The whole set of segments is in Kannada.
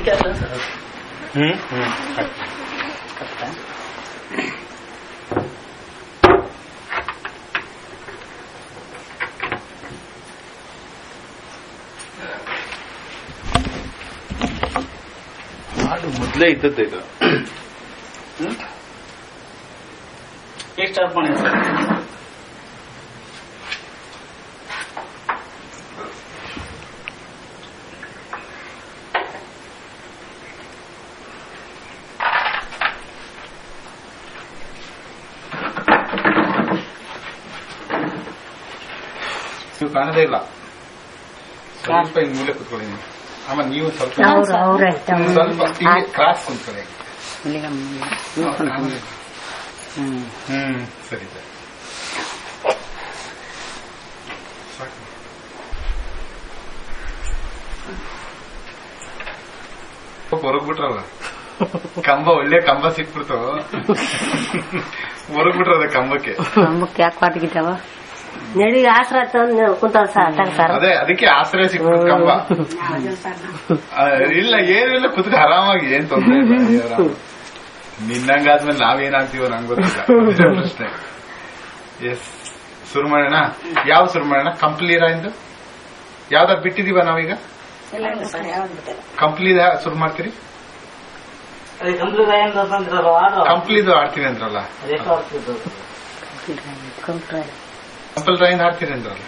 ಅಕ್ಕಿ ಅಲ್ಲ ಹ್ಮ್ ಹ್ಮ್ ಕಷ್ಟ ಹಾಡು ಮೊದ್ಲೇ ಇದ್ದದ್ದು ಇದು ಎಷ್ಟು ಅರ್ಪಣೆ ಸರ್ ನೀವು ಕಾಣದೇ ಇಲ್ಲ ಸ್ವಲ್ಪ ಹಿಂಗ್ ಮೂಲೆ ಕುತ್ಕೊಳ್ಳಿ ನೀವು ಆಮೇಲೆ ನೀವು ಸ್ವಲ್ಪ ಅವ್ರು ಅವ್ರೆ ಸ್ವಲ್ಪ ಹಿಂಗೆ ಕ್ರಾಸ್ ಕುಂತ್ಕೊಳ್ಳಿ ಹ್ಮ್ ಹ್ಮ್ ಸರಿ ಸರಿ ಸಾಕು. ಸ್ವಲ್ಪ ಹೊರಗ್ಬಿಟ್ರಲ್ಲ ಕಂಬ ಒಳ್ಳೆ ಕಂಬ ಸಿಕ್ಬಿಡ್ತು ಹೊರಗ್ಬಿಟ್ರದ ಕಂಬಕ್ಕೆ ನಮ್ಮಕ್ಕೆ ಯಾಕೆ ಪಾಟ್ಗಿದ್ದಾವ ನಡಿ ಆಸರ ತಂದು ಕುಂತಾವ ಸರ್ ಸರ್ ಅದೇ ಅದಕ್ಕೆ ಆಶ್ರಯ ಸಿಕ್ಬಿಡ್ತು ಕಂಬ ಆ, ಇಲ್ಲ ಏನಿಲ್ಲ ಕುತ್ಕ ಆರಾಮಾಗಿ ಏನ್ ತೊಂದ್ರೆ ಇಲ್ಲ ಅಯ್ಯೋ ರಾಮ. ನಿನ್ನಂಗಾದ್ಮೇಲೆ ನಾವೇನಾಗ್ತೀವೋ ನಂಗೆ ಗೊತ್ತಿಲ್ಲ ಅದೇ ಪ್ರಶ್ನೆ ಎಸ್ ಶುರು ಮಾಡೋಣ ಯಾವ ಶುರು ಮಾಡೋಣ ಕಂಪ್ಲೀರ ಇಂದು ಯಾವ್ದಾದ್ರು ಬಿಟ್ಟಿದೀವ ನಾವೀಗ ಕಂಪ್ಲೀದ ಶುರು ಮಾಡ್ತೀರಿ ಅದೇ ಕಂಪ್ಲೀಟ್ ಆಯ್ತು ಅಂತಂದ್ರಲ್ಲ ಆಡು ಕಂಪ್ಲೀದು ಆಡ್ತೀವಿ ಅಂದ್ರಲ್ಲ ಅದೆಷ್ಟು ಆಗ್ತಿತ್ತು ಕಂಪಲ್ ಡ್ರಾಯಿಂಗ್ ಆಡ್ತೀರಿ ಅಂದ್ರಲ್ಲ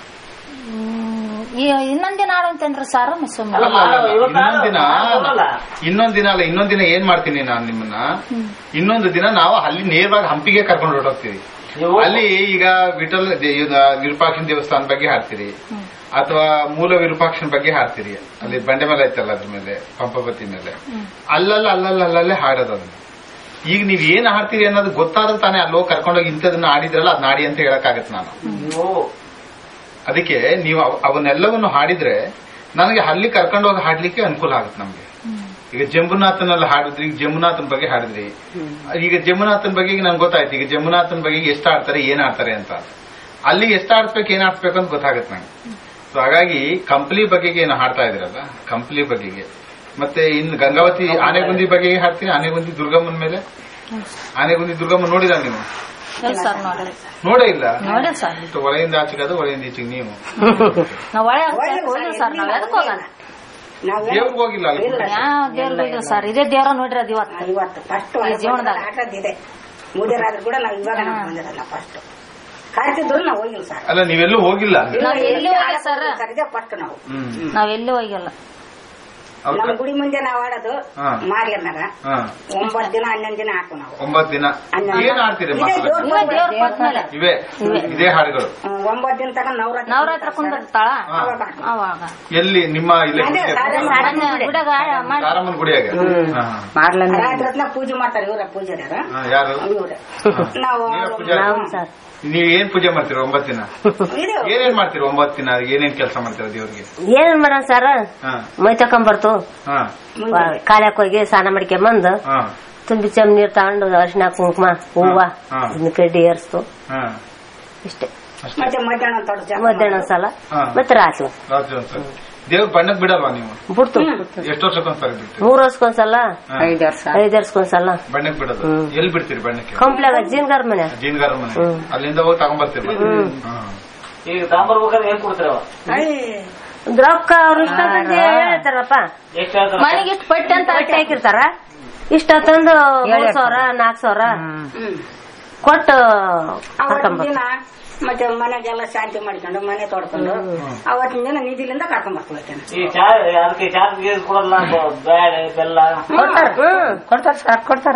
ಇನ್ನೊಂದಿನ ಆಡು ಅಂತಂದ್ರ ಸರ್ ಸುಮ್ಮನೆ ಅಲ್ಲ, ಅಲ್ಲ, ಅಲ್ಲ. ಇವತ್ತು ಇನ್ನೊಂದ್ ದಿನ ಆಡೋಲ್ಲ. ಇನ್ನೊಂದ್ ದಿನ ಅಲ್ಲ ಇನ್ನೊಂದ್ ದಿನ ಏನ್ ಮಾಡ್ತೀನಿ ನಾನು ನಿಮ್ಮನ್ನ ಇನ್ನೊಂದು ದಿನ ನಾವು ಅಲ್ಲಿ ನೇರವಾಗಿ ಹಂಪಿಗೆ ಕರ್ಕೊಂಡು ಹೊರಟೋಗ್ತೀವಿ ನೀವು ಅಲ್ಲಿ ಈಗ ವಿಠಲ್ ದೇ- ಇವ್ನ ವಿರೂಪಾಕ್ಷನ ದೇವಸ್ಥಾನ ಬಗ್ಗೆ ಹಾಡ್ತೀರಿ ಅಥವಾ ಮೂಲ ವಿರೂಪಾಕ್ಷನ ಬಗ್ಗೆ ಹಾಡ್ತೀರಿ ಅಲ್ಲಿ ಬಂಡೆ ಮೇಲೆ ಐತಲ್ಲ ಅದ್ರ ಮೇಲೆ ಪಂಪಪತಿ ಮೇಲೆ ಅಲ್ಲಲ್ಲ ಅಲ್ಲಲ್ಲ ಅಲ್ಲಲ್ಲೇ ಹಾಡೋದು ಅದನ್ನ ಈಗ ನೀವ್ ಏನ್ ಹಾಡ್ತೀರಿ ಅನ್ನೋದು ಗೊತ್ತಾದ್ರೆ ತಾನೇ ಅಲ್ಲೋ ಕರ್ಕೊಂಡೋಗಿ ಇಂಥದನ್ನ ಆಡಿದ್ರಲ್ಲ ಅದ್ ನಾಡಿ ಅಂತ ಹೇಳಕ್ಕಾಗತ್ತೆ ನಾನು ನೀವು ಅದಕ್ಕೆ ನೀವು ಅವ್- ಅವನ್ನೆಲ್ಲವನ್ನು ಹಾಡಿದ್ರೆ ನನಗೆ ಅಲ್ಲಿ ಕರ್ಕೊಂಡೋಗಿ ಹಾಡ್ಲಿಕ್ಕೆ ಅನುಕೂಲ ಆಗುತ್ತೆ ನಮ್ಗೆ ಈಗ ಜಂಬುನಾಥನಲ್ಲಿ ಹಾಡಿದ್ರಿ ಈಗ ಜಂಬುನಾಥನ್ ಬಗ್ಗೆ ಹಾಡಿದ್ರಿ ಈಗ ಜಂಬುನಾಥನ್ ಬಗ್ಗೆ ಈಗ ನನ್ಗೆ ಗೊತ್ತಾಯ್ತು ಈಗ ಜಂಬುನಾಥನ್ ಬಗ್ಗೆ ಎಷ್ಟು ಆಡ್ತಾರೆ ಏನ್ ಆಡ್ತಾರೆ ಅಂತ ಅಲ್ಲಿ ಎಷ್ಟು ಆಡ್ಸ್ಬೇಕು ಏನ್ ಆಡ್ಸ್ಬೇಕು ಅಂತ ಗೊತ್ತಾಗುತ್ತೆ ನಂಗೆ ಸೊ ಹಾಗಾಗಿ ಕಂಪ್ಲಿ ಬಗೆಗೆ ಏನು ಹಾಡ್ತಾ ಇದ್ರಲ್ಲ ಕಂಪ್ಲಿ ಬಗೆಗೆ ಮತ್ತೆ ಇನ್ನು ಗಂಗಾವತಿ ಆನೆಗುಂದಿ ಬಗೆಗೆ ಹಾಡ್ತೀನಿ ಆನೆಗುಂದಿ ದುರ್ಗಮ್ಮನ ಮೇಲೆ ಆನೆಗುಂದಿ ದುರ್ಗಮ್ಮ ನೋಡಿದ ನೀವು ಇಲ್ಲ ಸರ್ ನೋಡಿ ನೋಡೇ ಇಲ್ಲ ನೋಡಿ ಸರ್ ಇಷ್ಟು ಒಳಗಿಂದ ಆಚೆಗೆ ಅದು ಒಳಗಿಂದ ಈಚೆಗೆ ನೀವು ನಾವ್ ಒಳ್ಳೆ ಹೋಗಿಲ್ಲ ಸರ್ ನಾವ್ ಎದಕ್ ಹೋಗಲ್ಲ ದೇವ್ರಿಗೆ ಹೋಗಿಲ್ಲ ಅಲ್ಲಿ ಯಾವ ದೇವ್ರಿಗೆ ಹೋಗಿಲ್ಲ ಸರ್ ಇದೇ ದೇವ್ರ ನೋಡಿರೋದು ಇವತ್ತು ಇವತ್ತು ಫಸ್ಟ್ ಈ ಜೀವನದಾಗ. ಆಟದಿದೆ ಮುದಿರಾದ್ರೂ ಕೂಡ ನಾವು ಇವಾಗ ನಾವು ಬಂದಿರಲ್ಲ ಫಸ್ಟ್ ಕಾಯ್ತಿದ್ರು ನಾವು ಹೋಗಿಲ್ಲ ಸರ್ ಅಲ್ಲ ನೀವೆಲ್ಲೂ ಹೋಗಿಲ್ಲ ಅಲ್ಲಿ ನಾವ್ ಎಲ್ಲಿ ಹೋಗಿಲ್ಲ ಸರ್ ಕರೆದೆ ಫಸ್ಟ್ ನಾವು ಹ್ಮ್ ನಾವ್ ಎಲ್ಲಿ ಹೋಗಿಲ್ಲ ಅವ್ರ್ ನಮ್ಮ ಕ- ಗುಡಿ ಮುಂದೆ ನಾವು ಆಡೋದು ಹಾ. ಮಾರಿಯನ್ನಾಗ ಹಾ ಒಂಬತ್ತು ದಿನ ಹನ್ನೊಂದು ದಿನ ಹಾಕು ನಾವು ಒಂಬತ್ತು ದಿನ ಏನ್ ಆಡ್ತೀರಿ ಇದೇ ಮಕ್ಕಳು ದೇವ್ರ ಇವೇ ದೇವ್ರ ಕೊಟ್ಮೇಲೆ ಇವೆ ಇದೇ ಹಾಡುಗಳು ಹ್ಮ್, ಒಂಬತ್ತು ದಿನ ತನಕ ನವರಾತ್ರಿ ನವರಾತ್ರ ಕುಂದಿರ್ತಾಳ ಹಾ. ಅವಾಗ ಹಾಕು. ಅವಾಗ ಎಲ್ಲಿ ನಿಮ್ಮ ಇಲ್ಲಿ ಅದೇ ಸಾರಮ್ಮ ಮೊನ್ನೆ ಗುಡಿಯಾಗ ಮಾಡಿ ತಾರಮ್ಮನ ಗುಡಿಯಾಗ ಹಾ, ರಾತ್ರಿ ಹೊತ್ನಾಗ ಪೂಜೆ ಮಾಡ್ತಾರೆ ಇವರ ಪೂಜಾರ್ಯಾರ ಹಾ, ಯಾರು ಇವ್ರೆ ನಾವು ನೀವೇ ಪೂಜಾರಿ? ನಾವು ಸರ್ ನೀವ್ ಏನ್ ಪೂಜೆ ಮಾಡ್ತೀರಿ ಒಂಬತ್ತು ದಿನ ಇದು ಏನೇನ್ ಮಾಡ್ತೀರಿ ಒಂಬತ್ತು ದಿನ ಏನೇನ್ ಕೆಲಸ ಮಾಡ್ತೀರ ದೇವ್ರಿಗೆ ಏನ್ ಮಾಡೋಣ ಸರ್ ಹಾ ಮೈ ತಕೊಂಬರ್ತು ಹಾ ಕಾಲ್ಯಾಕ್ ಹೋಗಿ ಸ್ನಾನ ಮಾಡ್ಕೊಂಬಂದು ಹಾ ತುಂಬಿ ಚಮ್ ನೀರ್ ತಗೊಂಡು ಅರಿಶಿನ ಕುಂಕುಮ ಹೂವ ಹಾ. ಇದನ್ನ ಕಡ್ಡಿ ಏರ್ಸ್ತು ಹಾ ಇಷ್ಟೇ ಮತ್ತೆ ಮಧ್ಯಾಹ್ನ ತೊಡ ಮಧ್ಯಾಹ್ನ ಒಂದ್ ಸಲ ಹಾ. ಮತ್ತೆ ರಾತ್ರಿ ರಾತ್ರಿ ಒಂದ್ಸಲ ದೇವ್ರ ಬಣ್ಣಕ್ ಬಿಡಲ್ವಾ ನೀವು ಬಿಡ್ತು ಎಷ್ಟು ವರ್ಷಕ್ಕೊಂದ್ಸಲ ಬಿಡ್ತೀರಿ ಮೂರ್ ವರ್ಷಕ್ಕೊಂದ್ಸಲ ಹಾ. ಐದ್ ವರ್ಷಕ್ಕೊಂದ್ಸಲ ಬಣ್ಣಕ್ ಬಿಡೋದು ಹ್ಮ್. ಎಲ್ಲಿ ಬಿಡ್ತೀರಿ ಬಣ್ಣಕ್ಕೆ ಕಂಪ್ಲಾಗ ಜೀನ್ಗಾರ್ ಮನೆ ಜೀನ್ಗಾರ ಮನೆ ಹ್ಮ್. ಅಲ್ಲಿಂದ ಹೋಗಿ ತಗೊಂಡ್ಬರ್ತೀರಿ ಹಾ. ಈಗ ತಾಂಬರ್ಬೇಕಾದ್ರೆ ಏನ್ ಕೊಡ್ತೀರವ ರೊಕ್ಕ ಅವ್ರ ಇಷ್ಟ ಬಂದು ಹೇಳ್ತಾರಪ್ಪ ಎಷ್ಟು ಹೇಳ್ತಾರೆ ಮನೆಗೆ ಇಷ್ಟು ಪಟ್ಟಿ ಅಂತ ಬಟ್ಟೆ ಹಾಕಿರ್ತಾರ ಇಷ್ಟ ತಂದು ಮೂರ್ ಸಾವಿರ ನಾಲ್ಕ್ ಸಾವಿರ ಕೊಟ್ಟು ಅವತ್ತಿನ ಕರ್ಕೊಂಬ ದಿನ ಮತ್ತೆ ಮನೆಗೆಲ್ಲ ಶಾಂತಿ ಮಾಡ್ಕೊಂಡು ಮನೆ ತೊಡ್ಕೊಂಡು ಅವತ್ತಿನ ದಿನ ನಿಧಿಲಿಂದ ಕರ್ಕೊಂಡ್ ಬರ್ಕೊಳ್ತೇನೆ ಈ ಚಾ ಅದಕ್ಕೆ ಚಾರ್ಜ್ ಗೀಸ್ ಕೊಡಲ್ಲ ಬ- ಬ್ಯಾಳೆ ಬೆಲ್ಲ ಕೊಡ್ತಾರ ಹ್ಮ್ ಕೊಡ್ತಾರ ಸರ್ ಕೊಡ್ತಾರ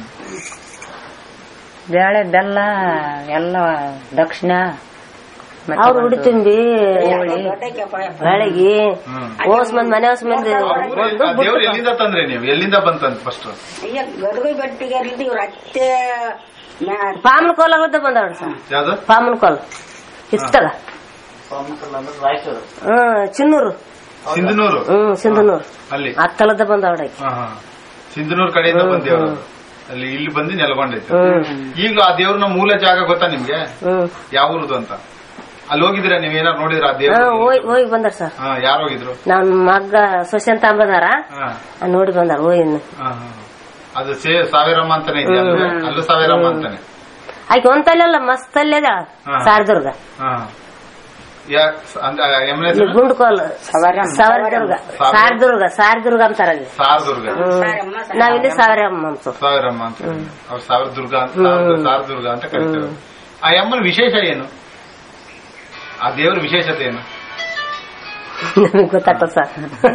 ಬೇಳೆ ಬೆಲ್ಲ ಎಲ್ಲ ದಕ್ಷಿಣ ಮತ್ತೆ ಅವ್ರು ಉಡಿ ತುಂಬಿ ದೊಡ್ಡ ಕೆಪ ಬೆಳಗಿ ಹ್ಮ್. ಓಸ್ ಮಂದಿ ಮನೆ ಓಸ್ ಮಂದಿ ಆ ಊರು- ಆ ದೇವ್ರು ಎಲ್ಲಿಂದ ತಂದ್ರಿ ನೀವು ಎಲ್ಲಿಂದ ಬಂತಂತ ಫಸ್ಟ್ ಈಗ ಗದುಗೈ ಗಟ್ಟಿಗೆ ಇವ್ರ ಅತ್ತೆ ಮ್ಯಾ- ಪಾಮನ್ ಕೋಲ ಬಂದವ್ರು ಸರ್ ಯಾವ್ದು ಪಾಮನ್ ಕೋಲ್ ಇಷ್ಟಲ್ಲ ಸ್ವಾಮಿಕಲ್ ಅಂದ್ರೆ ರಾಯಚೂರು ಹ್ಮ್ ಚಿನ್ನೂರು ಸಿಂಧನೂರು ಹ್ಮ್ ಸಿಂಧನೂರು ಅಲ್ಲಿ ಹತ್ತಲದ ಬಂದವಡ ಹಾ, ಹಾ. ಸಿಂಧನೂರು ಕಡೆಯಿಂದ ಬಂದೇವ್ರು ಅಲ್ಲಿ ಇಲ್ಲಿ ಬಂದು ನೆಲಗೊಂಡೈತೆ ಹ್ಮ್ ಈಗಲೂ ಆ ದೇವ್ರನ ಮೂಲ ಜಾಗ ಗೊತ್ತಾ ನಿಮ್ಗೆ ಹ್ಮ್ ಯಾವ ಊರದು ಅಂತ ಅಲ್ಲಿ ಹೋಗಿದ್ದೀರಾ ನೀವ್ ಏನಾರು ನೋಡಿದ್ರ ಆ ಹಾ ದೇವ್ರ ಹೋಗಿ ಹೋಗಿ ಬಂದಾರ ಸರ್ ಹಾ ಯಾರು ಹೋಗಿದ್ರು ನನ್ ಮಗ್ಗ ಸುಶಾಂತ್ ಅಂಬದಾರ ಹಾ ನೋಡಿ ಬಂದಾರ ಹೋಗಿ ಹಾ, ಹಾ. ಅದು ಸೇ ಸಾವಿರಮ್ಮ ಅಂತಾನೆ ಇದೆಯಾ ಅಲ್ವೇ? ಅಲ್ಲೂ ಸಾವಿರಮ್ಮ ಅಂತಾನೆ ಆಕೆ ಒಂತಲ್ಲ ಮಸ್ತ್ ಅಲ್ಲೇ ಹಾ. ಸಾರದುರ್ಗ ಹಾ ಯಾ ಅಂದ ಎಮ್ನೆ ಇಲ್ಲಿ ಗುಂಡ್ಕೋಲ್ ಸವರಮ್ಮ. ಸಾರದುರ್ಗ ಸಾರದುರ್ಗ ಸಾರದುರ್ಗ ಅಂತಾರ ಅಲ್ಲಿ ಸಾರದುರ್ಗ ಸಾರಮ್ಮ, ನಾವಿಲ್ಲಿ ಸಾವಿರಮ್ಮ ಅಂತ ಸಾವಿರಮ್ಮ ಅಂತ ಅವ್ರು ಸಾವಿರ ದುರ್ಗ ಅಂತ ಸಾವಿರ- ಸಾವಿರ ದುರ್ಗ ಅಂತ ಕರಿತಾರೆ ಆ ಯಮ್ಮನ ವಿಶೇಷ ಏನು ಆ ದೇವರ ವಿಶೇಷತೆ ಏನು ನಮಗ್ ಗೊತ್ತಾಗ್ತದ ಸರ್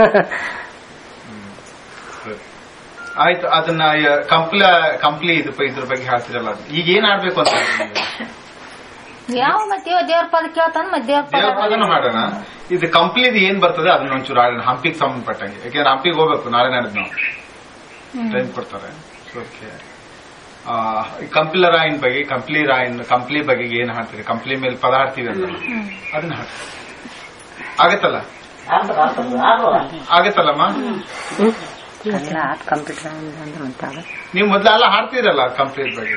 ಆಯ್ತು ಅದನ್ನ ಯ- ಕಂಪ್ಲ ಕಂಪ್ಲಿ ಇದು ಇದ್ರ ಬಗ್ಗೆ ಹೇಳ್ತಿರಲ್ಲ ಅದು. ಈಗ ಏನ್ ಆಡ್ಬೇಕು ಅಂತ ಯಾವ ಮತ್ತೆ ಇವ ದೇವ್ರ ಪದ ಕೇಳ್ತಾನ ಮತ್ತೆ ದೇವ್ರ ಪದ ದೇವ್ರ ಪದನು ಹಾಡೋಣ ಇದು ಕಂಪ್ಲಿದ್ ಏನ್ ಬರ್ತದೆ ಅದನ್ನ ಒಂಚೂರು ಆಡೋಣ ಹಂಪಿಗೆ ಸಂಬಂಧಪಟ್ಟಂಗೆ ಯಾಕೆಂದ್ರೆ ಹಂಪಿಗೆ ಹೋಗ್ಬೇಕು ನಾಳೆ ನಾಡಿದ್ ನಾವು ಟೈಮ್ ಕೊಡ್ತಾರೆ ಸೊ ಅದಕ್ಕೆ ಕಂಪ್ಲಿ ರಾಯನ್ ಬಗ್ಗೆ ಕಂಪ್ಲಿ ರಾಯನ್ ಕಂಪ್ಲಿ ಬಗ್ಗೆ ಏನ್ ಹಾಡ್ತೀರಿ ಕಂಪ್ಲಿ ಮೇಲೆ ಪದ ಹಾಡ್ತೀವಿ ಅಂತ ಅದನ್ನ ಹಾಡಿ ಆಗತ್ತಲ್ಲ ಆಗ್ತದೆ ಆಗ್ತದೆ ಆಡುವ ಆಗತ್ತಲ್ಲಮ್ಮ ಎಲ್ಲ ಆತ್ ಕಂಪ್ಯೂಟರ್ ಅಂದ್ರೆ ಮುಂತಾಗ ನೀವು ಮೊದ್ಲೆಲ್ಲ ಹಾಡ್ತೀರಲ್ಲ ಕಂಪ್ಲೀಟ್ ಬಗ್ಗೆ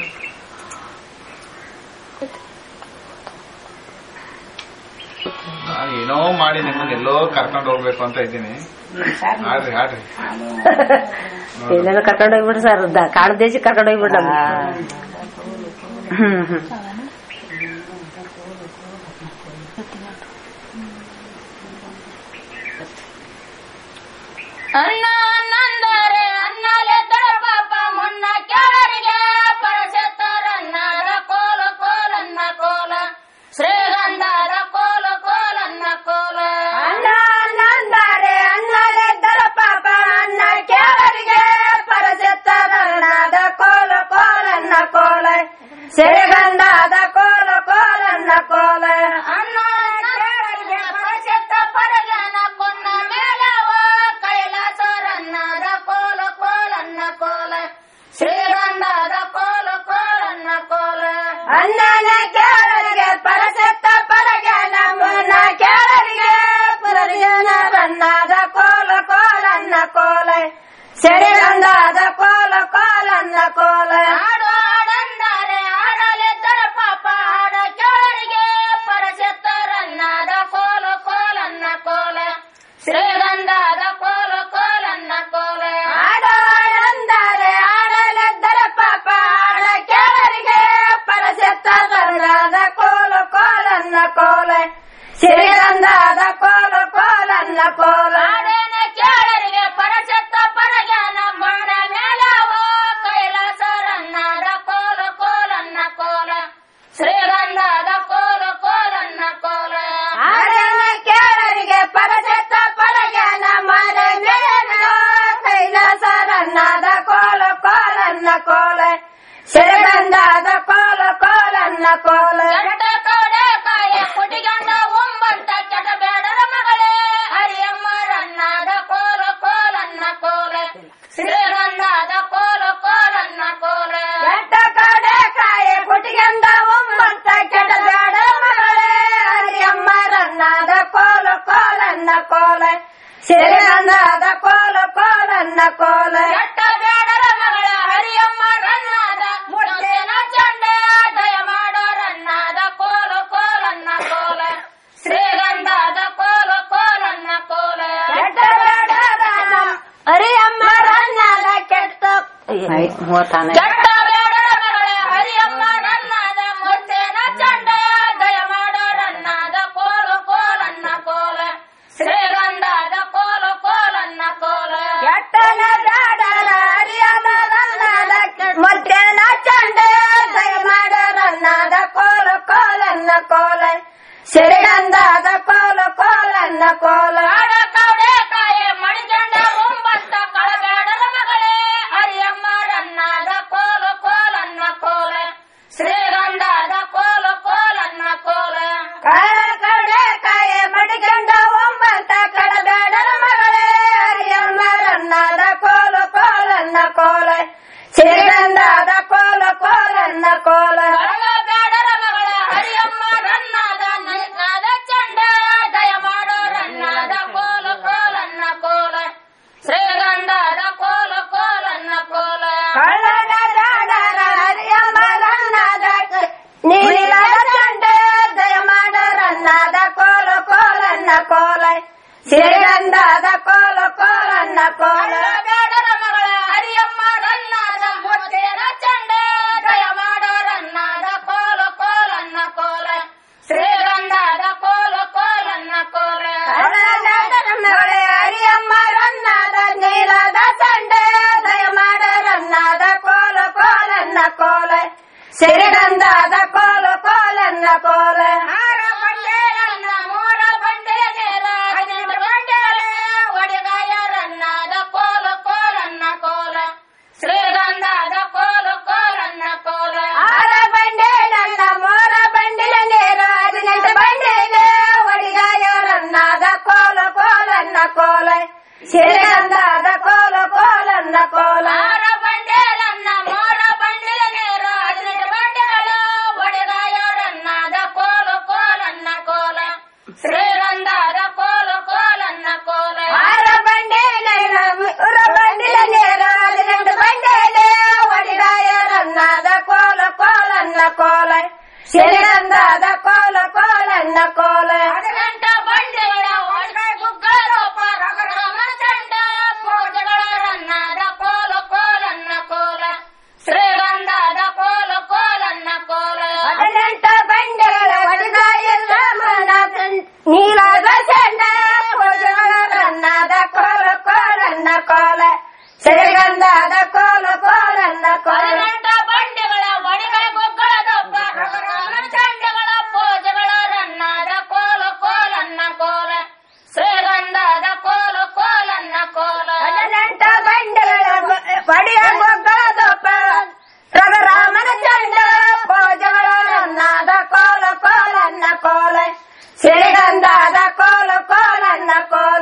ನಾನು ಏನೋ ಮಾಡಿ ನಿಮ್ಮನ್ನ ಎಲ್ಲೋ ಕರ್ಕೊಂಡು ಹೋಗ್ಬೇಕು ಅಂತ ಇದ್ದೀನಿ ಹಾಡ್ರಿ ಹಾಡ್ರಿ ಎಲ್ಲೆಲ್ಲ ಕರ್ಕೊಂಡು ಹೋಗ್ಬಿಡ್ರಿ ಸರ್ ಕಾಡು ದೇಶಕ್ಕೆ ಕರ್ಕೊಂಡು ಹೋಗ್ಬಿಡ್ರಿ ನಮ್ಗೆ ಹ್ಮ್ ಹ್ಮ್ ಅನ್ನ ಅನ್ನಂದರೆ ಅನ್ನಲೆದ್ದರ ಪಾಪ ಮುನ್ನ ಕೆಳರಿಗೆ ಪರಸೆತ್ತರನ್ನದ ಕೋಲ ಕೋಲನ್ನ ಕೋಲ ಶ್ರೀಗಂಧದ ಕೋಲ ಕೋಲನ್ನ ಕೋಲ ಅನ್ನಂದರೆ ಅನ್ನಲೆದ್ದರ ಪಾಪ ಅನ್ನ ಕೇಳರಿಗೆ ಪರಸೆತ್ತರನ್ನದ ಕೋಲ ಕೋಲನ್ನ ಕೋಲ ಸಿರಿಗಂಧದ ಕೋಲ ಕೋಲನ್ನ ಕೋಲ ಅನ್ನ ಕೆಳರಿಗೆ ಪರಸೆತ್ತ ಪರಗನ ಕೊನ್ನ ಮೇಲವ ಕೈಲಾಸರನ್ನದ ಕೋಲ ಕೋಲನ್ನ ಕೋಲ ಶ್ರೀಗಂಧದ ಕೋಲ ಕೋಲನ್ನ ಕೋಲ ಅನ್ನನ ಕೇಳರಿಗೆ ಪರಸೆತ್ತ ಪರಗೆ ನಮ್ಮನ್ನ ಕೇಳರಿಗೆ ಪುರರಿಯನರನ್ನಾದ ಕೋಲ ಕೋಲನ್ನ ಕೋಲ ಸಿರಿಗಂಧದ ಕೋಲ ಕೋಲನ್ನ ಕೋಲ ಆಡು ಆಡಂದರೆ ಆಡಲೆದ್ದರ ಪಾಪ ಆಡ ಕೆಳರಿಗೆ ಪರಸೆತ್ತರನ್ನದ ಕೋಲ ಕೋಲನ್ನ ಕೋಲ ಶ್ರೀಗಂಧದ ಕೋಲ ಕೋಲನ್ನ ಕೋಲ ಆಡಾಡಂದರೆ ಆಡಲೆದ್ದರ ಪಾಪ ಆಡ ಕೇಳರಿಗೆ ಪರಸೆತ್ತರನ್ನಾದ ಕೋಲ ಕೋಲನ್ನ ಕೋಲ ಸಿರಿಗಂಧದ ಕೋಲ ಕೋಲನ್ನ ಕೋಲ ಆಡೇನ ಕೇಳರಿಗೆ ಪರಸೆತ್ತ ಪರಜ್ಞಾನ ಮಣ್ಣ ಮೇಲವ ಕೈಲಾಸರನ್ನದ ಕೋಲ ಕೋಲನ್ನ ಕೋಲ ಶ್ರೀಗಂಧದ ಕೋಲ ಕೋಲನ್ನ ಕೋಲ ಆಡನ ಕೇಳರಿಗೆ ಪರಸೆತ್ತ ಪರಜ್ಞಾನ ಮನೆ ಮೇಲೋ ಕೈಲಾಸರನ್ನಾದ ಕೋಲ ಕೋಲನ್ನ ಕೋಲ ಸಿರಿಗಂಧದ ಕೋಲ ಕೋಲನ್ನ ಕೋಲ ಕೆಟ್ಟ ಕಡೆ ಕಾಯ ಕುಟಿಗಂಡ ಒಂಬಂತ ಕೆಟ ಬೇಡರ ಮಗಳೇ ಹರಿಯಮ್ಮರನ್ನದ ಕೋಲ ಕೋಲನ್ನ ಕೋಲ ಶ್ರೀಗಂಧದ ಕೋಲ ಕೋಲನ್ನ ಕೋಲ ಕೆಟ್ಟ ಕಡೆ ಕಾಯಿ ಕುಟಿಗೆಂದ ಒಮ್ಮಂತ ಕೆಟ್ಟ ಬೇಡ ಮಗಳೇ ಹರಿಯಮ್ಮರನ್ನಾದ ಕೋಲ ಕೋಲನ್ನ ಕೋಲ ಸಿರಿಗಂಧದ ಕೋಲ ಕೋಲನ್ನ ಕೋಲ ಕೆಟ್ಟ ಬೇಡರ ಮಗಳ ಹರಿಯಮ್ಮರನ್ನದ ಮುಡ್ಡೇನ ಚಂಡೆ ದಯ ಮಾಡೋರನ್ನದ ಕೋಲ ಕೋಲನ್ನ ಕೋಲ ಶ್ರೀಗಂಧದ ಕೋಲ ಕೋಲನ್ನ ಕೋಲ ಕೆಟ್ಟ ಬೇಡ ಹರಿಯಮ್ಮರನ್ನಾದ ಕೆಟ್ಟ ಆಯ್ತು ಮೂವತ್ತಾನೆ ಕೆಟ್ಟ ಬೇಡರ ಮಗಳ ಹರಿಯಮ್ಮರನ್ನದ ಮುಡ್ಡೇನ ಚಂಡೆ ದಯ ಮಾಡೋರನ್ನದ ಕೋಲ ಕೋಲನ್ನ ಕೋಲ ಶ್ರೀಗಂಧದ ಕೋಲ ಕೋಲನ್ನ ಕೋಲ ಕೆಟ್ಟನ ಬೇಡರ ಹರಿಯಮ್ಮರನ್ನಾದ ಮತ್ತೇನ ಚಂಡ ದಯ ಮಾಡರನ್ನಾದ ಕೋಲ ಕೋಲನ್ನ ಕೋಲ ಸಿರಿಗಂಧದ ಕೋಲ ಕೋಲನ್ನ ಕೋಲ ಕಾಡ ಕೌಡೆ ಕಾಯೆ ಮಣಿಗಂಡ ಒಂಬತ್ತ ಕಳಬೇಡರ ಮಗಳೇ ಹರಿಯಮ್ಮರನ್ನದ ಕೋಲ ಕೋಲನ್ನ ಕೋಲ ಶ್ರೀಗಂಧದ ಕೋಲ ಕೋಲನ್ನ ಕೋಲ ಕಾಳ ಕಡೆ ಕಾಯ ಮಡಿಗಂಡ ಒಂಬತ್ತ ಕಡಬೇಡರ ಮಗಳೇ ಹರಿಯಮ್ಮರನ್ನಾದ ಕೋಲ ಕೋಲನ್ನ ಕೋಲ ಸಿರಿಗಂಧದ ಕೋಲ ಕೋಲನ್ನ ಕೋಲ ಬೇಡರ ಮಗಳ ಹರಿಯಮ್ಮರನ್ನದ ನೈಕಾದ ಚಂಡ ದಯ ಮಾಡೋರನ್ನದ ಕೋಲ ಕೋಲನ್ನ ಕೋಲ ಶ್ರೀಗಂಧದ ಕೋಲ ಕೋಲನ್ನ ಕೋಲ ಕಳ್ಳನ ಜಾಡರ ಹರಿಯಮ್ಮರನ್ನಾದ ನೀಲಿಲದ ಚಂಡ ದಯ ಮಾಡರನ್ನಾದ ಸಿರಿಗಂಧದ ಕೋಲು ಕೋಲನ್ನ ಕೋಲ ಆರ ಬಂಡೇರನ್ನ ಮೂರ ಬಂಡೆ ನೇರ ಹದಿನೆಂಟು ಬಂಡೇಲೆ ಒಡೆಗಾಯರನ್ನದ ಕೋಲ ಕೋಲನ್ನ ಕೋಲ ಶ್ರೀಗಂಧದ ಕೋಲ ಕೋಲನ್ನ ಕೋಲ ಆರ ಬಂಡೆ ನನ್ನ ಮೋರ ಬಂಡಿಲ ನೇರ ಹದಿನೆಂಟು ಬಂಡೆಗೆ ಒಡಿಗಾಯವರನ್ನಾದ ಕೋಲು ಕೋಲನ್ನ ಕೋಲ ಸಿರಿಗಂಧದ ಕೋಲು ಕೋಲನ್ನ ಕೋಲ ಆರ ಬಂಡೇರನ್ನ ಮೂರ ಬಂಡೆ ನೇರ ಹದಿನೆಂಟು ಬಂಡೆಗಳು ಒಡೆಗಾಯರನ್ನದ ಕೋಲ ಕೋಲನ್ನ ಕೋಲ ಶ್ರೀಗಂಧದ ಕೋಲ ಕೋಲನ್ನ ಕೋಲ ಆರ ಬಂಡೆ ನೈನ ಉರ ಬಂಡಿಲ ನೇರ ಹದಿನೆಂಟು ಬಂಡೆಗೆ ಒಡಿಗಾಯವರನ್ನಾದ ಕೋಲು ಕೋಲನ್ನ ಕೋಲ ಸಿರಿಗಂಧದ ಕೋಲು ಕೋಲನ್ನ ಕೋಲ ಹದಿನೆಂಟ ಬಂಡೆಗಳ ಒಳಗೈ ಬುಗ್ಗರೋಪ ರಗಡಮ ಚಂಡ ಪೂಜೆಗಳ ರನ್ನದ ಕೋಲ ಕೋಲನ್ನ ಕೋಲ ಶ್ರೀಗಂಧದ ಕೋಲ ಕೋಲನ್ನ ಕೋಲ ಹದಿನೆಂಟ ಬಂಡೆಗಳ ಒಡೆದ ಎಲ್ಲ ಮನ ನೀಲದ ಚಂಡ ಪೂಜೆಗಳ ರನ್ನದ ಕೋಲ ಕೋಲನ್ನ ಕೋಲ ಸಿರಿಗಂಧದ ಕೋಲ ಕೋಲನ್ನ ಕೋಲ ಹದಿನೆಂಟ ಬಂಡೆಗಳ ಒಳಗೈ ಬುಗ್ಗರದೊಬ್ಬ ರಗಡಮ ಚಂಡಗಳ ಪೂಜೆಗಳ ರನ್ನದ ಕೋಲ ಕೋಲನ್ನ ಕೋಲ ಶ್ರೀಗಂಧದ ಕೋಲ ಕೋಲನ್ನ ಕೋಲ ಹದಿನೆಂಟ ಬಂಡೆಗಳ ಪಡೆಯ ಗೊಗ್ಗಳದೊಬ್ಬ ರಘುರಾಮನ ಚಂಡ ಪೂಜೆಗಳ ರನ್ನದ ಕೋಲ ಕೋಲನ್ನ ಕೋಲ ಸಿರಿಗಂಧದ ಕೋಲ ಕೋಲನ್ನ ಕೋಲ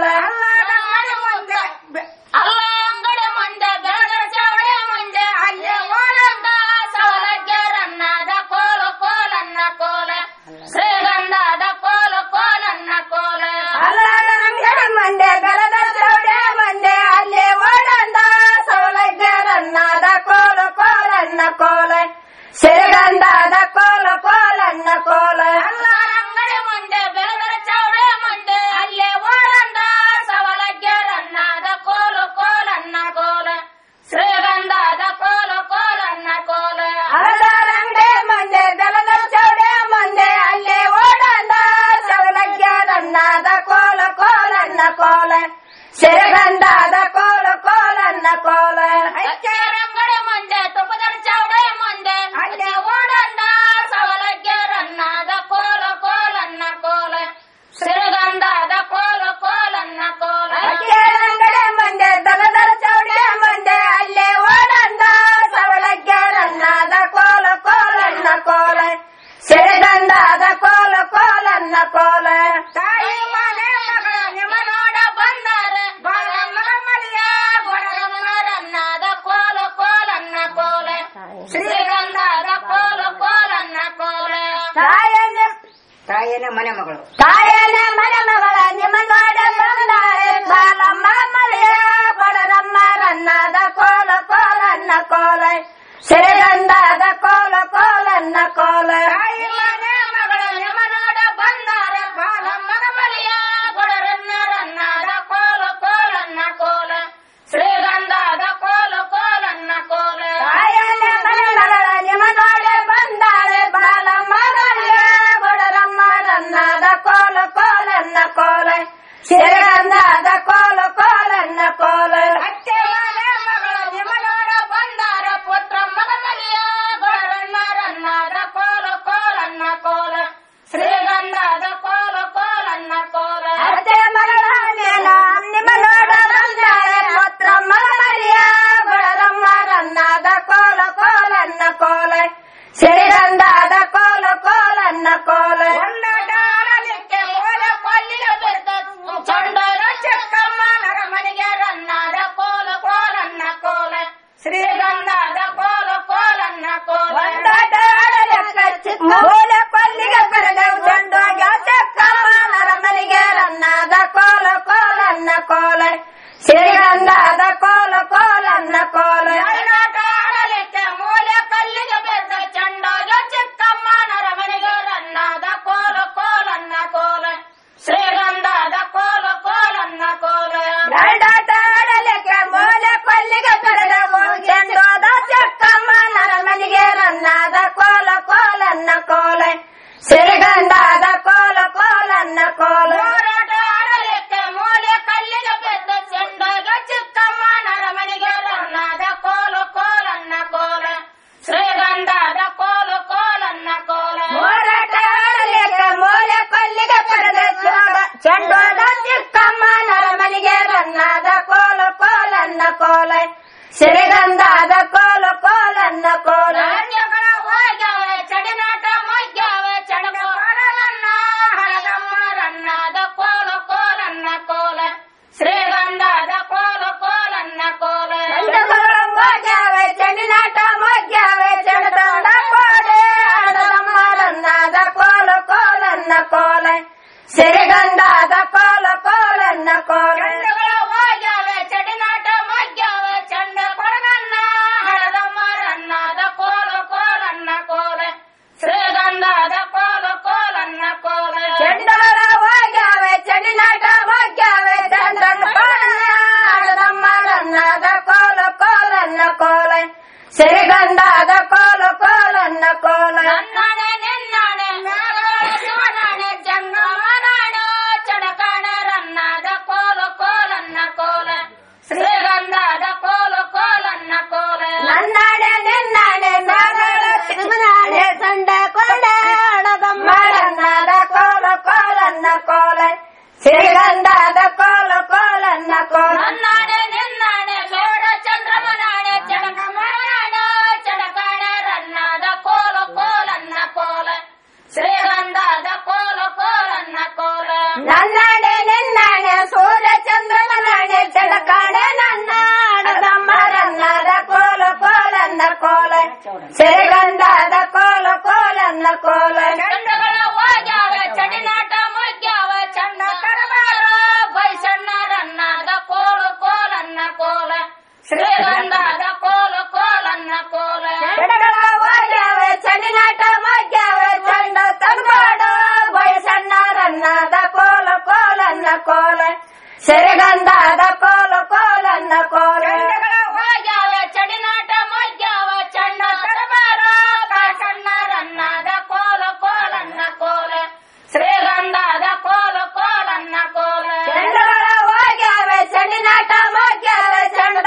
ಅಲ್ಲ ಅಂಗಡಿ ಮುಂದೆ ಬೆಳಗರ ಚೌಡೆ ಮುಂದೆ ಅಲ್ಲೇ ಓಡಂದ ಸೌಲಭ್ಯರನ್ನದ ಕೋಲ ಕೋಲನ್ನ ಕೋಲ ಶ್ರೀಗಂಧದ ಕೋಲ ಕೋಲನ್ನ ಕೋಲ ಅಲ್ಲದ ಅಂಗಡಿ ಮಂದೆ ಬೆಲದ ಚೌಡೆ ಮಂದೆ ಅಲ್ಲಿ ಓಡಂದ ಸೌಲಭ್ಯರನ್ನದ ಕೋಲ ಕೋಲನ್ನ ಕೋಲ ಸಿರಿಗಂಧದ ಕೋಲ ಕೋಲನ್ನ ಕೋಲ ಅಲ್ಲ ಅಂಗಡಿ ಮುಂದೆ ಬೆಳಗರ ಚೌಡೆ ಮುಂದೆ ಅಲ್ಲೇ ಓಡಂದ ಸೌಲಭ್ಯರನ್ನದ ಕೋಲ ಕೋಲನ್ನ ಕೋಲ ಶ್ರೀಗಂಧದ ಕೋಲ ಕೋಲನ್ನ ಕೋಲ ಅರದಾರಂಗಡೆ ಮಂದೆ ಬೆಲದ ಚೌಡೆ ಮಂದೆ ಅಲ್ಲಿ ಓಡಂದ ಸೌಲಭ್ಯರನ್ನದ ಕೋಲ ಕೋಲನ್ನ ಕೋಲ ಸಿರಿಗಂಧದ ಕೋಲ ಕೋಲನ್ನ ಕೋಲ ಅಚ್ಚರಂಗಡಿ ಮುಂದೆ ತುಪ್ಪದರ ಚೌಡೆ ಮುಂದೆ ಅಲ್ಲೇ ಓಡಂದ ಸವಲಗ್ಯರನ್ನದ ಕೋಲ ಕೋಲನ್ನ ಕೋಲ ಸಿರಿಗಂಧದ ಕೋಲ ಕೋಲನ್ನ ಕೋಲ ಅಂಗಡೆ ಮಂದೆ ದಲದರ ಚೌಡೆ ಮಂದೆ ಅಲ್ಲೇ ಓಡಂದ ಸವಲಗ್ಯರನ್ನದ ಕೋಲ ಕೋಲನ್ನ ಕೋಲ ಸಿರಿಗಂಧದ ಕೋಲ ಕೋಲನ್ನ ಕೋಲ ತಾಯಿ ಮನೆ ಮಗಳ ನಿಮ್ಮ ನೋಡ ಬಂದರೆ ಬಾಳಮ್ಮ ಮಲಿಯ ಗೊಡಗಮ್ಮರನ್ನದ ಕೋಲ ಕೋಲನ್ನ ಕೋಲ ಶ್ರೀಗಂಧದ ಕೋಲ ಕೋಲನ್ನ ಕೋಲ ತಾಯನ ತಾಯಿಯೇ ಮನೆ ಮಗಳು ತಾಯನ ಮನೆ ಮಗಳ ನಿಮ್ಮ ನೋಡ ಬಂದಾರೆ ಬಾಲಮ್ಮ ಮಳೆಯ ಬಡರಮ್ಮ ರನ್ನದ ಕೋಲ ಕೋಲನ್ನ ಕೋಲ ಸಿರಿಗಂಧದ ಕೋಲ ಕೋಲನ್ನ ಕೋಲ ತಾಯಿ ಮನೆ ಮಗಳ ನಿಮ್ಮ ನೋಡ ಬಂದರೆ ಬಾಲಮ್ಮನ ಮಲಿಯ ಗೊಡರನ್ನರನ್ನದ ಕೋಲ ಕೋಲನ್ನ ಕೋಲ ಶ್ರೀಗಂಧದ ಕೋಲ ಕೋಲನ್ನ ಕೋಲ ತಾಯನ ಮನೆ ಮಗಳ ನಿಮ್ಮ ನೋಡ ಬಂದಾರೆ ಬಾಲಮ್ಮ ಮಳೆಯ ಬಡರಮ್ಮ ರನ್ನದ ಕೋಲ ಕೋಲನ್ನ ಕೋಲ ಸಿರಿಗಂಧದ ಕೋಲ ಕೋಲನ್ನ ಕೋಲ ಅತ್ತೆ ಮನೆ ಮಗಳ ನಿಮ್ಮ ನೋಡ ಬಂದಾರ ಪುತ್ರ ಮಗ ಮಲಿಯ ಗೊಡರನ್ನರನ್ನದ ಕೋಲ ಕೋಲನ್ನ ಕೋಲ ಶ್ರೀಗಂಧದ ಕೋಲ ಕೋಲನ್ನ ಕೋಲ ಅತ್ತೆ ಮಗಳ ನೇನ ನಿಮ್ಮ ನೋಡ ಬಂದಾರೆ ಪುತ್ರ ಮರಿಯ ಗೊಳರಮ್ಮ ರನ್ನದ ಕೋಲ ಕೋಲನ್ನ ಕೋಲ ಸಿರಿಗಂಧದ ಕೋಲ ಕೋಲನ್ನ ಕೋಲ ಕೊಂಡಾಡಲಿಕ್ಕೆ ಮೂಲ ಕೊಲ್ಲಿನ ಬಿದ್ದ ಚಂಡರ ಚೆಕ್ಕಮ್ಮ ನರಮನೆಗೆ ರನ್ನದ ಕೋಲ ಕೋಲನ್ನ ಕೋಲ ಶ್ರೀಗಂಧದ ಕೋಲ ಕೋಲನ್ನ ಕೋಲ ಮೂಲ ಕೊಲ್ಲಿಗೆ ಕರೆದವು ಚಂಡೋಗ ಚಕ್ಕಮ್ಮ ನರಮನಿಗೆ ರನ್ನದ ಕೋಲ ಕೋಲನ್ನ ಕೋಲ ಸಿರಿಗಂಧದ ಕೋಲ ಕೋಲನ್ನ ಕೋಲ ಆಡಲಿಕ್ಕೆ ಮೂಲ ಕಲ್ಲಿಗೆ ಬಿದ್ದ ಚಂಡಾಗ ಚಿಕ್ಕಮ್ಮ ನರಮನೆಗೆ ರನ್ನದ ಕೋಲ ಕೋಲನ್ನ ಕೋಲ ಶ್ರೀಗಂಧದ ಕೋಲ ಕೋಲನ್ನ ಕೋಲ ಗಂಡಾಟ ಆಡಲಿಕ್ಕೆ ಮೂಲ ಕೊಲ್ಲಿಗೆ ಕರೆದವು ಚೆಂಡೋದ ಚಕ್ಕಮ್ಮ ನರಮನಿಗೆ ರನ್ನದ ಕೋಲ ಕೋಲನ್ನ ಕೋಲ ಸಿರಿಗಂಧದ ಕೋಲ ಕೋಲನ್ನ ಕೋಲ ಹೋರಾಟ ಆಡಲಿಕ್ಕೆ ಮೂಲೆ ಕಲ್ಲಿಗೆ ಬಿದ್ದ ಚೆಂಡಾಗ ಚಿಕ್ಕಮ್ಮ ನರಮನೆಗೆ ರನ್ನದ ಕೋಲ ಕೋಲನ್ನ ಕೋಲ ರನ್ನದ ಕೋಲ ಕೋಲನ್ನ ಕೋಲ ಸಿರಿಗಂಧದ ಕೋಲ ಕೋಲನ್ನ ಕೋಲ ರಾಜ್ಯಗಳ ಹೋಗ್ಯಾವೆ ಚಡಿನಾಟ ಮೊಗ್ಯಾವೆ ಚಡಕೋರನ್ನ ಹಳದಮ್ಮ ರನ್ನದ ಕೋಲ ಕೋಲನ್ನ ಕೋಲ ಶ್ರೀಗಂಧದ ಕೋಲ ಕೋಲನ್ನ ಕೋಲ ಗಂಡಗಳು ಮೋಗ್ಯಾವೆ ಚಂಡಿನಾಟ ಮೋಗ್ಯಾವೆ ಚಂಡದ ಕೋಲೆ ಹಣದಮ್ಮ ರನ್ನದ ಕೋಲ ಕೋಲನ್ನ ಕೋಲ ಸಿರಿಗಂಧದ ಕೋಲ ಕೋಲನ್ನ ಕೋಲ ಚಂಡಗಳ ಹೋಗ್ಯಾವೆ ಚಡಿನಾಟ ಮೊಗ್ಯಾವೆ ಚಂಡ ಕೊಡಗನ್ನ ಹಳದಮ್ಮ ರನ್ನದ ಕೋಲ ಕೋಲನ್ನ ಕೋಲ ಶ್ರೀಗಂಧದ ಕೋಲ ಕೋಲನ್ನ ಕೋಲ ಚೆಂಡಗಳ ಹೋಗ್ಯಾವೆ ಚಂಡಿನಾಟ ಮೋಗ್ಯಾವೆ ಚಂಡನ ಕೋಲನ್ನ ಹಣದಮ್ಮ ರನ್ನದ ಕೋಲ ಕೋಲನ್ನ ಕೋಲ ಸಿರಿಗಂಧದ ಕೋಲ ಕೋಲನ್ನ ಕೋಲ ನನ್ನಾಣೆ ನಿನ್ನಾಣೆ ಮ್ಯಾಗಳ ಶಿವನಾಣೆ ಜಂಗಮನಾಣೆ ಚಡಕಾಣ ರನ್ನದ ಕೋಲ ಕೋಲನ್ನ ಕೋಲ ಶ್ರೀಗಂಧದ ಕೋಲ ಕೋಲನ್ನ ಕೋಲ ನನ್ನಾಡೆ ನಿನ್ನಾಡೆ ನಾಗಳ ಶಿವನಾಡೆ ಸಂಡ ಕೊಂಡೆ ಹಣದಮ್ಮ ರನ್ನದ ಕೋಲ ಕೋಲನ್ನ ಕೋಲ ಸಿರಿಗಂಧದ ಕೋಲ ಕೋಲನ್ನ ಕೋಲ ನನ್ನಾಣೆ ನಿನ್ನಾಣೆ ಗೌಡ ಚಂದ್ರಮನಾಣೆ ಚಡಕಮನಾಣೆ ಚಡಕಾಣ ರನ್ನದ ಕೋಲ ಕೋಲನ್ನ ಕೋಲ ಶ್ರೀಗಂಧದ ಕೋಲ ಕೋಲನ್ನ ಕೋಲ ನನ್ನಾಡೆ ನಿನ್ನಾಡೆ ಸೂರ್ಯ ಚಂದ್ರಮನಾಡೆ ಚಡಕಾಡೆ ನನ್ನ ಹಣದಮ್ಮ ರನ್ನದ ಕೋಲ ಕೋಲನ್ನ ಕೋಲ ಸಿರಿಗಂಧದ ಕೋಲ ಕೋಲನ್ನ ಕೋಲ ಚಂಡಗಳ ಹೋಗ್ಯಾವೆ ಚಡಿನಾಟ ಮುಗ್ಯಾವ ಚಂಡ ಕರಬಾರ ಬೈಸಣ್ಣ ರನ್ನದ ಕೋಲ ಕೋಲನ್ನ ಕೋಲ ಶ್ರೀಗಂಧದ ಕೋಲ ಕೋಲನ್ನ ಕೋಲ ಎಡಗಳ ಹೋಗ್ಯಾವೆ ಚಂಡಿನಾಟ ಮಗ್ಯಾವೆ ಚಂಡ ತಂದ್ಮಾಡು ಬಯಸಣ್ಣ ರನ್ನದ ಕೋಲ ಕೋಲನ್ನ ಕೋಲ ಸೆರೆಗಂಧದ ಕೋಲ ಕೋಲನ್ನ ಕೋಲ ಚಂಡಗಳ ಹೋಗ್ಯಾವೆ ಚಡಿನಾಟ ಮುಗ್ಯಾವ ಚಂಡ ಕರಬಾರ ಬೈಸಣ್ಣ ರನ್ನದ ಕೋಲ ಕೋಲನ್ನ ಕೋಲ ಶ್ರೀಗಂಧದ ಕೋಲ ಕೋಲನ್ನ ಕೋಲ ಚಂಡಗಳ ಹೋಗ್ಯಾವೆ ಚಂಡಿನಾಟ ಮಗ್ಯಾವೆ ಚಂಡ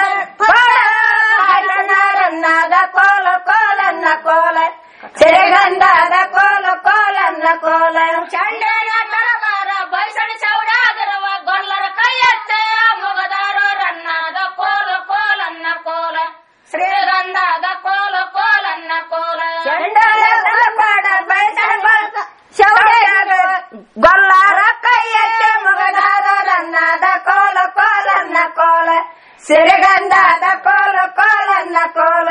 ಬಯಸಣ್ಣ ರನ್ನದ ಕೋಲ ಕೋಲನ್ನ ಕೋಲ ಸೆರೆಗಂಧದ ಕೋಲ ಕೋಲನ್ನ ಕೋಲ ಚಂಡನ ತರಬಾರ ಬೈಸಣ ಚೌಡಾಗರವ ಗೊಲ್ಲರ ಕೈಯತ್ತೆ ಮುಗದಾರ ರನ್ನದ ಕೋಲ ಕೋಲನ್ನ ಕೋಲ ಶ್ರೀಗಂಧದ ಕೋಲ ಕೋಲನ್ನ ಕೋಲ ಚಂಡಲ ತಲಪಾಡ ಬಯಸಣ ಶೌರ್ಯಾಗ ಗೊಲ್ಲಾರ ಕೈಯಕ್ಕೆ ಮುಗದಾರ ರನ್ನದ ಕೋಲ ಕೋಲನ್ನ ಕೋಲ ಸಿರಿಗಂಧದ ಕೋಲ ಕೋಲನ್ನ ಕೋಲ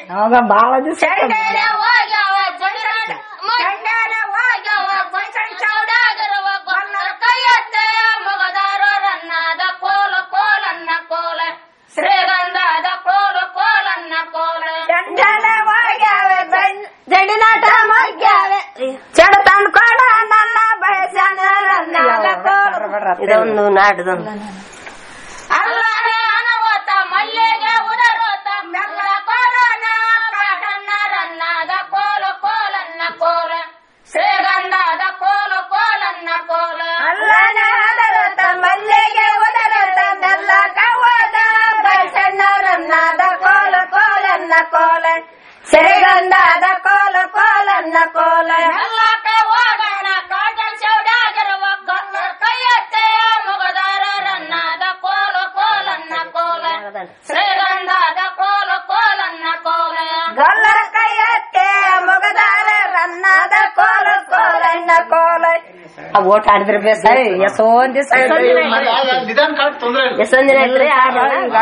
ಚಂಡನ ಹೋಗ್ಯಾವ ಜಡಿರಾಟ ಚಂಡನ ಹೋಗ್ಯಾವ ಬೈಸಣ ಚೌಡಾಗರವ ಗೊಲ್ಲರ ಕೈಯತ್ತೆ ಮುಗದಾರ ರನ್ನದ ಕೋಲ ಕೋಲನ್ನ ಕೋಲ ಶ್ರೀಗಂಧದ ಕೋಲ ಕೋಲನ್ನ ಕೋಲ ಚಂಡಲ ಹೋಗ್ಯಾವೆ ಜಡಿನಾಟ ಮಗ್ಯಾವೆ ಚಡ ತಂದ್ಕೊಡ ನನ್ನ ಬಯಸಣ ರನ್ನದ ಕೋಲ ಇದೊಂದು ನಾಡ್ದೊಂದು ಅಲ್ಲನೆ ಅನವತ ಮಲ್ಲಿಗೆ ಉದರೋತ ಮೆಲ್ಲ ಕೊರೋನ ಕಾಟನ್ನ ರನ್ನದ ಕೋಲ ಕೋಲನ್ನ ಕೋಲ ಶ್ರೀಗಂಧದ ಕೋಲ ಕೋಲನ್ನ ಕೋಲ ಅಲ್ಲನ ಹದರತ ಮಲ್ಲಿಗೆ ಉದರತ ನೆಲ್ಲ ಕವದ ಬಸಣ್ಣ ರನ್ನದ ಕೋಲ ಕೋಲನ್ನ ಕೋಲ ಸಿರಿಗಂಧದ ಕೋಲ ಕೋಲನ್ನ ಕೋಲ ಎಲ್ಲಕ್ಕೆ ಹೋಗೋಣ ಕಾಟನ್ ಚೌಡಾಗಿರುವ ಗಲ್ಲ ಕೈಯತ್ತೆ ಮುಗದಾರ ರನ್ನದ ಕೋಲ ಕೋಲನ್ನ ಕೋಲ ಶ್ರೀಗಂಧದ ಕೋಲ ಕೋಲನ್ನ ಕೋಲ ಗೊಲ್ಲರ ಕೈಯತ್ತೆ ಮುಗದಾರ ರನ್ನದ ಕೋಲ ಕೋಲನ್ನ ಕೋಲ ಆ ಓಟ್ ಆಡಿದ್ರೆ ಬೇಸ ಎಷ್ಟೊಂದ್ ದಿವಸ ನಿಧಾನ ಕಾಲಕ್ಕೆ ತೊಂದ್ರೆ ಇಲ್ಲ ಎಷ್ಟೊಂದ್ ದಿನ ಐತ್ರಿ ಆಡಿಲ್ಲ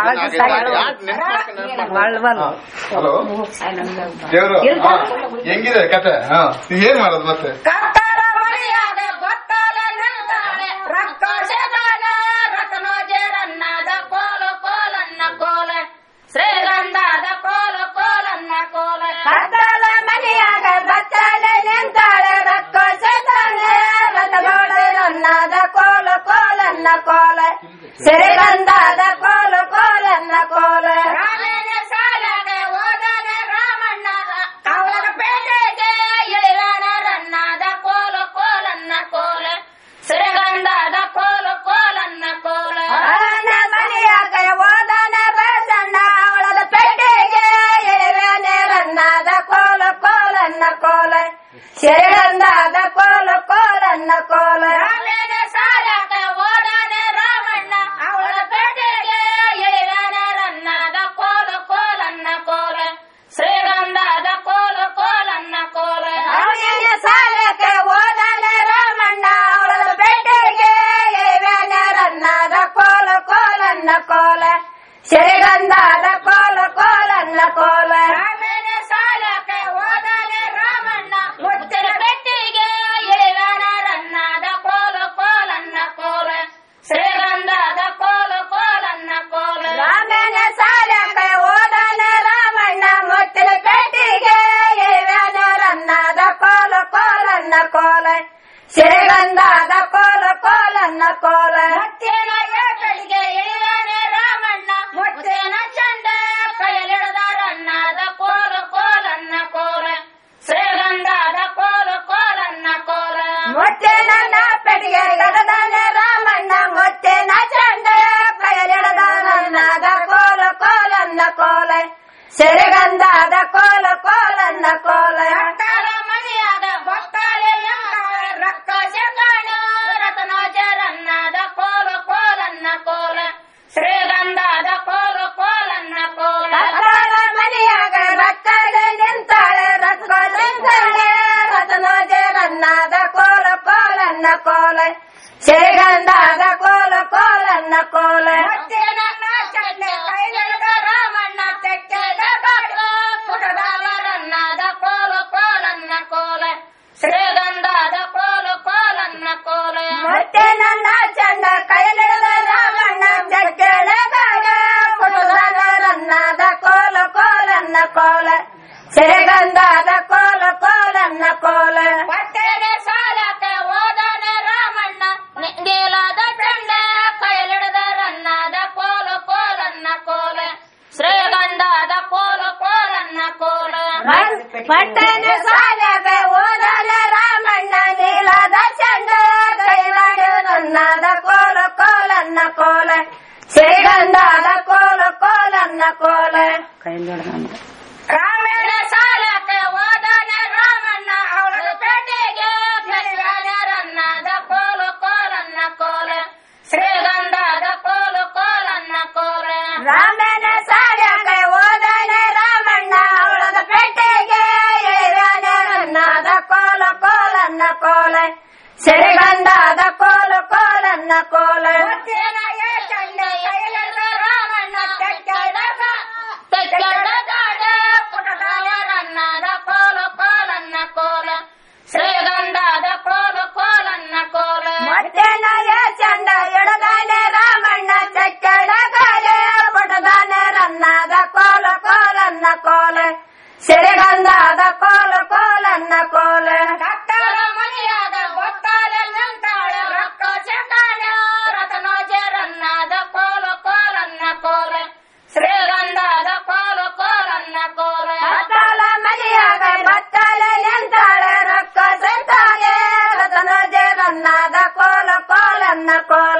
ಹಲೋ ದೇವ್ರು ಹಾ, ಹೆಂಗಿದೆ ಕತೆ ಹಾ ಏನ್ ಮಾಡೋದು ಮತ್ತೆ ಕತ್ತಲ ಮರಿಯಾದ ಗೊತ್ತಲ ನಿಲ್ದಾಳೆ ರಕ್ತ ಶೇತಾನ ರತ್ನೋಜೆ ರನ್ನದ ಕೋಲ ಕೋಲನ್ನ ಕೋಲ ಶ್ರೀಗಂಧದ ಕೋಲ ಕೋಲನ್ನ ಕೋಲ ಕತ್ತಲ ಮನೆಯಾಗ ಬತ್ತಲೆ ನಿಂತಾಳೆ ರಕ್ಕ ಸತಾನೆ ರಥಗೋಳ ರನ್ನದ ಕೋಲ ಕೋಲನ್ನ ಕೋಲ ಸಿರಿಗಂಧದ ಕೋಲ ಕೋಲನ್ನ ಕೋಲ ರಾಮೇನ ಸಾಲಗೆ ಓದನೆ ರಾಮಣ್ಣ ಅವರ ಪೇಟೆಗೆ ಇಳಿದಾನ ರನ್ನದ ಕೋಲ ಕೋಲನ್ನ ಕೋಲ ಶ್ರೀಗಂಧದ ಕೋಲ ಕೋಲನ್ನ ಕೋಲ ಅವನ ಮನೆಯಾಗ ಓದನ ಬಸಣ್ಣ ಅವಳದ ಪೆಟ್ಟಿಗೆ ಎಳೆವೇನೆ ರನ್ನದ ಕೋಲ ಕೋಲನ್ನ ಕೋಲ ಸಿರಿಗಂಧದ ಕೋಲ ಕೋಲನ್ನ ಕೋಲ ರಾಮೇನ ಸಾಲಗೆ ಓದನೆ ರಾಮಣ್ಣ ಅವಳ ಕೋಲನ್ನ ಕೋಲ ಸಿರಿಗಂಧದ ಕೋಲ ಕೋಲನ್ನ ಕೋಲ ರಾಮನ ಸಾಲಕ್ಕೆ ಹೋದನೆ ರಾಮಣ್ಣ ಮುತ್ತಿನ ಪೆಟ್ಟಿಗೆ ಇಳಿವನ ರನ್ನದ ಕೋಲ ಕೋಲನ್ನ ಕೋಲ ಶ್ರೀಗಂಧದ ಕೋಲ ಕೋಲನ್ನ ಕೋಲ ರಾಮನ ಸಾಲಕ್ಕೆ ಹೋದನೆ ರಾಮಣ್ಣ ಮುತ್ತಿನ ಪೆಟ್ಟಿಗೆ ಇಳಿವನ ರನ್ನದ ಕೋಲ ಕೋಲನ್ನ ಕೋಲ ಶ್ರೀಗಂಧದ ಕೋಲ ಕೋಲನ್ನ ಕೋಲ ಮುತ್ತಿನ ಏಟಡಿಗೆ ಇಳಿವನೆ ರಾಮಣ್ಣ ಮುತ್ತಿನ ಚಂಡ ಕೈಯಲಿಡದ ರನ್ನದ ಕೋಲ ಕೋಲನ್ನ ಕೋಲ ಶ್ರೀಗಂಧದ ಕೋಲ ಕೋಲನ್ನ ಕೋಲ ಮುತ್ತಿನ ಪೆಟ್ಟಿಗೆ ಗದನೆ ರಾಮಣ್ಣ ಮುತ್ತಿನ ಚಂಡ ಕೈಯಲಿಡದ ರನ್ನದ ಕೋಲ ಕೋಲನ್ನ ಕೋಲ ಸೆರೆಗಂಧದ ಕೋಲ ಕೋಲನ್ನ ಕೋಲ ಮನೆಯಾದ ಭಕ್ತಾಲೆ ರಕ್ಕ ಜಗಾಣ ರತನೋಜ ರನ್ನದ ಕೋಲ ಕೋಲನ್ನ ಕೋಲ ಶ್ರೀಗಂಧದ ಕೋಲ ಕೋಲನ್ನ ಕೋಲ ಮನೆಯಾಗ ರಕ್ಕದ ನಿಂತಾಳೆ ರಕ್ಕ ನಿಂತಾಳೆ ರತನೋಜ ರನ್ನದ ಕೋಲ ಕೋಲನ್ನ ಕೋಲ ಶ್ರೀಗಂಧದ ಕೋಲ ಕೋಲನ್ನ ಕೋಲ ರಾಮಣ್ಣ ತೆಕ್ಕದ ಪುಟದಾವರನ್ನದ ಕೋಲ ಕೋಲನ್ನ ಕೋಲ ಶ್ರೀಗಂಧದ ಕೋಲ ಕೋಲನ್ನ ಕೋಲ ಮತ್ತೆ ನನ್ನ ಚಂಡ ಕೈಲಿಡದ ರಾಮಣ್ಣ ತೆಕ್ಕದ ಪುಟದಾವರನ್ನದ ಕೋಲ ಕೋಲನ್ನ ಕೋಲ ಶ್ರೀಗಂಧದ ಕೋಲ ಕೋಲನ್ನ ಕೋಲ ಹೊಟ್ಟೆಗೆ ಸಾಲಕ್ಕೆ ಹೋದನೆ ರಾಮಣ್ಣ ನೀಲಾದ ಚಂಡ ಕೈಲಿಡದ ರನ್ನದ ಕೋಲ ಕೋಲನ್ನ ಕೋಲ ಶ್ರೀಗಂಧದ ಕೋಲ ಕೋಲನ್ನ ಕೋಲ ಪಟ್ಟಣ ಸಾಲಕ್ಕೆ ಹೋದನೆ ರಾಮಣ್ಣ ನೀಲಾದ ಚಂಡ ಕೈಲಾಡು ನನ್ನದ ಕೋಲ ಕೋಲನ್ನ ಕೋಲ ಶ್ರೀಗಂಧದ ಕೋಲ ಕೋಲನ್ನ ಕೋಲ ಕೈಲಿಡ್ದಂತ ರಾಮಣ್ಣ ಸಾಲಕ್ಕೆ ಹೋದನೆ ರಾಮಣ್ಣ ಅವಳ ಪೇಟೆಗೆ ರನ್ನದ ಕೋಲ ಕೋಲನ್ನ ಕೋಲ ಶ್ರೀಗಂಧದ ಕೋಲ ಕೋಲನ್ನ ಕೋಲ ರಾಮನ ಸಾಲಕ್ಕೆ ಹೋದನೆ ರಾಮಣ್ಣ ಅವಳದ ಪೇಟೆಗೆ ರನ್ನದ ಕೋಲ ಕೋಲನ್ನ ಕೋಲ ಶ್ರೀಗಂಧದ ಕೋಲ ಕೋಲನ್ನ ಕೋಲ ರಾಮಣ್ಣ ಪುಟದಾವರನ್ನದ ಕೋಲ ಕೋಲನ್ನ ಕೋಲ ಶ್ರೀಗಂಧದ ಕೋಲ ಕೋಲನ್ನ ಕೋಲ ಮಧ್ಯಾಹ್ನ ಚಂಡ ಎಡದಾನೆ ರಾಮಣ್ಣ ಚಕ್ಕಡ ಕಾಲೆ ಪುಟದಾನೆ ರನ್ನದ ಕೋಲ ಕೋಲನ್ನ ಕೋಲ ಶ್ರೀಗಂಧದ ಕೋಲ ಕೋಲನ್ನ ಕೋಲ ಕಟ್ಟಡ ಮನೆಯಾದ ಗೊತ್ತಾಲೆ ನಿಂತಾಳೆ ರೊಕ್ಕ ಚಕಾಲ ರತನೋಜ ರನ್ನದ ಕೋಲ ಕೋಲನ್ನ ಕೋಲ ಶ್ರೀಗಂಧದ ಕೋಲ ಕೋಲನ್ನ ಕೋಲ ಬತ್ತಾಲ ಮನೆಯಾಗ ಬತ್ತಾಲೆ ನಿಂತಾಳೆ ರೊಕ್ಕ ಸಂತಾಳೆ ರತನೋಜ ರನ್ನದ ಕೋಲ ಕೋಲನ್ನ ಕೋಲ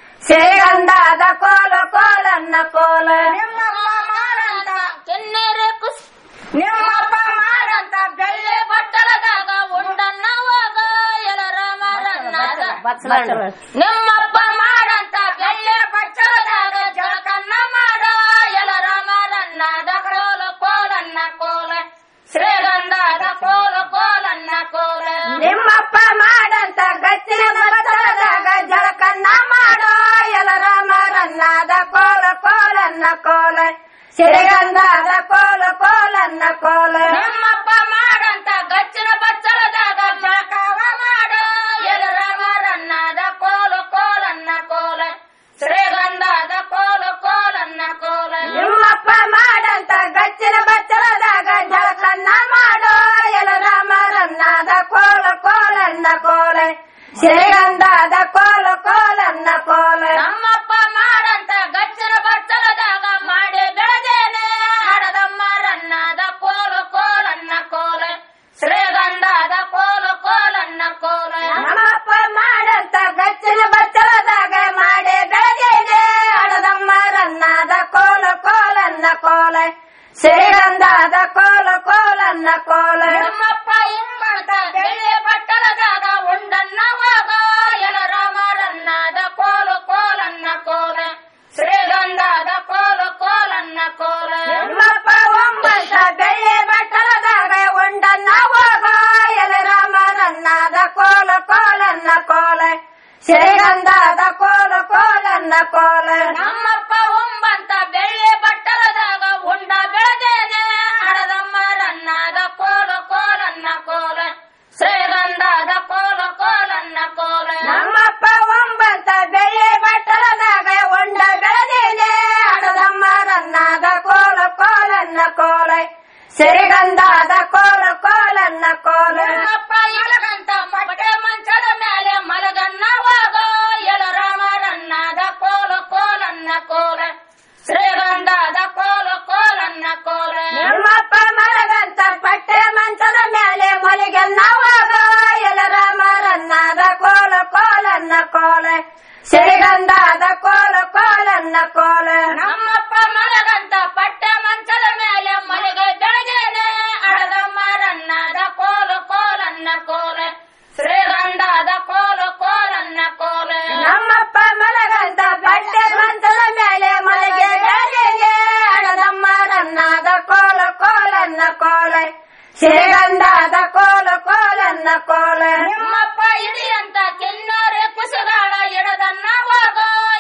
ಶ್ರೀಗಂಧದ ಕೋಲ ಕೋಲನ್ನ ಕೋಲ ನಿಮ್ಮಪ್ಪ ಮಾಡಂತ ಕೆನ್ನೆರೆ ಕುಸ್ ನಿಮ್ಮಪ್ಪ ಮಾಡಂತ ಬೆಳ್ಳಿ ಬಟ್ಟಲದಾಗ ಉಂಡನ್ನ ಹೋಗ ಎಲರ ಮರನ್ನದ ನಿಮ್ಮಪ್ಪ ಮಾಡಂತ ಬೆಳ್ಳಿ ಬಚ್ಚಲದಾಗ ಜಳಕನ್ನ ಮಾಡ ಎಲರ ಮರನ್ನದ ಕೋಲ ಕೋಲನ್ನ ಕೋಲ ಶ್ರೀಗಂಧದ ಕೋಲ ಕೋಲನ್ನ ಕೋಲ ನಿಮ್ಮಪ್ಪ ಮಾಡಂತ ಗಚ್ಚಿನ ಬಚ್ಚಲದಾಗ ಜಳಕನ್ನ ಮಾಡೋ ಎಲರ ಮರನ್ನದ ಕೋಲ ಕೋಲನ್ನ ಕೋಲ ಶ್ರೀಗಂಧದ ಕೋಲ ಕೋಲನ್ನ ಕೋಲ ನಿಮ್ಮಪ್ಪ ಮಾಡಂತ ಗಚ್ಚಿನ ಬಚ್ಚಲದಾಗ ಜಳಕವ ಮಾಡೋ ಎಲರ ಮರನ್ನದ ಕೋಲ ಕೋಲನ್ನ ಕೋಲ ಶ್ರೀಗಂಧದ ಕೋಲ ಕೋಲನ್ನ ಕೋಲ ನಿಮ್ಮಪ್ಪ ಮಾಡಂತ ಗಚ್ಚಿನ ಬಚ್ಚಲದಾಗ ಜಳಕನ್ನ ಮಾಡೋ ಎಲರ ಮರನ್ನದ ಕೋಲ ಕೋಲನ್ನ ಕೋಲ ಶ್ರೀಗಂಧದ ಕೋಲ ಕೋಲನ್ನ ಕೋಲ ನಮ್ಮಪ್ಪ ಮಾಡಂತ ಗಚ್ಚಿನ ಬಚ್ಚಲದಾಗ ಮಾಡಿ ಬೆಳೆದೇನೆ ಹಡದಮ್ಮ ರನ್ನದ ಕೋಲ ಕೋಲನ್ನ ಕೋಲ ಶ್ರೀಗಂಧದ ಕೋಲ ಕೋಲನ್ನ ಕೋಲ ನಮ್ಮಪ್ಪ ಮಾಡಂತ ಗಚ್ಚಿನ ಬಚ್ಚಲದಾಗ ಮಾಡಿ ಬೆಳೆದೇನೆ ಹಡದಮ್ಮ ರನ್ನದ ಕೋಲ ಕೋಲನ್ನ ಕೋಲ ಶ್ರೀಗಂಧದ ಕೋಲ ಕೋಲನ್ನ ಕೋಲ ನಮ್ಮಪ್ಪ ಇಂಬಂತ ಬೆಳ್ಳಿ ಬಟ್ಟಲದಾಗ ಉಂಡನ್ನ ಹೋಗ ಎಲರ ಮರನ್ನದ ಕೋಲ ಕೋಲನ್ನ ಕೋಲ ಶ್ರೀಗಂಧದ ಕೋಲ ಕೋಲನ್ನ ಕೋಲ ನಿಮ್ಮಪ್ಪ ಒಂಬಂತ ಬೆಳ್ಳಿ ಬಟ್ಟಲದಾಗ ಉಂಡನ್ನ ಹೋಗ ಎಲರ ಮರನ್ನದ ಕೋಲ ಕೋಲನ್ನ ಕೋಲ ಶ್ರೀಗಂಧದ ಕೋಲ ಕೋಲನ್ನ ಕೋಲ ನಮ್ಮಪ್ಪ ಒಂಬಂತ ಬೆಳ್ಳಿ ಬಟ್ಟಲದಾಗ ಉಂಡ ಬೆಳೆದೇನೆ ಹಡದಮ್ಮ ರನ್ನಾದ ಕೋಲ ಕೋಲನ್ನ ಕೋಲ ಶ್ರೀಗಂಧದ ಕೋಲ ಕೋಲನ್ನ ಕೋಲ ನಮ್ಮಪ್ಪ ಒಂಬಂತ ಬೆಳ್ಳಿ ಬಟ್ಟಲದಾಗ ಉಂಡ ಬೆಳೆದೇನೆ ಹಡದಮ್ಮ ರನ್ನಾದ ಕೋಲ ಕೋಲನ್ನ ಕೋಲ ಸಿರಿಗಂಧದ ಕೋಲ ಕೋಲನ್ನ ಕೋಲ ನಮ್ಮಪ್ಪ ಇಳಗಂತ ಮೊಟ್ಟೆ ಮಂಚದ ಮೇಲೆ ಮಲಗನ್ನವಾಗ ಎಲರಾಮರನ್ನದ ಕೋಲ ಕೋಲನ್ನ ಕೋಲ ಶ್ರೀಗಂಧದ ಕೋಲ ಕೋಲನ್ನ ಕೋಲ ನಮ್ಮಪ್ಪ ಮಲಗಂತ ಪಟ್ಟೆ ಮಂಚದ ಮೇಲೆ ಮಲಗನ್ನವಾಗ ಎಲರಾಮರನ್ನದ ಕೋಲ ಕೋಲನ್ನ ಕೋಲ ಸಿರಿಗಂಧದ ಕೋಲ ಕೋಲನ್ನ ಕೋಲ ನಮ್ಮಪ್ಪ ಮಲಗಂತ ಪಟ್ಟೆ ಮಂಚದ ಮೇಲೆ ಮಲಗ ಬೆಳಗೇನೆ ಅಡದಮ್ಮ ರನ್ನದ ಕೋಲ ಕೋಲನ್ನ ಕೋಲ ಶ್ರೀಗಂಧದ ಕೋಲ ಕೋಲನ್ನ ಕೋಲ ನಮ್ಮಪ್ಪ ಮಲಗಂತ ಪಟ್ಟೆ ಮಂಚದ ಮೇಲೆ ಮಲಗೆ ಬೆಳಗೇನೆ ಅಡದಮ್ಮ ರನ್ನದ ಕೋಲ ಕೋಲನ್ನ ಕೋಲ ಶ್ರೀಗಂಧದ ಕೋಲ ಕೋಲನ್ನ ಕೋಲ ನಿಮ್ಮಪ್ಪ ಇಡಿಯಂತ ಕೆನ್ನೋರೆ ಕುಸುಗಾಳ ಎಡದನ್ನ ಹೋಗ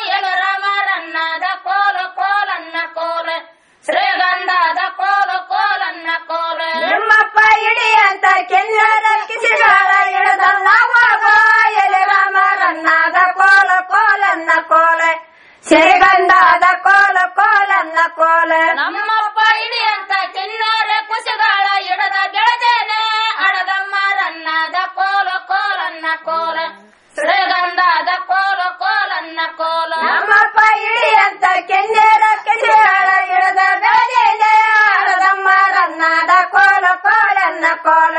ಎಲರಾಮರನ್ನದ ಕೋಲ ಕೋಲನ್ನ ಕೋಲ ಶ್ರೀಗಂಧದ ಕೋಲ ಕೋಲನ್ನ ಕೋಲ ನಿಮ್ಮಪ್ಪ ಇಡಿಯಂತ ಕೆನ್ನೋರ ಕಿಸಿಗಾಳ ಎಡದನ್ನ ಹೋಗ ಎಲರಾಮರನ್ನದ ಕೋಲ ಕೋಲನ್ನ ಕೋಲ ಶ್ರೀಗಂಧದ ಕೋಲ ಕೋಲನ್ನ ಕೋಲ ನಮ್ಮಪ್ಪ ಇಡಿಯಂತ ಕೆನ್ನೋರೆ ಕುಸುಗಾಳ ಎಡದ ಬೆಳೆದೇನೆ ಹಡದಮ್ಮ ರನ್ನದ ಕೋಲ ಕೋಲನ್ನ ಕೋಲ ಶ್ರೀಗಂಧದ ಕೋಲ ಕೋಲನ್ನ ಕೋಲ ನಮ್ಮಪ್ಪ ಇಡಿಯಂತ ಕೆನ್ನೇರ ಕೆನ್ನೇಳ ಎಡದ ಬೆಳೆದೇನೆ ಹಡದಮ್ಮ ರನ್ನದ ಕೋಲ ಕೋಲನ್ನ ಕೋಲ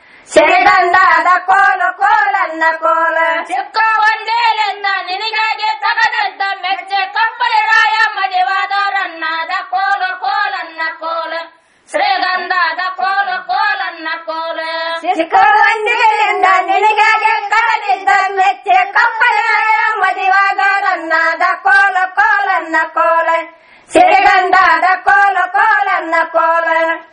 ಶ್ರೀಗಂಧದ ಕೋಲ ಕೋಲನ್ನ ಕೋಲ ಚಿಕ್ಕ ಒಂದೇಲೆಂದ ನಿನಗಾಗಿ ತಗದಂತ ಮೆಚ್ಚೆ ಕಪ್ಪಳಿ ರಾಯ ಮದಿವಾದ ರನ್ನದ ಕೋಲ ಕೋಲನ್ನ ಕೋಲ ಶ್ರೀಗಂಧದ ಕೋಲ ಕೋಲನ್ನ ಕೋಲ ಚಿಕ್ಕ ಒಂದೇಲೆಂದ ನಿನಗಾಗಿ ಕಳೆದಿದ್ದ ಮೆಚ್ಚೆ ಕಪ್ಪಳಿ ರಾಯ ಮದಿವಾದ ರನ್ನದ ಕೋಲ ಕೋಲನ್ನ ಕೋಲ ಶ್ರೀಗಂಧದ ಕೋಲ ಕೋಲನ್ನ ಕೋಲ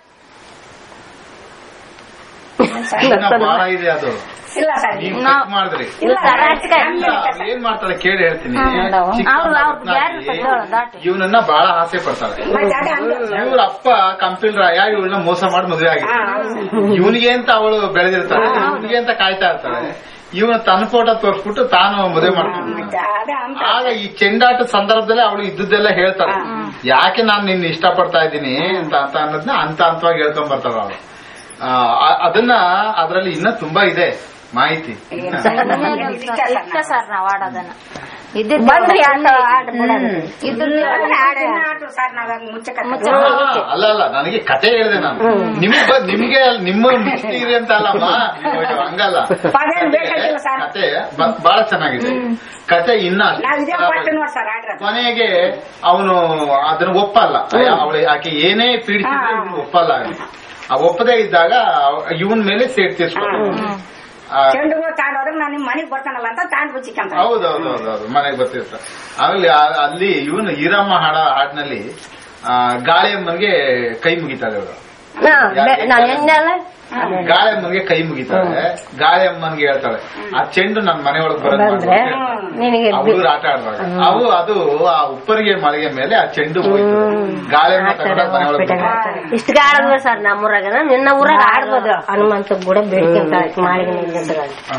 ಇನ್ನ ಬಹಳ ಇದೆ ಅದು ಇಲ್ಲ ಸರ್ ನೀವು ಚೆಕ್ ಮಾಡಿದ್ರಿ ಇಲ್ಲ ಸರ್ ಇಲ್ಲ, ಅವ್ರು ಏನ್ ಮಾಡ್ತಾಳೆ ಕೇಳಿ ಹೇಳ್ತೀನಿ ಅವ್ರು ಅವ್ರು ಯಾರು ದಾಟಿ ಇವನನ್ನ ಬಹಳ ಆಸೆ ಪಡ್ತಾಳೆ ಇವ್ರ ಅಪ್ಪ ಕಂಪಿಲ್ ರಾಯ ಇವಳನ್ನ ಮೋಸ ಮಾಡಿ ಮದುವೆ ಆಗಿದೆ ಇವನಿಗೆ ಅಂತ ಅವಳು ಬೆಳೆದಿರ್ತಾಳೆ ಇವನಿಗೆ ಅಂತ ಕಾಯ್ತಾ ಇರ್ತಾಳೆ ಇವನ ತನ್ನ ಫೋಟೋ ತೋರಿಸ್ಬಿಟ್ಟು ತಾನು ಮದುವೆ ಮಾಡ್ಕೊಂಡಿರ್ತಾನೆ ಅದೇ ಅಂತ ಆಗ ಈ ಚೆಂಡಾಟ ಸಂದರ್ಭದಲ್ಲಿ ಅವಳು ಇದ್ದದ್ದೆಲ್ಲ ಹೇಳ್ತಾಳೆ ಯಾಕೆ ನಾನು ನಿನ್ನ ಇಷ್ಟಪಡ್ತಾ ಇದ್ದೀನಿ ಅಂತ ಅಂತ ಅನ್ನೋದನ್ನ ಅಂತ ಹಂತವಾಗಿ ಹೇಳ್ಕೊಂಡ್ ಬರ್ತಾಳ ಅವಳು ಆ, ಆ- ಅದನ್ನ ಅದ್ರಲ್ಲಿ ಇನ್ನ ತುಂಬಾ ಇದೆ ಮಾಹಿತಿ ಇನ್ನ. ಇಷ್ಟ ಸರ್ ನಾವ್ ಆಡೋದನ್ನ ಬಂದ್ರಿ ಅಂತ ಆಟ ಬಿಡೋದು. ಇದ್ರಲ್ಲಿ ಅದನ್ನ ಆಟ- ಆಟ ಸರ್ ನಾವ್ ಮುಚ್ಚಕ ಆ, ಅಲ್ಲ ಅಲ್ಲ ನನಗೆ ಕತೆ ಹೇಳಿದೆ ನಾನು ನಿಮ್ಗೆ ಬ- ನಿಮ್ಗೆ ಅಲ್ಲ- ನಿಮ್ಮ ಇದೆ ಅಂತ ಅಲ್ಲಮ್ಮ ಅಯ್ಯೋ, ಹಂಗಲ್ಲ ಪದೇನ್ ಬೇಕಾಗಿಲ್ಲ ಸರ್. ಕತೆ ಬ- ಬಹಳ ಚೆನ್ನಾಗಿದೆ ಕತೆ ಇನ್ನ ಅಷ್ಟು ನಾವ್ ಇದೇ ಚೆನ್ನಾಗಿ ಫಸ್ಟ್ ನೋಡಿ ಸರ್ ಆಡ್ರ ಕೊನೆಗೆ ಅವನು ಅದನ್ನ ಒಪ್ಪಲ್ಲ ಅವಳು ಆಕೆ ಏನೇ ಪೀಡಿಸಿದ್ರು ಇವ್ನು ಒಪ್ಪಲ್ಲ ಆ ಒಪ್ಪದೇ ಇದ್ದಾಗ ಇವನ್ ಮೇಲೆ ಸೇಡ್ ತೀರ್ಸ್ಕೊಂಡು ಚೆಂಡು ಹೂ ತಾಂಡ್ ಹೋದ್ರೆ ನಾನು ನಿಮ್ ಮನೆಗ್ ಬರ್ತಾನಲ್ಲ ಅಂತ ತಾಂಡ್ ಬಿಚ್ಚಿಕಂತ ಹೌದೌದೌದೌದು ಮನೆಗೆ ಬರ್ತಿರ್ತಾರೆ ಆಮೇಲೆ ಆ- ಅಲ್ಲಿ ಇವನು ಈರಮ್ಮ ಹಾಡ ಹಾಡಿನಲ್ಲಿ ಗಾಳಿಯಮ್ಮನ್ಗೆ ಕೈ ಮುಗಿತಾಳೆ ಅವಳು ನಾನು ಎಣ್ಣೆಲ್ಲ ಗಾಳಿಯಮ್ಮನ್ಗೆ ಕೈ ಮುಗಿತಾಳೆ ಗಾಳಿಯಮ್ಮನ್ಗೆ ಹೇಳ್ತಾಳೆ ಆ ಚೆಂಡು ನನ್ನ ಮನೆಯೊಳಗೆ ಬರೋದು ನಿನಗೆ ಅವರು ಆಟ ಆಡುವಾಗ ಅವು ಅದು ಆ ಉಪ್ಪರಿಗೆ ಮಳೆಗೆ ಮೇಲೆ ಆ ಚೆಂಡು ಹೋಯ್ತು ಗಾಳಿಯಮ್ಮ ತಗೊಂಡ ಮನೆಯೊಳಗೆ ಬಿಟ್ರು. ಇಷ್ಟ ಆಡದ್ವ ಸರ್ ನಮ್ಮೂರಾಗ ನಿನ್ನ ಊರಾಗ ಆಡ್ಬೋದು ಹನುಮಂತ ಕೂಡ ಬೇಡ್ಕೊಂತ ಮಾಡಿ ಹಾ.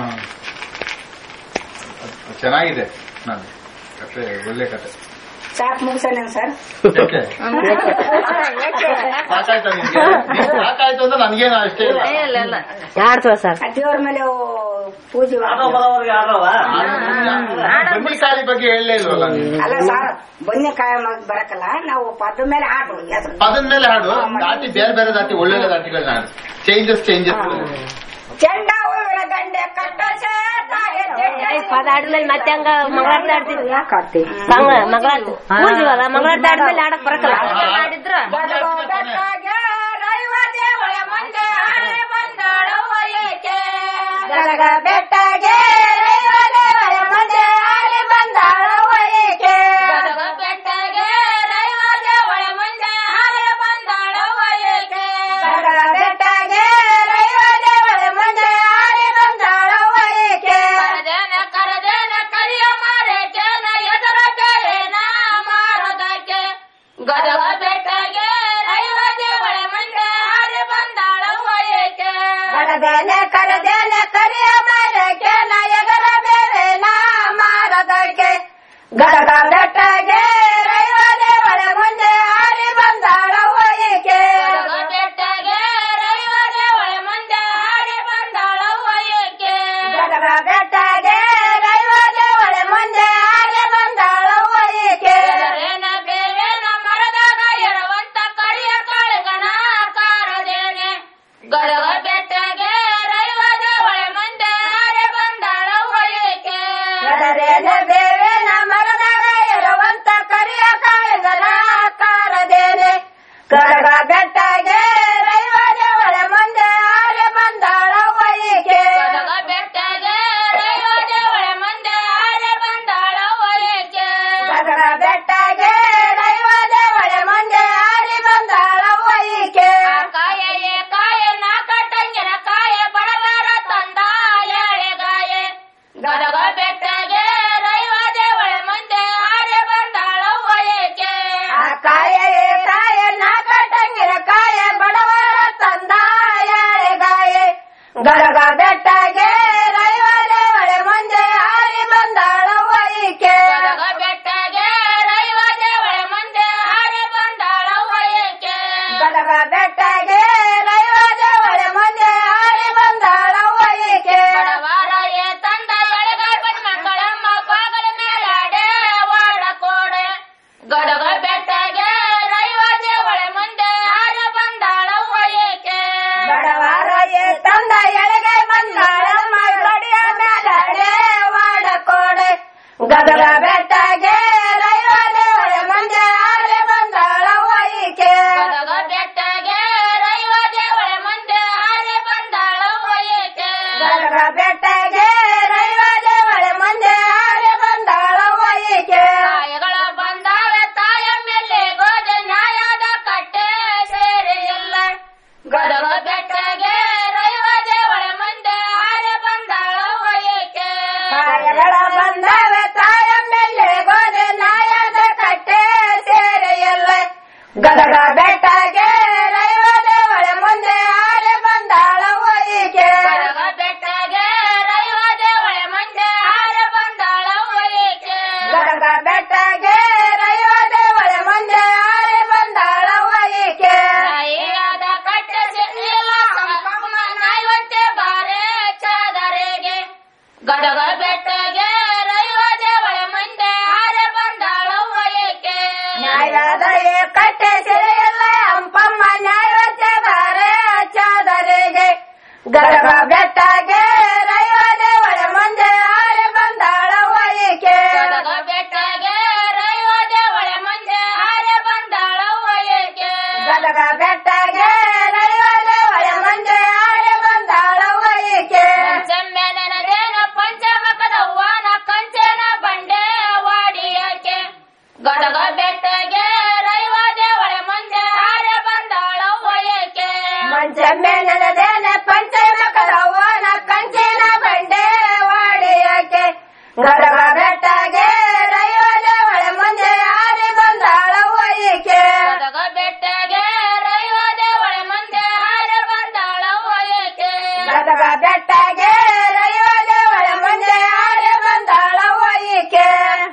ಅದು ಚೆನ್ನಾಗಿದೆ ನಾನು ಕತೆ ಒಳ್ಳೆ ಕತೆ ಸಾಕ್ ಮುಗಿಸೋಣ ಸರ್ ಯಾಕೆ ಸಾಕಾಯ್ತಾ ನಿಮ್ಗೆ ನಿಮ್ಗೆ ಸಾಕಾಯ್ತು ಅಂದ್ರೆ ನನಗೇನು ಅಷ್ಟೇ ಇಲ್ಲ ಆಡ್ತವ ಸರ್ ಆ ದೇವ್ರ ಮೇಲೆ ಅವು ಪೂಜೆ ಆಡೋ ಬರೋವ್ರಿಗೆ ಆಡೋವ ಬನ್ನಿ ಕಾಳಿ ಬಗ್ಗೆ ಹೇಳಲೇ ಇಲ್ವಲ್ಲ ನೀವು ಅಲ್ಲ ಸರ್ ಬನ್ನಿ ಕಾಯ ಬರಕಲ್ಲ ನಾವು ಪದ ಮೇಲೆ ಹಾಡು ಹೆಸರು ಪದದ ಮೇಲೆ ಹಾಡು ದಾಟಿ ಬೇರೆ ಬೇರೆ ದಾಟಿ ಒಳ್ಳೊಳ್ಳೆ ದಾಟಿಗಳನ್ನ ಹಾಡು ಚೇಂಜಸ್ ಚೇಂಜಸ್ ಚೆಂಡ ಹೂವಿನ ಗಂಡೆ ಕಟ್ಟ ಪದ ಆಡ್ಮೇಲೆ ಮತ್ತೆ ಹಂಗ ಮಂಗಳಾರತಿ ಆಡ್ತಿದ್ವಿ ಹಂಗ ಮಂಗಳಾರತಿ ಪೂಜೆವಲ್ಲ ಮಂಗಳಾರತಿ ಆಡ್ಮೇಲೆ ಆಡಕ್ ಬರಕಲ್ಲ ಆಡಿದ್ರ ಬೆಟ್ಟಗೆ ರೈವ ದೇವಳ ಮಂದೆ ಹಾಡಿ ಬಂದಾಳವ್ವ ಏಕೆ ಗಲಗ ಬೆಟ್ಟಗೆ ರೈವ ದೇವಳ ಮಂದೆ ಹಾಡಿ ಬಂದಾಳವ್ವ ಏಕೆ ಗಲಗ ಬೆಟ್ಟಗೆ ರೈವ ದೇವಳ ಮಂದೆ ಹಾಡಿ ಬಂದಾಳವ್ವ ಏಕೆ ಗಲಗ ಬೆಟ್ಟಗೆ ರೈವ ದೇವಳ ಮಂದೆ ಹಾಡಿ ಬಂದಾಳವ್ವ ಏಕೆ ಕರದೇನ ಕರದೇನ ಕರಿಯ ಮಾರೇಕೇನ ಎದುರ ಬೇರೇನ ಗದಗ ಬೆಟ್ಟಗೆ ರೈವದೆ ಒಳೆ ಮಂಡೆ ಹಾರಿ ಬಂದಾಳವ್ವ ಏಕೆ ಕರದೇನೆ ಕರದೇನೆ ಕರಿಯ ಮರಕ್ಕೆ ನಯಗರ ಬೇರೆ ನಾ ಮಾರದಕ್ಕೆ ಗರಗ ಬೆಟ್ಟಗೆ ರೈವದೆ ಒಳೆ ಮುಂದೆ ಹಾರಿ ಬಂದಾಳವ್ವ ಏಕೆ ಗದಗ ಬೆಟ್ಟಗೆ ರೈವದೆ ಒಳೆ ಮಂಡೆ ಹಾರಿ ಬಂದಾಳವ್ವ ಏಕೆ ಗರಗ ಬೆಟ್ಟಗೆ ರೈವದೆ ಒಳೆ ಮುಂದೆ ಹಾರಿ ಬಂದಾಳವ್ವ ಏಕೆ ಎದರೇನ ಬೇವೇನ ಮರದಾಗ ಎರವಂತ ಕರಿಯ ಕಾಳಿಗಣ ಕಾರದೇನೆ ಗದಗ ಬೆಟ್ಟಗೆ ರೈವದೆ ಒಳೆ ಮಂಡೆ ಹಾರಿ ಬಂದಾಳವ್ವ ಏಕೆ ಗರದೇನ ಬೇವೇನ ಮರದಾಗ ಇರುವಂತ ಕರಿಯ ಕಾಳಿಗನ ಕಾರದೇನೆ ಗರಗ ಬೆಟ್ಟಗೆ ರೈವದೆ ಒಳೆ ಮುಂದೆ ಹಾರಿ ಬಂದಾಳವ್ವ ಏಕೆ ಗದಗ ಬೆಟ್ಟಗೆ ರೈವದೆ ಒಳೆ ಮಂಡೆ ಹಾರಿ ಬಂದಾಳವ್ವ ಏಕೆ ಗದಗ ಬೆಟ್ಟಗೆ ರೈವದೆ ಒಳೆ ಮುಂದೆ ಹಾರಿ ಬಂದಾಳವ್ವ ಈಕೆ ಕಾಯ ಏ ಕಾಯ ನಾಕ ಟಂಗಿನ ಕಾಯ ಬಡವರ ತಂದ ಎಳೆಗಾಯ ಗದಗ ಬೆಟ್ಟಗೆ ರೈವದೆ ಒಳೆ ಮಂಡೆ ಹಾರಿ ಬಂದಾಳವ್ವ ಏಕೆ ಆ ಕಾಯ ಏ ಕಾಯ ನಾಕ ಟಂಗಿನ ಕಾಯ ಬಡವರ ತಂದ ಎಳೆಗಾಯ ಗರಗ ಬೆಟ್ಟಗೆ ರೈವದೆ ಒಳೆ ಮುಂದೆ ಹಾರಿ ಬಂದಾಳವ್ವ ಈಕೆ ಗದಗ ಬೆಟ್ಟಗೆ ರೈವದೆ ಒಳೆ ಮಂಡೆ ಹಾರಿ ಬಂದಾಳವ್ವ ಏಕೆ ಗದಗ ಬೆಟ್ಟಗೆ ರೈವದೆ ಒಳೆ ಮುಂದೆ ಹಾರಿ ಬಂದಾಳವ್ವ ಈಕೆ ಬಡವಾರ ಏ ತಂದ ಎಳೆಗಾಯ ಬನ್ ಮಕ್ಕಳಮ್ಮ ಬಾಗಲ ಮೇಲಾಡೆ ವಾಡ ಕೋಡೆ ಗದಗ ಬೆಟ್ಟಗೆ ರೈವದೆ ಒಳೆ ಮುಂದೆ ಹಾರಿ ಬಂದಾಳವ್ವ ಏಕೆ ಬಡವರಾಯೇ ತಂದ ಎಳೆಗೆ ಬಂದಾಳಮ್ಮ ಗಡಿಯ ಮೇಲಡೆ ವಾಡಕೋಡೆ ಗದಗ ಬೆಟ್ಟಗೆ ರೈವದೆ ಒಳೆ ಮುಂದೆ ಹಾರಿ ಬಂದಾಳವ್ವ ಈಕೆ ಗದಗ ಬೆಟ್ಟಗೆ ರೈವದೆ ಒಳೆ ಮುಂದೆ ಹಾರಿ ಬಂದಾಳವ್ವ ಏಕೆ ಗದಗ ಬೆಟ್ಟಗೆ ರೈವದೆ ಒಳೆ ಮುಂದೆ ಹಾರಿ ಬಂದಾಳವ್ವ ಈಕೆ ತಾಯಗಳ ಬಂದಾವೆ ತಾಯ ಮೇಲೆ ಗೋದೆ ನ್ಯಾಯದ ಕಟ್ಟೆ ಸೇರಿ ಇಲ್ಲ ಗದಗ ಬೆಟ್ಟಗೆ ರೈವದೆ ಒಳೆ ಮುಂದೆ ಹಾರಿ ಬಂದಾಳವ್ವ ಏಕೆ ಕಾಯಗಳ ಬಂದವೆ ತಾಯ ಮೇಲೆ ಗೋದೆ ನಾಯದ ಕಟ್ಟೆ ಸೇರೆಯಲ್ಲ ಗದಗ ಬೆಟ್ಟಗೆ ರೈವದೆ ಒಳೆ ಮುಂದೆ ಹಾರಿ ಬಂದಾಳವ್ವ ಈಕೆ ಗದಗ ಬೆಟ್ಟಗೆ ರೈವದೆ ಒಳೆ ಮುಂದೆ ಹಾರಿ ಬಂದಾಳವ್ವ ಏಕೆ ಗದಗ ಬೆಟ್ಟಗೆ ರೈವದೆ ಒಳೆ ಮುಂದೆ ಹಾರಿ ಬಂದಾಳವ್ವ ಈಕೆ ನಾಯಿಯಾದ ಕಟ್ಟೆ ಸಿಗ್ಲಿಲ್ಲ ಸಂಪಮ್ಮ ನಾಯ್ವಂತೆ ಬಾರೆ ಚಾದರೆಗೆ ಗದಗ ಬೆಟ್ಟಗೆ ರೈವದೆ ಒಳೆ ಮುಂದೆ ಹಾರಿ ಬಂದಾಳವ್ವ ಏಕೆ ನ್ಯಾಯದ ಏ ಕಟ್ಟೆ ಸೆರೆಯಲ್ಲ ಹಂಪಮ್ಮ ನ್ಯಾಯವತ್ತೆ ಬಾರೆ ಚಾದರಿಗೆ ಗದಗ ಬೆಟ್ಟಗೆ ರೈವದೆ ಒಳೆ ಮುಂದೆ ಹಾರಿ ಬಂದಾಳವ್ವ ಈಕೆ ಗದಗ ಬೆಟ್ಟಗೆ ರೈವದೆ ಒಳೆ ಮುಂದೆ ಹಾರಿ ಬಂದಾಳವ್ವ ಏಕೆ ಗದಗ ಬೆಟ್ಟಗೆ ರೈವದೆ ಒಳೆ ಮುಂದೆ ಹಾರಿ ಬಂದಾಳವ್ವ ಈಕೆ ಚೆಮ್ಮೆ ನನದೇನ ಪಂಚಮಕದ ಹೂವನ ಕಂಚನ ಬಂಡೆ ವಾಡಿಯಕ್ಕೆ ಗದಗ ಬೆಟ್ಟಗೆ ರೈವದೆ ಒಳೆ ಮುಂದೆ ಹಾರಿ ಬಂದಾಳವ್ವ ಏಕೆ ಮಂಚಮ್ಮೆ ನನದೇನೆ ಪಂಚಮಕದವ್ವನ ಕಂಚಿನ ಬಂಡೆ ವಾಡಿಯಕ್ಕೆ ಗದಗ ಬೆಟ್ಟಗೆ ರೈವದೆ ಒಳೆ ಮುಂದೆ ಹಾರಿ ಬಂದಾಳವ್ವ ಈಕೆ ಗದಗ ಬೆಟ್ಟಗೆ ರೈವದೆ ಒಳೆ ಮುಂದೆ ಹಾರಿ ಬಂದಾಳವ್ವ ಏಕೆ ಗದಗ ಬೆಟ್ಟಗೆ ರೈವದೆ ಒಳೆ ಮುಂದೆ ಹಾರಿ ಬಂದಾಳವ್ವ ಈಕೆ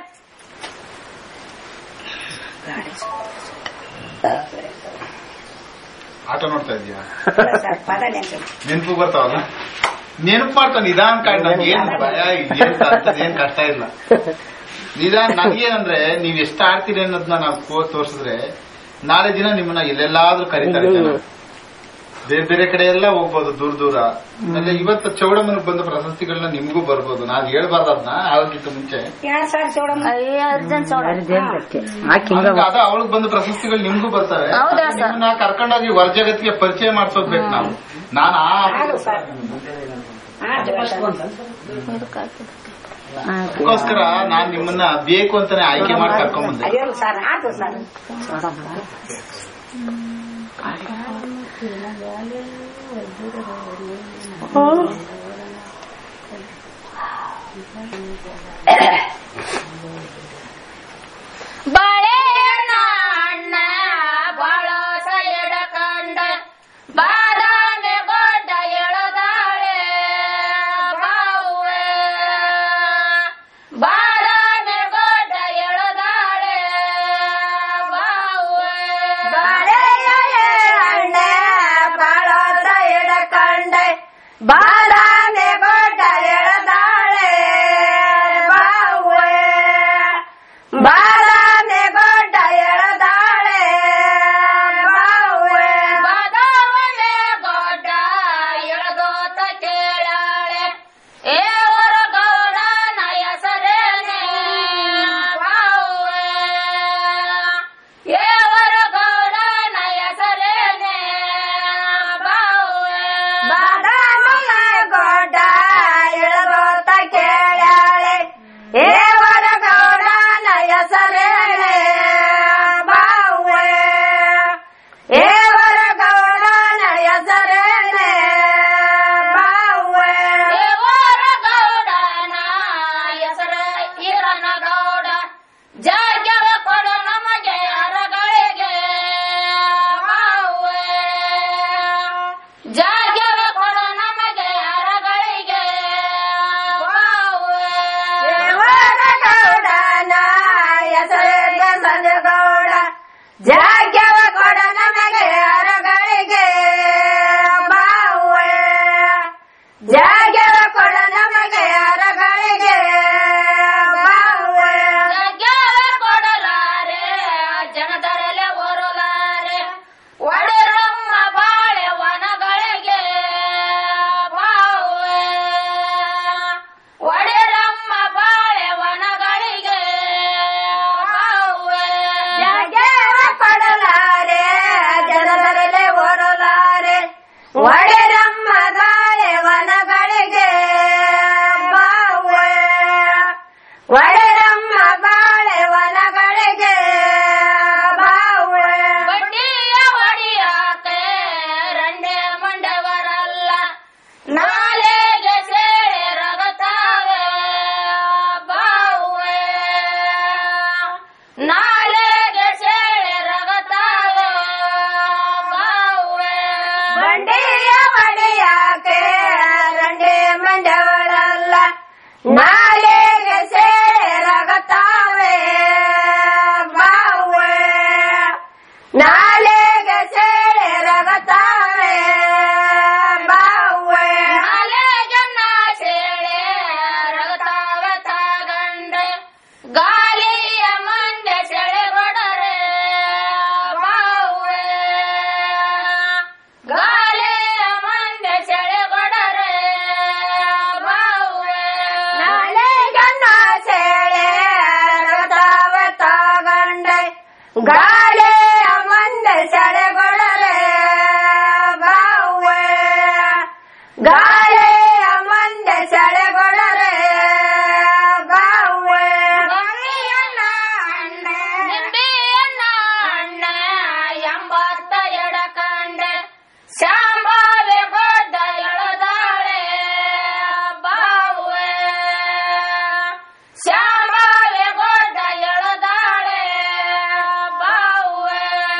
ಆಟ ನೋಡ್ತಾ ಇದೀಯಾ ನೆನಪು ಬರ್ತಾವಲ್ಲ ನೆನಪು ಮಾಡ್ತಾನೆ ನಿಧಾನ ಕಾಡ್ ನಮ್ಗೆ ಏನ್ ಭಯ ಏನ್ ಅಂತದ್ ಏನ್ ಕಷ್ಟ ಇಲ್ಲ ನಿಧಾನ ನನ್ಗೇನಂದ್ರೆ ನೀವ್ ಎಷ್ಟು ಆಡ್ತೀರಿ ಅನ್ನೋದನ್ನ ನಾವು ಕೋ ತೋರ್ಸಿದ್ರೆ ನಾಳೆ ದಿನ ನಿಮ್ಮನ್ನ ಎಲ್ಲೆಲ್ಲಾದ್ರೂ ಕರೀತಾರೆ ಜನ. ಬೇರೆ ಬೇರೆ ಕಡೆ ಎಲ್ಲ ಹೋಗ್ಬೋದು ದೂರ ದೂರ ಆಮೇಲೆ ಇವತ್ತು ಚೌಡಮ್ಮನಿಗೆ ಬಂದ ಪ್ರಶಸ್ತಿಗಳನ್ನ ನಿಮ್ಗೂ ಬರ್ಬೋದು ನಾನು ಹೇಳ್ಬಾರ್ದು ಅದನ್ನ ಆಗೋಕ್ಕಿಂತ ಮುಂಚೆ ಯಾರು ಸರ್ ಚೌಡಮ್ಮ ಅದಕ್ಕೆ ಅದ ಅವಳಿಗೆ ಬಂದ ಪ್ರಶಸ್ತಿಗಳು ನಿಮ್ಗೂ ಬರ್ತವೆ ನಿಮ್ಮನ್ನ ಕರ್ಕೊಂಡೋಗಿ ಹೊರ ಜಗತ್ತಿಗೆ ಪರಿಚಯ ಮಾಡ್ಸೋದ್ ಬೇಕು ನಾವು ನಾನು ಆ ಅದಕ್ಕೋಸ್ಕರ ನಾನ್ ನಿಮ್ಮನ್ನ ಬೇಕು ಅಂತಾನೆ ಆಯ್ಕೆ ಮಾಡಿ ಕರ್ಕೊಂಡ್ ಬಂದೆ ಅದೇನು ಸರ್ ಆಯ್ತು ಸರ್ ಬಾಳೆಹಣ್ಣ ಅಣ್ಣ ಬಾದಾಮಿ ಗೊಡ್ಡ ಎಳದಾಳೆ ಬಾವುವೆ ಬಾದಾಮಿ ಗೊಡ್ಡ ಎಳದಾಳೆ ಬಾವುವೆ ಬಾದಾಮಿ ಗೊಡ್ಡ ಎಳದೋತ ಕೇಳಾಳೆ ಏವರ ಗೌಡ ನಯಸರೇನೆ ಬಾವುವೆ ಏವರ ಗೌಡ ನಯಸರೇನೆ ಬಾವುವೆ ಬಾದಾಮಿ ಗೊಡ್ಡ ಎಳದೋತ ಕೇಳಾಳೆ ಏವರ ಗೌಡ ನಯಸರೇನೆ ಬಾವುವೆ ಏವರ ಗೌಡ ನಯಸರೇನೆ ಬಾವುವೆ ಏವರ ಗೌಡನ ಹೆಸರ ಈರನ ಗೌಡ ಜಾಗ್ಯವ ಕೊಡು ನಮಗೆ ಅರಗಳಿಗೆ ಬಾವುವೆ ಜಾಗ್ಯವ ಕೊಡು ನಮಗೆ ಅರಗಳಿಗೆ ಬಾವುವೆ ದೇವರ ಗೌಡನ ಹೆಸರೇ ಸಂಜಗೌಡ ಜಾಗ್ಯವ ಕೊಡ ನಮಗೆ ಅರಗಳಿಗೆ ಬಾವುವೆ ಜಾಗ್ಯವ ಕೊಡ ನಮಗೆ ಅರಗಳಿಗೆ ಬಾವುವೆ ಜಾಗ್ಯವ ಕೊಡಲಾರೆ ಜನದರಲೆ ಹೊರಲಾರೆ ಒಡೆರಮ್ಮ ಬಾಳೆ ವನಗಳಿಗೆ ಬಾವುವೆ ಒಡೆರಮ್ಮ ಬಾಳೆ ವನಗಳಿಗೆ ಬಾವುವೆ ಜಾಗ್ಯವ ಕೊಡಲಾರೆ ಜನದರಲೆ ಹೊರಲಾರೆ ಒಡೆರಮ್ಮ ಬಾಳೆ ವನಗಳಿಗೆ ಬಾವುವೆ ಒಡೆರಮ್ಮ ಬಾಳೆ ವನಗಳಿಗೆ ಬಾವುವೆ ಬಡ್ಡಿಯ ಒಡಿಯಾಕೆ ರಂಡೆ ಮಂಡವರಲ್ಲ ನಾಳೆಗೆ ಸೇಳೆ ರಗತಾವೆ ಬಾವುವೆ ನಾಳೆಗೆ ಸೇಳೆ ರಗತಾವೆ ಬಾವುವೆ ಬಂಡಿಯ ಒಡಿಯಾಕೆ ರಂಡೆ ಮಂಡವರಲ್ಲ ನಾಳೆಗೆ ಸೇಳೆ ರಗತಾವೆ ಬಾವುವೆ ನಾಳೆಗೆ ಸೇಳೆ ರಗತಾವೆ ಬಾವುವೆ ನಾಳೆಗನ್ನ ಸೇಳೆ ರಗತಾವೆ ತಾಗಂಡ್ರೆ ಗಾಳಿಯ ಮಂಡೆ ಸೆಳೆಗೊಡರೆ ಬಾವುವೆ ಗಾಳಿಯ ಮಂಡೆ ಸೆಳೆಗೊಡರೆ ಬಾವುವೆ ನಾಳೆ ಗನ್ನ ಸೆಳೆ ರಥವ ತಗಂಡೆ ಗಾಳಿಯ ಮಂಡೆ ಸೆಳೆಗೊಡರೆ ಬಾವುವೆ ಗಾಳಿಯ ಮಂಡೆ ಸೆಳೆಗೊಡರೆ ಬಾವುವೆ ಗಾಳಿಯನ್ನ ಅಣ್ಣೆ ನಿಂಬೆಯನ್ನ ಅಣ್ಣೆ ಎಂಬತ್ತ ಎಡಕಂಡೆ ಶಾಂಬಾವೆ ಗೊಡ್ಡ ಎಳದಾಳೆ ಬಾವುವೆ ಶಾಂಬಾವೆ ಗೊಡ್ಡ ಎಳದಾಳೆ ಬಾವುವೆ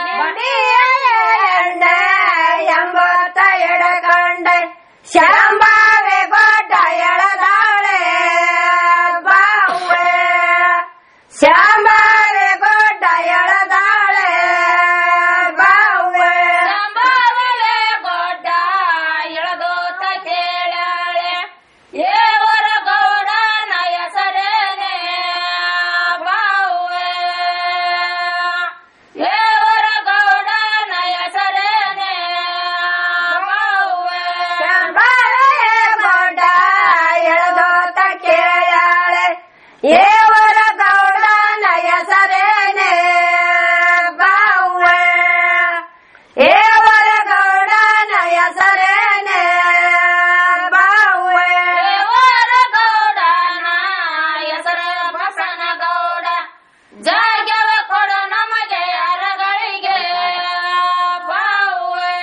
ಎಣ್ಣೆ ಎಂಬತ್ತ ಎಡಕಂಡೆ ಶಾಂಬಾವೆ ಗೊಡ್ಡ ಎಳದಾಳೆ ಬಾವುವೆ ಶಾಂಬಾವೆ ಗೊಡ್ಡ ಎಳದಾಳೆ ಬಾವುವೆ ಶಾಂಬಾವೆ ಗೊಡ್ಡ ಎಳದೋತ ಕೇಳಾಳೆ ಏವರ ಗೌಡನ ಹೆಸರೇನೆ ಬಾವುವೆ ಏವರ ಗೌಡನ ಹೆಸರೇನೆ ಬಾವುವೆ ಗೌಡ ಎಳದೋತ ಕೇಳಾಳೆ ಏವರ ಗೌಡನ ಹೆಸರೇನೆ ಬಾವುವೆ ಏವರ ಗೌಡನ ಹೆಸರೇನೆ ಬಾವುವೆ ಏವರ ಗೌಡನ ಹೆಸರೇ ಬಸನ ಗೌಡ ಜಾಗ್ಯವ ಕೊಡು ನಮಗೆ ಅರಗಳಿಗೆ ಬಾವುವೆ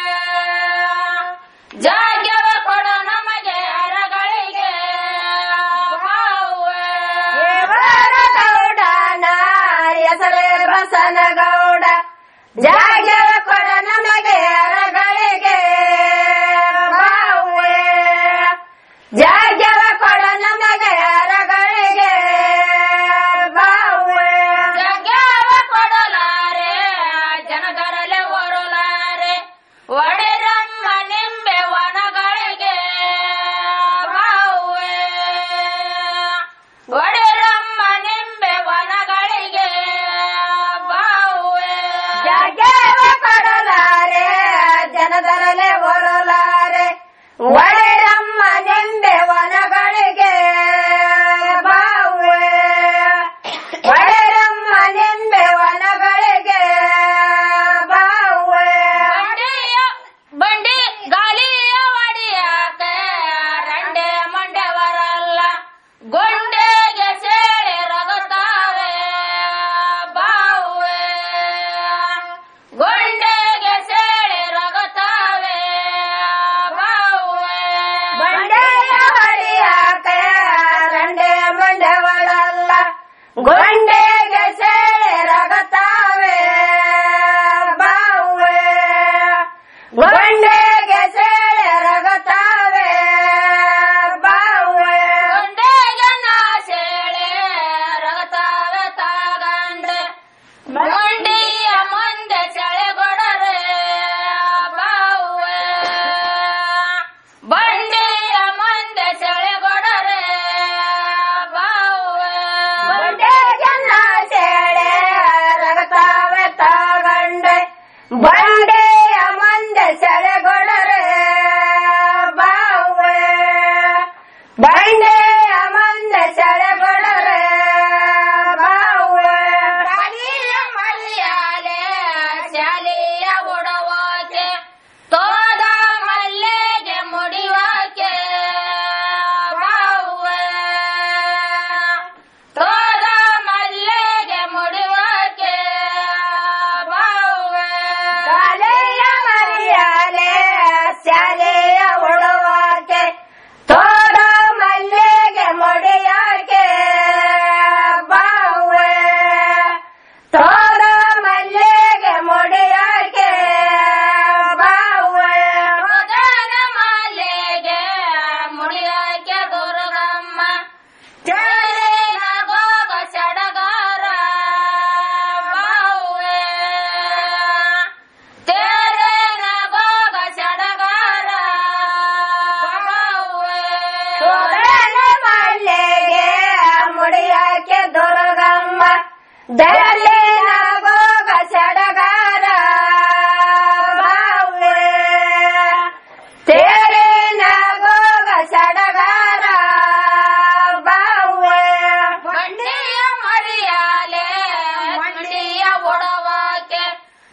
ಜಾಗ್ಯವ ಕೊಡು ನಮಗೆ ಅರಗಳಿಗೆ ಬಾವುವೆ ಏವರ ಗೌಡನ ಹೆಸರೇ ಬಸನ ಗೌಡ ಜಾಗ್ಯವ ಕೊಡ ನಮಗೆ ಅರಗಳಿಗೆ ಬಾವುವೆ ಜಾಗ್ಯವ ಕೊಡ ನಮಗೆ ಅರಗಳಿಗೆ ಬಾವುವೆ ಜಾಗ್ಯವ ಕೊಡಲಾರೆ ಜನಗರಲೆ ಹೊರಲಾರೆ ಒಡೆರಮ್ಮ ನಿಂಬೆ ವನಗಳಿಗೆ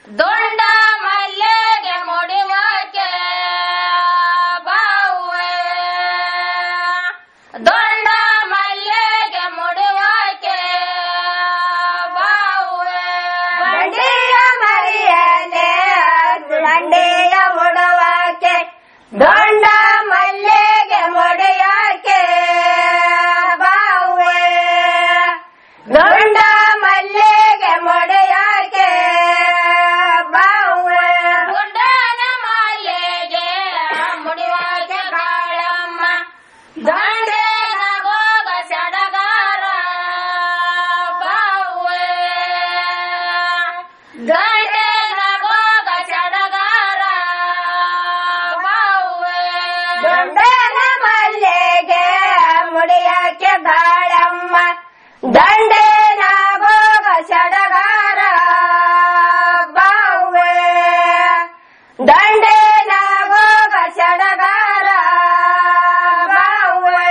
ದೊಂಡ ಮಲ್ಲಿಗೆ ಮುಡಿವಾಕೆ ಬಾವುವೆ ದೊಂಡ ಮಲ್ಲಿಗೆ ಮುಡಿವಾಕೆ ಬಾವುವೆ ಬಂಡೆಯ ಮರಿಯಲೆ ದಂಡೆಯ ಮುಡುವಕ್ಕೆ ದೊಂಡ ಮಲ್ಲಿಗೆ ಮುಡಿಯಕ್ಕೆ ಬಾವುವೆ ದೊಂಡ ಮಲ್ಲಿಗೆ ಮುಡಿಯಕ್ಕೆ ಬಾವುವೆ ದೊಂಡನ ಮಲ್ಲಿಗೆ ಮುಡಿವಾಕೆ ಕಾಳಮ್ಮ ದಂಡೆನ ಹೋಗ ಸಡಗಾರ ಬಾವುವೆ ದಂಡೆನ ಹೋಗ ಸಡಗಾರ ಬಾವುವೆ ದೊಡ್ಡನ ಮಲ್ಲಿಗೆ ಮುಡಿಯಕ್ಕೆ ಗಾಳಮ್ಮ ದಂಡೇನ ಭೋಗ ಸಡಗಾರ ಬಾವುವೆ ದಂಡೇನ ಭೋಗ ಸಡಗಾರ ಬಾವುವೆ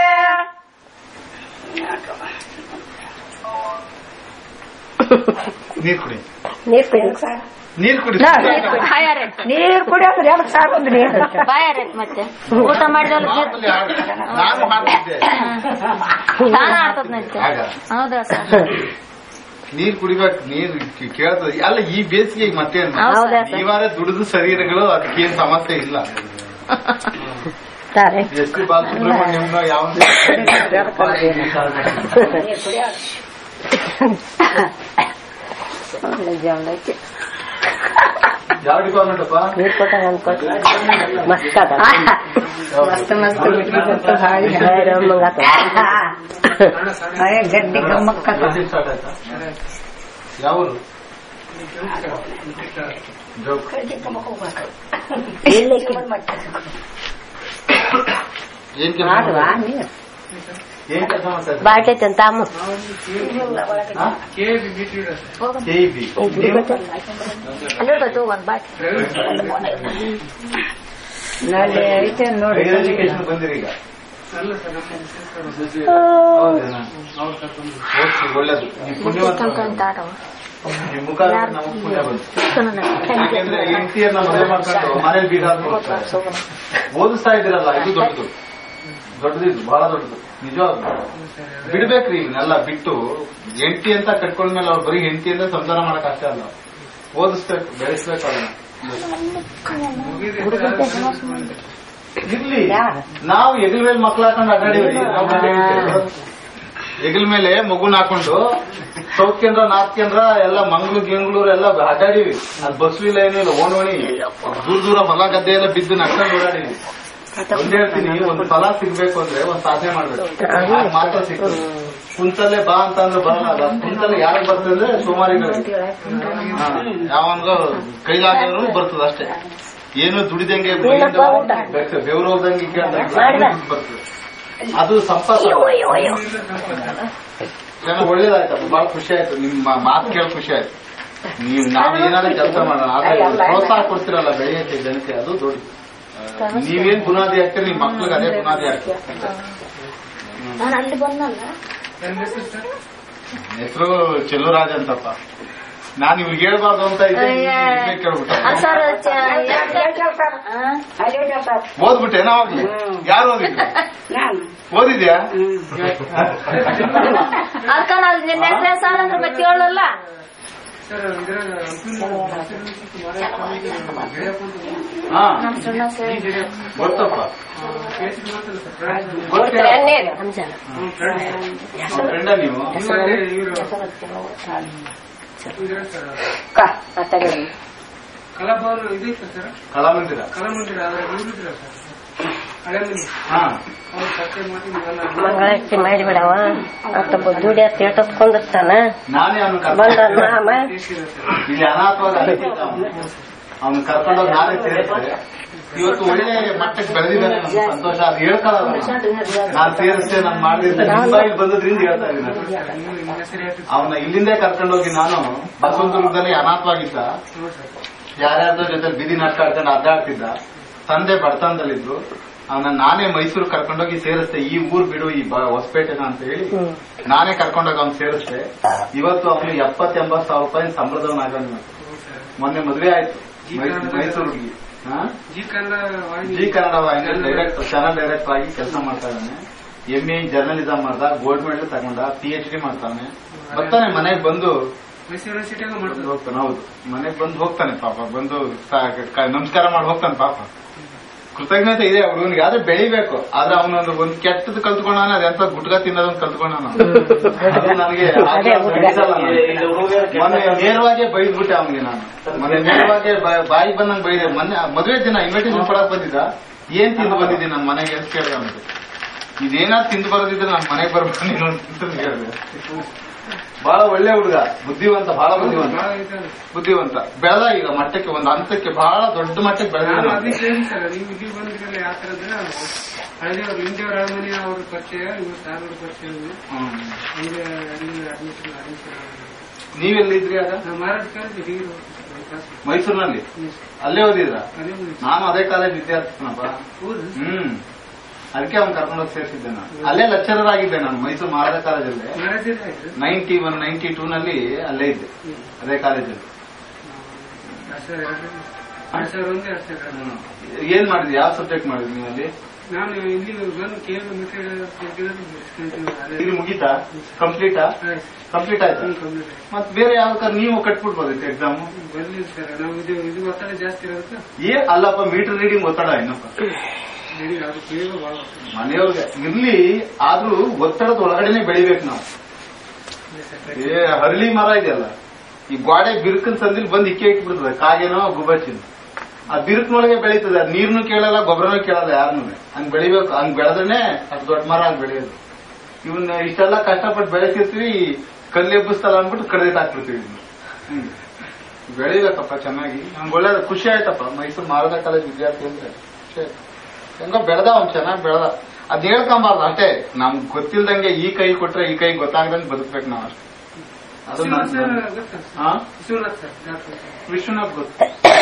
ನೀರ್ ಕುಡಿ ನೀರ್ ಕುಡಿ ನೀರ್ ಕುಡಿ ನೀರ್ ಕುಡಿಯೋದ್ರೆ ಯಾವಾಗ ಸಾಕೊಂಡ್ರಿ ಬಾಯಾರೈತ್ ಮತ್ತೆ ಊಟ ಮಾಡಿದವ್ರು ಮಾಮೂಲಿ ಹಾಡು. ನಾನು ಹಾಡ್ತಿದ್ದೆ ತಾನ ಆಡ್ತದಂತೆ ಆಗ ಹೌದಾ ಸರ್ ನೀರ್ ಕುಡಿಬೇಕು ನೀರ್ ಕೇ- ಕೇಳ್ತದೆ ಅಲ್ಲ ಈ ಬೇಸಿಗೆ ಮತ್ತೇನ್ ಹೌದಾ ಸರ್? ನೀವಾರ ದುಡಿದು ಶರೀರಗಳು ಅದಕ್ಕೇನ್ ಸಮಸ್ಯೆ ಇಲ್ಲ ತಾರೆ ಎಸ್ ಪಿ ಬಾಲಸುಬ್ರಹ್ಮಣ್ಯಂನ ಯಾವ ಯಾವ ಡಿಪಾರ್ಟ್ಮೆಂಟ್ ಅಪ್ಪ ನೀರ್ ಕೊಟ್ಟಾಗ ಅನ್ಕೊಟ್ಟು ಮಸ್ತ್ ಅದ ಮಸ್ತ್ ಮಸ್ತ್ ಗಡ್ಡಿ ಗಮ್ಮಕ್ಕ ಸ್ಟಾರ್ಟ್ ಆಯ್ತಾ ಯಾವ ಊರು? ಜೋಗ್. ಏನ್ ಕೆಲಸ ಏನ್ ಕೆಲಸ ಮಾಡ್ತಾ ಇದ್ದೀರಾ? ಬಾಟೈತೆ ಅಂತ ಅಮ್ಮ ಹಾ? KEB. ಅಲ್ಲಿ ಹೋಗೋದು ಒಂದ್ ಬಾಟ್ Higher education ಬಂದಿರಿ ಈಗ ಹೌದೇನಾ? ಓದ್ಸಿ, ಒಳ್ಳೇದು ನೀವು ಪುಣ್ಯವಂತ ನಿಮ್ ಮುಖ ನಮಗ್ ಪುಣ್ಯ ಬಂತು ಯಾಕೆಂದ್ರೆ ಹೆಂಡತಿಯನ್ನ ಮದುವೆ ಮಾಡ್ಕೊಂಡು ಮನೇಲಿ ಬೀಗ ಹಾಕ್ಬಿಡ್ತಾರೆ. ಓದಿಸ್ತಾ ಇದ್ದೀರಲ್ಲ ಇದು ದೊಡ್ಡದು ದೊಡ್ಡದಿದು ಬಹಳ ದೊಡ್ಡದು ನಿಜವಾಗ್ಲು ಬಿಡ್ಬೇಕ್ರಿ ಇವನ್ನೆಲ್ಲ ಬಿಟ್ಟು ಹೆಂಡತಿ ಅಂತ ಕಟ್ಕೊಂಡ್ಮೇಲೆ ಅವ್ರು ಬರೀ ಹೆಂಡತಿ ಅಂತ ಸಂಸಾರ ಮಾಡಕ್ ಅಷ್ಟೇ ಅಲ್ಲ ಓದಿಸ್ಬೇಕು ಬೆಳೆಸ್ಬೇಕು ಅವ್ರನ್ನ ಇರ್ಲಿ ನಾವು ಎಗಲ್ ಮೇಲೆ ಮಕ್ಳು ಹಾಕೊಂಡು ಅಡ್ಡಾಡಿವ್ರಿ ನಾವು ಅಡ್ಡಾಡಿದ್ವಿ. ಹೆಗಲ್ ಮೇಲೆ ಮಗುನ ಹಾಕೊಂಡು ಸೌತ್ ಕೇಂದ್ರ ನಾರ್ತ್ ಕೇಂದ್ರ ಎಲ್ಲ ಮಂಗ್ಳೂರ್ ಗಿಂಗ್ಳೂರ್ ಎಲ್ಲ ಅಡ್ಡಾಡಿವಿ ಅದು ಬಸ್ ಇಲ್ಲ ಏನೂ ಇಲ್ಲ ಓಣೋಣಿ ದೂರ ದೂರ ಹೊಲ ಗದ್ದೆ ಎಲ್ಲ ಬಿದ್ದು ನಡ್ಕೊಂಡು ಓಡಾಡಿವಿ ಒಂದ್ ಹೇಳ್ತೀನಿ ಒಂದ್ ಫಲ ಸಿಗ್ಬೇಕು ಅಂದ್ರೆ ಒಂದ್ ಸಾಧನೆ ಮಾಡ್ಬೇಕು ಆಗ ಮಾತ್ರ ಸಿಗ್ತದೆ ಕುಂತಲ್ಲೇ ಬಾ ಅಂತ ಅಂದ್ರೆ ಬರಲ್ಲ ಅದ ಕುಂತಲ್ಲೇ ಯಾರಿಗೆ ಬರ್ತದೆ ಅಂದ್ರೆ ಸೋಮಾರಿಗಳಿಗೆ ಹಾ, ಯಾವನ್ಗೋ ಕೈಲಾದ್ರು ಬರ್ತದ ಅಷ್ಟೇ ಏನು ದುಡಿದಂಗೆ ಮೈಯಿಂದ ಬೆಕ್ಕ- ಬೆವ್ರು ಹೋದಂಗೆ ಕೇಳ್ದಂಗೆ ಬರ್ತದೆ ಅದು ಸಂಪರ್ಕ ಏನೋ ಒಳ್ಳೇದಾಯ್ತಪ್ಪ ಬಹಳ ಖುಷಿ ಆಯ್ತು ನಿಮ್ಮ ಮಾತು ಕೇಳಿ ಖುಷಿ ಆಯ್ತು ನೀವು ನಾವ್ ಏನಾದ್ರು ಕೆಲಸ ಮಾಡೋಣ ಆದ್ರೆ ಪ್ರೋತ್ಸಾಹ ಕೊಡ್ತಿರಲ್ಲ ಬೆಳೆಯಕ್ಕೆ ಜನಕ್ಕೆ ಅದು ದೊಡ್ಡದು ಆ, ನೀವೇನ್ ಬುನಾದಿ ಹಾಕ್ತೀರಿ ನಿಮ್ ಮಕ್ಳಿಗೆ ಅದೇ ಬುನಾದಿ ಹಾಕ್ತೀರಿ ಹೆಸರು ಚೆಲ್ಲುರಾಜ್ ಅಂತಪ್ಪ ನಾನು ಇವ್ರಿಗೆ ಹೇಳ್ಬಾರ್ದು ಅಂತ ಇದ್ದೆ ಇವ್ನೇ ಕೇಳ್ಬಿಟ್ಟೆ ಸರ್ ಓದ್ಬಿಟ್ಟೆ ನಾವಾಗ್ಲಿ ಯಾರು ಓದಿದ್ರು ಓದಿದ್ಯಾ ಅದಕ್ಕ ನಾವು ನಿನ್ನ ಹೆಸರು ಸರ್ ಅಂದ್ರೆ ಮತ್ತೆ ಹೇಳಲ್ಲ ಹಾ ಗೊತ್ತಪ್ಪ ಗೊತ್ತಿಲ್ಲ ಫ್ರೆಂಡ ನೀವು ಕಲಬಾರು ಇದು ಇತ್ತು ಸರ್ ಕಲಾಮಂದಿರ ಕಲಮಂದಿರ ಅದ್ರ ಇವ್ರಿದ್ರ ಸರ್ ಹಳೆ ಮನೆ ಹಾ ಅವ್ರು ಕತ್ತೆ ಮಾಡಿ ಇವೆಲ್ಲ ಮಂಗಳಾರತಿ ಮಾಡಿಬಿಡವ ಮತ್ತೊಬ್ಬ ದುಡಿಯ ತಿಳ್ಕೊತ್ಕೊಂಡಿರ್ತಾನ ನಾನೇ ಅವನು ಬಂದ ಮಾಮ ಇಲ್ಲಿ ಅನಾಥವಾಗಿ ಅಲಿತಿದ್ದ ಅವನು ಕರ್ಕೊಂಡೋಗಿ ನಾನೇ ಸೇರಿಸಿದೆ ಇವತ್ತು ಒಳ್ಳೆ ಮಟ್ಟಕ್ಕೆ ಬೆಳೆದಿದ್ದಾನೆ ನಮ್ಗೆ ಸಂತೋಷ ಅದು ಹೇಳ್ಕೊಳ್ಳಲ್ಲ ನಾನು ಸೇರಿಸ್ತೇ ನಾನು ಮಾಡಿದ್ರೆ ನಿಮ್ಮ ಬಾಯಿಗೆ ಬಂದದ್ರಿಂದ ಹೇಳ್ತಾ ಇದ್ದೀನಿ ಅವನ ಇಲ್ಲಿಂದೇ ಕರ್ಕೊಂಡೋಗಿ ನಾನು ಬಸವದುರ್ಗದಲ್ಲಿ ಅನಾಥವಾಗಿದ್ದ ಯಾರ್ಯಾರ್ದೋ ಜೊತೆ ಬೀದಿ ನಾಟಕ ಆಡ್ಕೊಂಡು ಅಡ್ಡಾಡ್ತಿದ್ದ ತಂದೆ ಬಡತನದಲ್ಲಿದ್ರು ಅವನ ನಾನೇ ಮೈಸೂರು ಕರ್ಕೊಂಡೋಗಿ ಸೇರಿಸ್ದೆ ಈ ಊರ್ ಬಿಡು ಈ ಬ- ಹೊಸಪೇಟೆನ ಅಂತ ಹೇಳಿ ನಾನೇ ಕರ್ಕೊಂಡೋಗಿ ಅವ್ನು ಸೇರಿಸ್ದೆ ಇವತ್ತು ಅವನು ಎಪ್ಪತ್ತೆಂಬತ್ತು ಸಾವಿರ ರೂಪಾಯಿ ಸಂಬಳದವನಾಗ ಮೊನ್ನೆ ಮದುವೆ ಆಯ್ತು ಜಿ ಮೈ- ಕನ್ನಡ ಮೈಸೂರು ಹುಡುಗಿ ಹಾ ಜಿ ಕನ್ನಡ ವಾಹಿನಿ ಜಿ ಕನ್ನಡ ವಾಹಿನಿ ಡೈರೆಕ್ಟರ್ ಚಾನಲ್ ಡೈರೆಕ್ಟರ್ ಆಗಿ ಕೆಲಸ ಮಾಡ್ತಾ ಇದ್ದಾನೆ ಎಂ ಎ ಜರ್ನಲಿಸಂ ಮಾಡ್ದ ಗೋಲ್ಡ್ ಮೆಡಲ್ ತಗೊಂಡ ಪಿ ಎಚ್ ಡಿ ಮಾಡ್ತಾನೆ ಬರ್ತಾನೆ ಮನೆಗೆ ಬಂದು ಮೈಸೂರು ಯೂನಿವರ್ಸಿಟಿಯಾಗ ಬಂದು ಮಾಡ್ತಾರೆ ಹೋಗ್ತಾನೆ ಹೌದು ಮನೆಗೆ ಬಂದು ಹೋಗ್ತಾನೆ ಪಾಪ ಬಂದು ಸಾ- ಕ- ನಮಸ್ಕಾರ ಮಾಡಿ ಹೋಗ್ತಾನೆ ಪಾಪ ಕೃತಜ್ಞತೆ ಇದೆ ಹುಡುಗನಿಗೆ ಆದ್ರೆ ಬೆಳಿಬೇಕು ಆದ್ರೆ ಅವನೊಂದು ಒಂದು ಕೆಟ್ಟದ್ದು ಕಲ್ತ್ಕೊಂಡಾನ ಅದೆಂತ ಗುಟ್ಕ ತಿನ್ನೋದೊಂದು ಕಲ್ತ್ಕೊಂಡಾನ ಅದು ನನಗೆ ಆಗ್ಲೇ ಅದು ಹಿಡಿಸಲ್ಲ ನಾನು. ಇಲ್ಲಿ ಹುಡುಗರು ಮೊನ್ನೆ ನೇರವಾಗಿ ಬೈದ್ಬಿಟ್ಟೆ ಅವನಿಗೆ ನಾನು ಮೊನ್ನೆ ನೇರವಾಗಿ ಬಾ- ಬಾಯಿ ಬಂದಂಗ್ ಬೈದೆ ಮೊನ್ನೆ ಮದುವೆ ದಿನ ಇನ್ವಿಟೇಷನ್ ಕೊಡಕ್ ಬಂದಿದ್ದ ಏನ್ ತಿಂದು ಬಂದಿದ್ದೀನಿ ನನ್ನ ಮನೆಗೆ ಅಂತ ಕೇಳಿದೆ ಅವನಿಗೆ ಇದೇನಾದ್ರು ತಿಂದು ಬರೋದಿದ್ರೆ ನನ್ನ ಮನೆಗೆ ಬರ್ಬೇಕು ನೀನು ಅಂತ ಹೇಳಿದೆ ಬಹಳ ಒಳ್ಳೆ ಹುಡುಗ ಬುದ್ಧಿವಂತ ಬಹಳ ಬುದ್ಧಿವಂತ ಬಹಳ ಇದಾವೆ. ಬುದ್ಧಿವಂತ ಬೆಳೆದ ಈಗ ಮಟ್ಟಕ್ಕೆ ಒಂದು ಹಂತಕ್ಕೆ ಬಹಳ ದೊಡ್ಡ ಮಟ್ಟಕ್ಕೆ ನಾನು ಬೆಳೆದ ಅದಕ್ಕೆ ಹೇಳಿ ಸರ್ ನೀವು ಇಲ್ಲಿ ಬಂದಿರಲ್ಲ ಯಾವ ತರ ಅಂದ್ರೆ ಹಳದಿಯವ್ರು ಹಿಂದಿಯವ್ರ ಅರಮನೆ ಅವ್ರ ಪರಿಚಯ ಇವ್ರು ಸಾರವ್ರ ಪರಿಚಯ ಹಂಗೆ ಅಲ್ಲಿ ಅಡ್ಮಿಷನ್ ಅಡ್ಮಿಷನ್ ನೀವೆಲ್ಲಿದ್ರಿ ಆಗ ನಾವು ಮಾರಾಟಕ್ಕೆ ಡಿಗ್ರಿ ಮೈಸೂರಿನಲ್ಲಿ ಅಲ್ಲೇ ಓದಿದ್ರ ಅದೇ ಒಂದು ನಾನು ಅದೇ ಕಾಲೇಜ್ ವಿದ್ಯಾರ್ಥಿನಪ್ಪ ಹೌದು ಹ್ಮ್ ಅದಕ್ಕೆ ಅವ್ನು ಕರ್ಕೊಂಡೋಗಿ ಸೇರಿಸಿದ್ದೆ ನಾನು ಅಲ್ಲೇ ಲೆಕ್ಚರರ್ ಆಗಿದ್ದೆ ನಾನು ಮೈಸೂರು ಮಹಾರಾಜ ಕಾಲೇಜಲ್ಲಿ ಮಾರಾಟ ಆಯ್ತು ನೈನ್ಟಿ ಒನ್ ನೈನ್ಟಿ ಟೂ ನಲ್ಲಿ ಅಲ್ಲೇ ಇದ್ದೆ ಅದೇ ಕಾಲೇಜಲ್ಲಿ ಎರಡ್ ಸಾವಿರ ಎರಡು ಎರಡ್ ಸಾವಿರ ಒಂದು ಎರಡ್ ಸಾವಿರ ಎರಡು. ಹ್ಮ್. ಏನ್ ಮಾಡಿದ್ರಿ ಯಾವ ಸಬ್ಜೆಕ್ಟ್ ಮಾಡಿದ್ರಿ ನೀವು ಅಲ್ಲಿ ನಾನು ಇಲ್ಲಿ ಬಂದು ಕೇವಲ ಮೆಟೀರಿಯಲ್ ಡಿಗ್ರಿ ಮುಗೀತಾ ಕಂಪ್ಲೀಟಾ ಕಂಪ್ಲೀಟ್ ಆಯ್ತಾ ಮತ್ ಬೇರೆ ಯಾವ ನೀವು ಕಟ್ಬಿಡ್ಬೋದಿತ್ತು ಎಕ್ಸಾಮ್ ಬರ್ಲಿಲ್ಲ ಸರ್ ನಾವು ಇದು ಇದು ಒತ್ತಡ ಜಾಸ್ತಿ ಇರೋದಕ್ಕೆ ಏ ಅಲ್ಲಪ್ಪ ಮೀಟರ್ ರೀಡಿಂಗ್ ಒತ್ತಡ ಏನಪ್ಪ ನಡೀಲಿ ಅದು ಕೇವಲ ಭಾಳ ಒತ್ತಡ. ಮನೆಯವ್ರಿಗೆ ಇರ್ಲಿ ಆದ್ರೂ ಒತ್ತಡದ ಒಳಗಡೆನೆ ಬೆಳಿಬೇಕು ನಾವು ಏ ಹರಳಿ ಮರ ಇದೆಯಲ್ಲ ಈ ಗೋಡೆ ಬಿರುಕನ್ ಸಂದಿಲ್ ಬಂದ್ ಇಕ್ಕೆ ಇಟ್ಬಿಡ್ತದೆ ಕಾಗೇನೋ ಗುಬ್ಬಚ್ಚಿನ ಆ ಬಿರುಕಿನೊಳಗೆ ಬೆಳೀತದೆ ಅದ್ ನೀರ್ನು ಕೇಳಲ್ಲ ಗೊಬ್ಬರನೂ ಕೇಳಲ್ಲ ಯಾರನ್ನೂ ಹಂಗ್ ಬೆಳಿಬೇಕು ಹಂಗ್ ಬೆಳೆದ್ರೆ ಅದ್ ದೊಡ್ಡ ಮರ ಹಂಗ್ ಬೆಳೆಯೋದು ಇವನ್ನ ಇಷ್ಟೆಲ್ಲ ಕಷ್ಟಪಟ್ಟು ಬೆಳೆಸಿರ್ತೀವಿ ಕಲ್ಲು ಎಬ್ಬಿಸ್ತಲ್ಲ ಅಂದ್ಬಿಟ್ಟು ಕಡ್ದಿಟ್ಟು ಹಾಕ್ಬಿಡ್ತೀವಿ ಇವ್ನ. ಹ್ಮ್ ಬೆಳಿಬೇಕಪ್ಪ ಚೆನ್ನಾಗಿ ನಂಗೆ ಒಳ್ಳೆ ಖುಷಿ ಆಯ್ತಪ್ಪ ಮೈಸೂರು ಮಾರದ ಕಾಲೇಜ್ ವಿದ್ಯಾರ್ಥಿ ಅಂದ್ರೆ ಖುಷಿ ಆಯ್ತು ಹೆಂಗೋ ಬೆಳೆದ ಅವ್ನ್ ಚೆನ್ನಾಗಿ ಬೆಳೆದ ಅದ್ ಹೇಳ್ಕೊಂಬಾರ್ದು ಅಷ್ಟೇ ನಮ್ಗ್ ಗೊತ್ತಿಲ್ದಂಗೆ ಈ ಕೈ ಕೊಟ್ರೆ ಈ ಕೈ ಗೊತ್ತಾಗದಂಗೆ ಬದುಕ್ಬೇಕು ನಾವು ಅಷ್ಟೇ ಅದು ವಿಶ್ವನಾಥ್ ಸರ್ ನನ್- ಗೊತ್ತಾ ಹಾ ವಿಶ್ವನಾಥ್ ಸರ್ ಡಾಕ್ಟರ್ ವಿಶ್ವನಾಥ್ ಗೊತ್ತು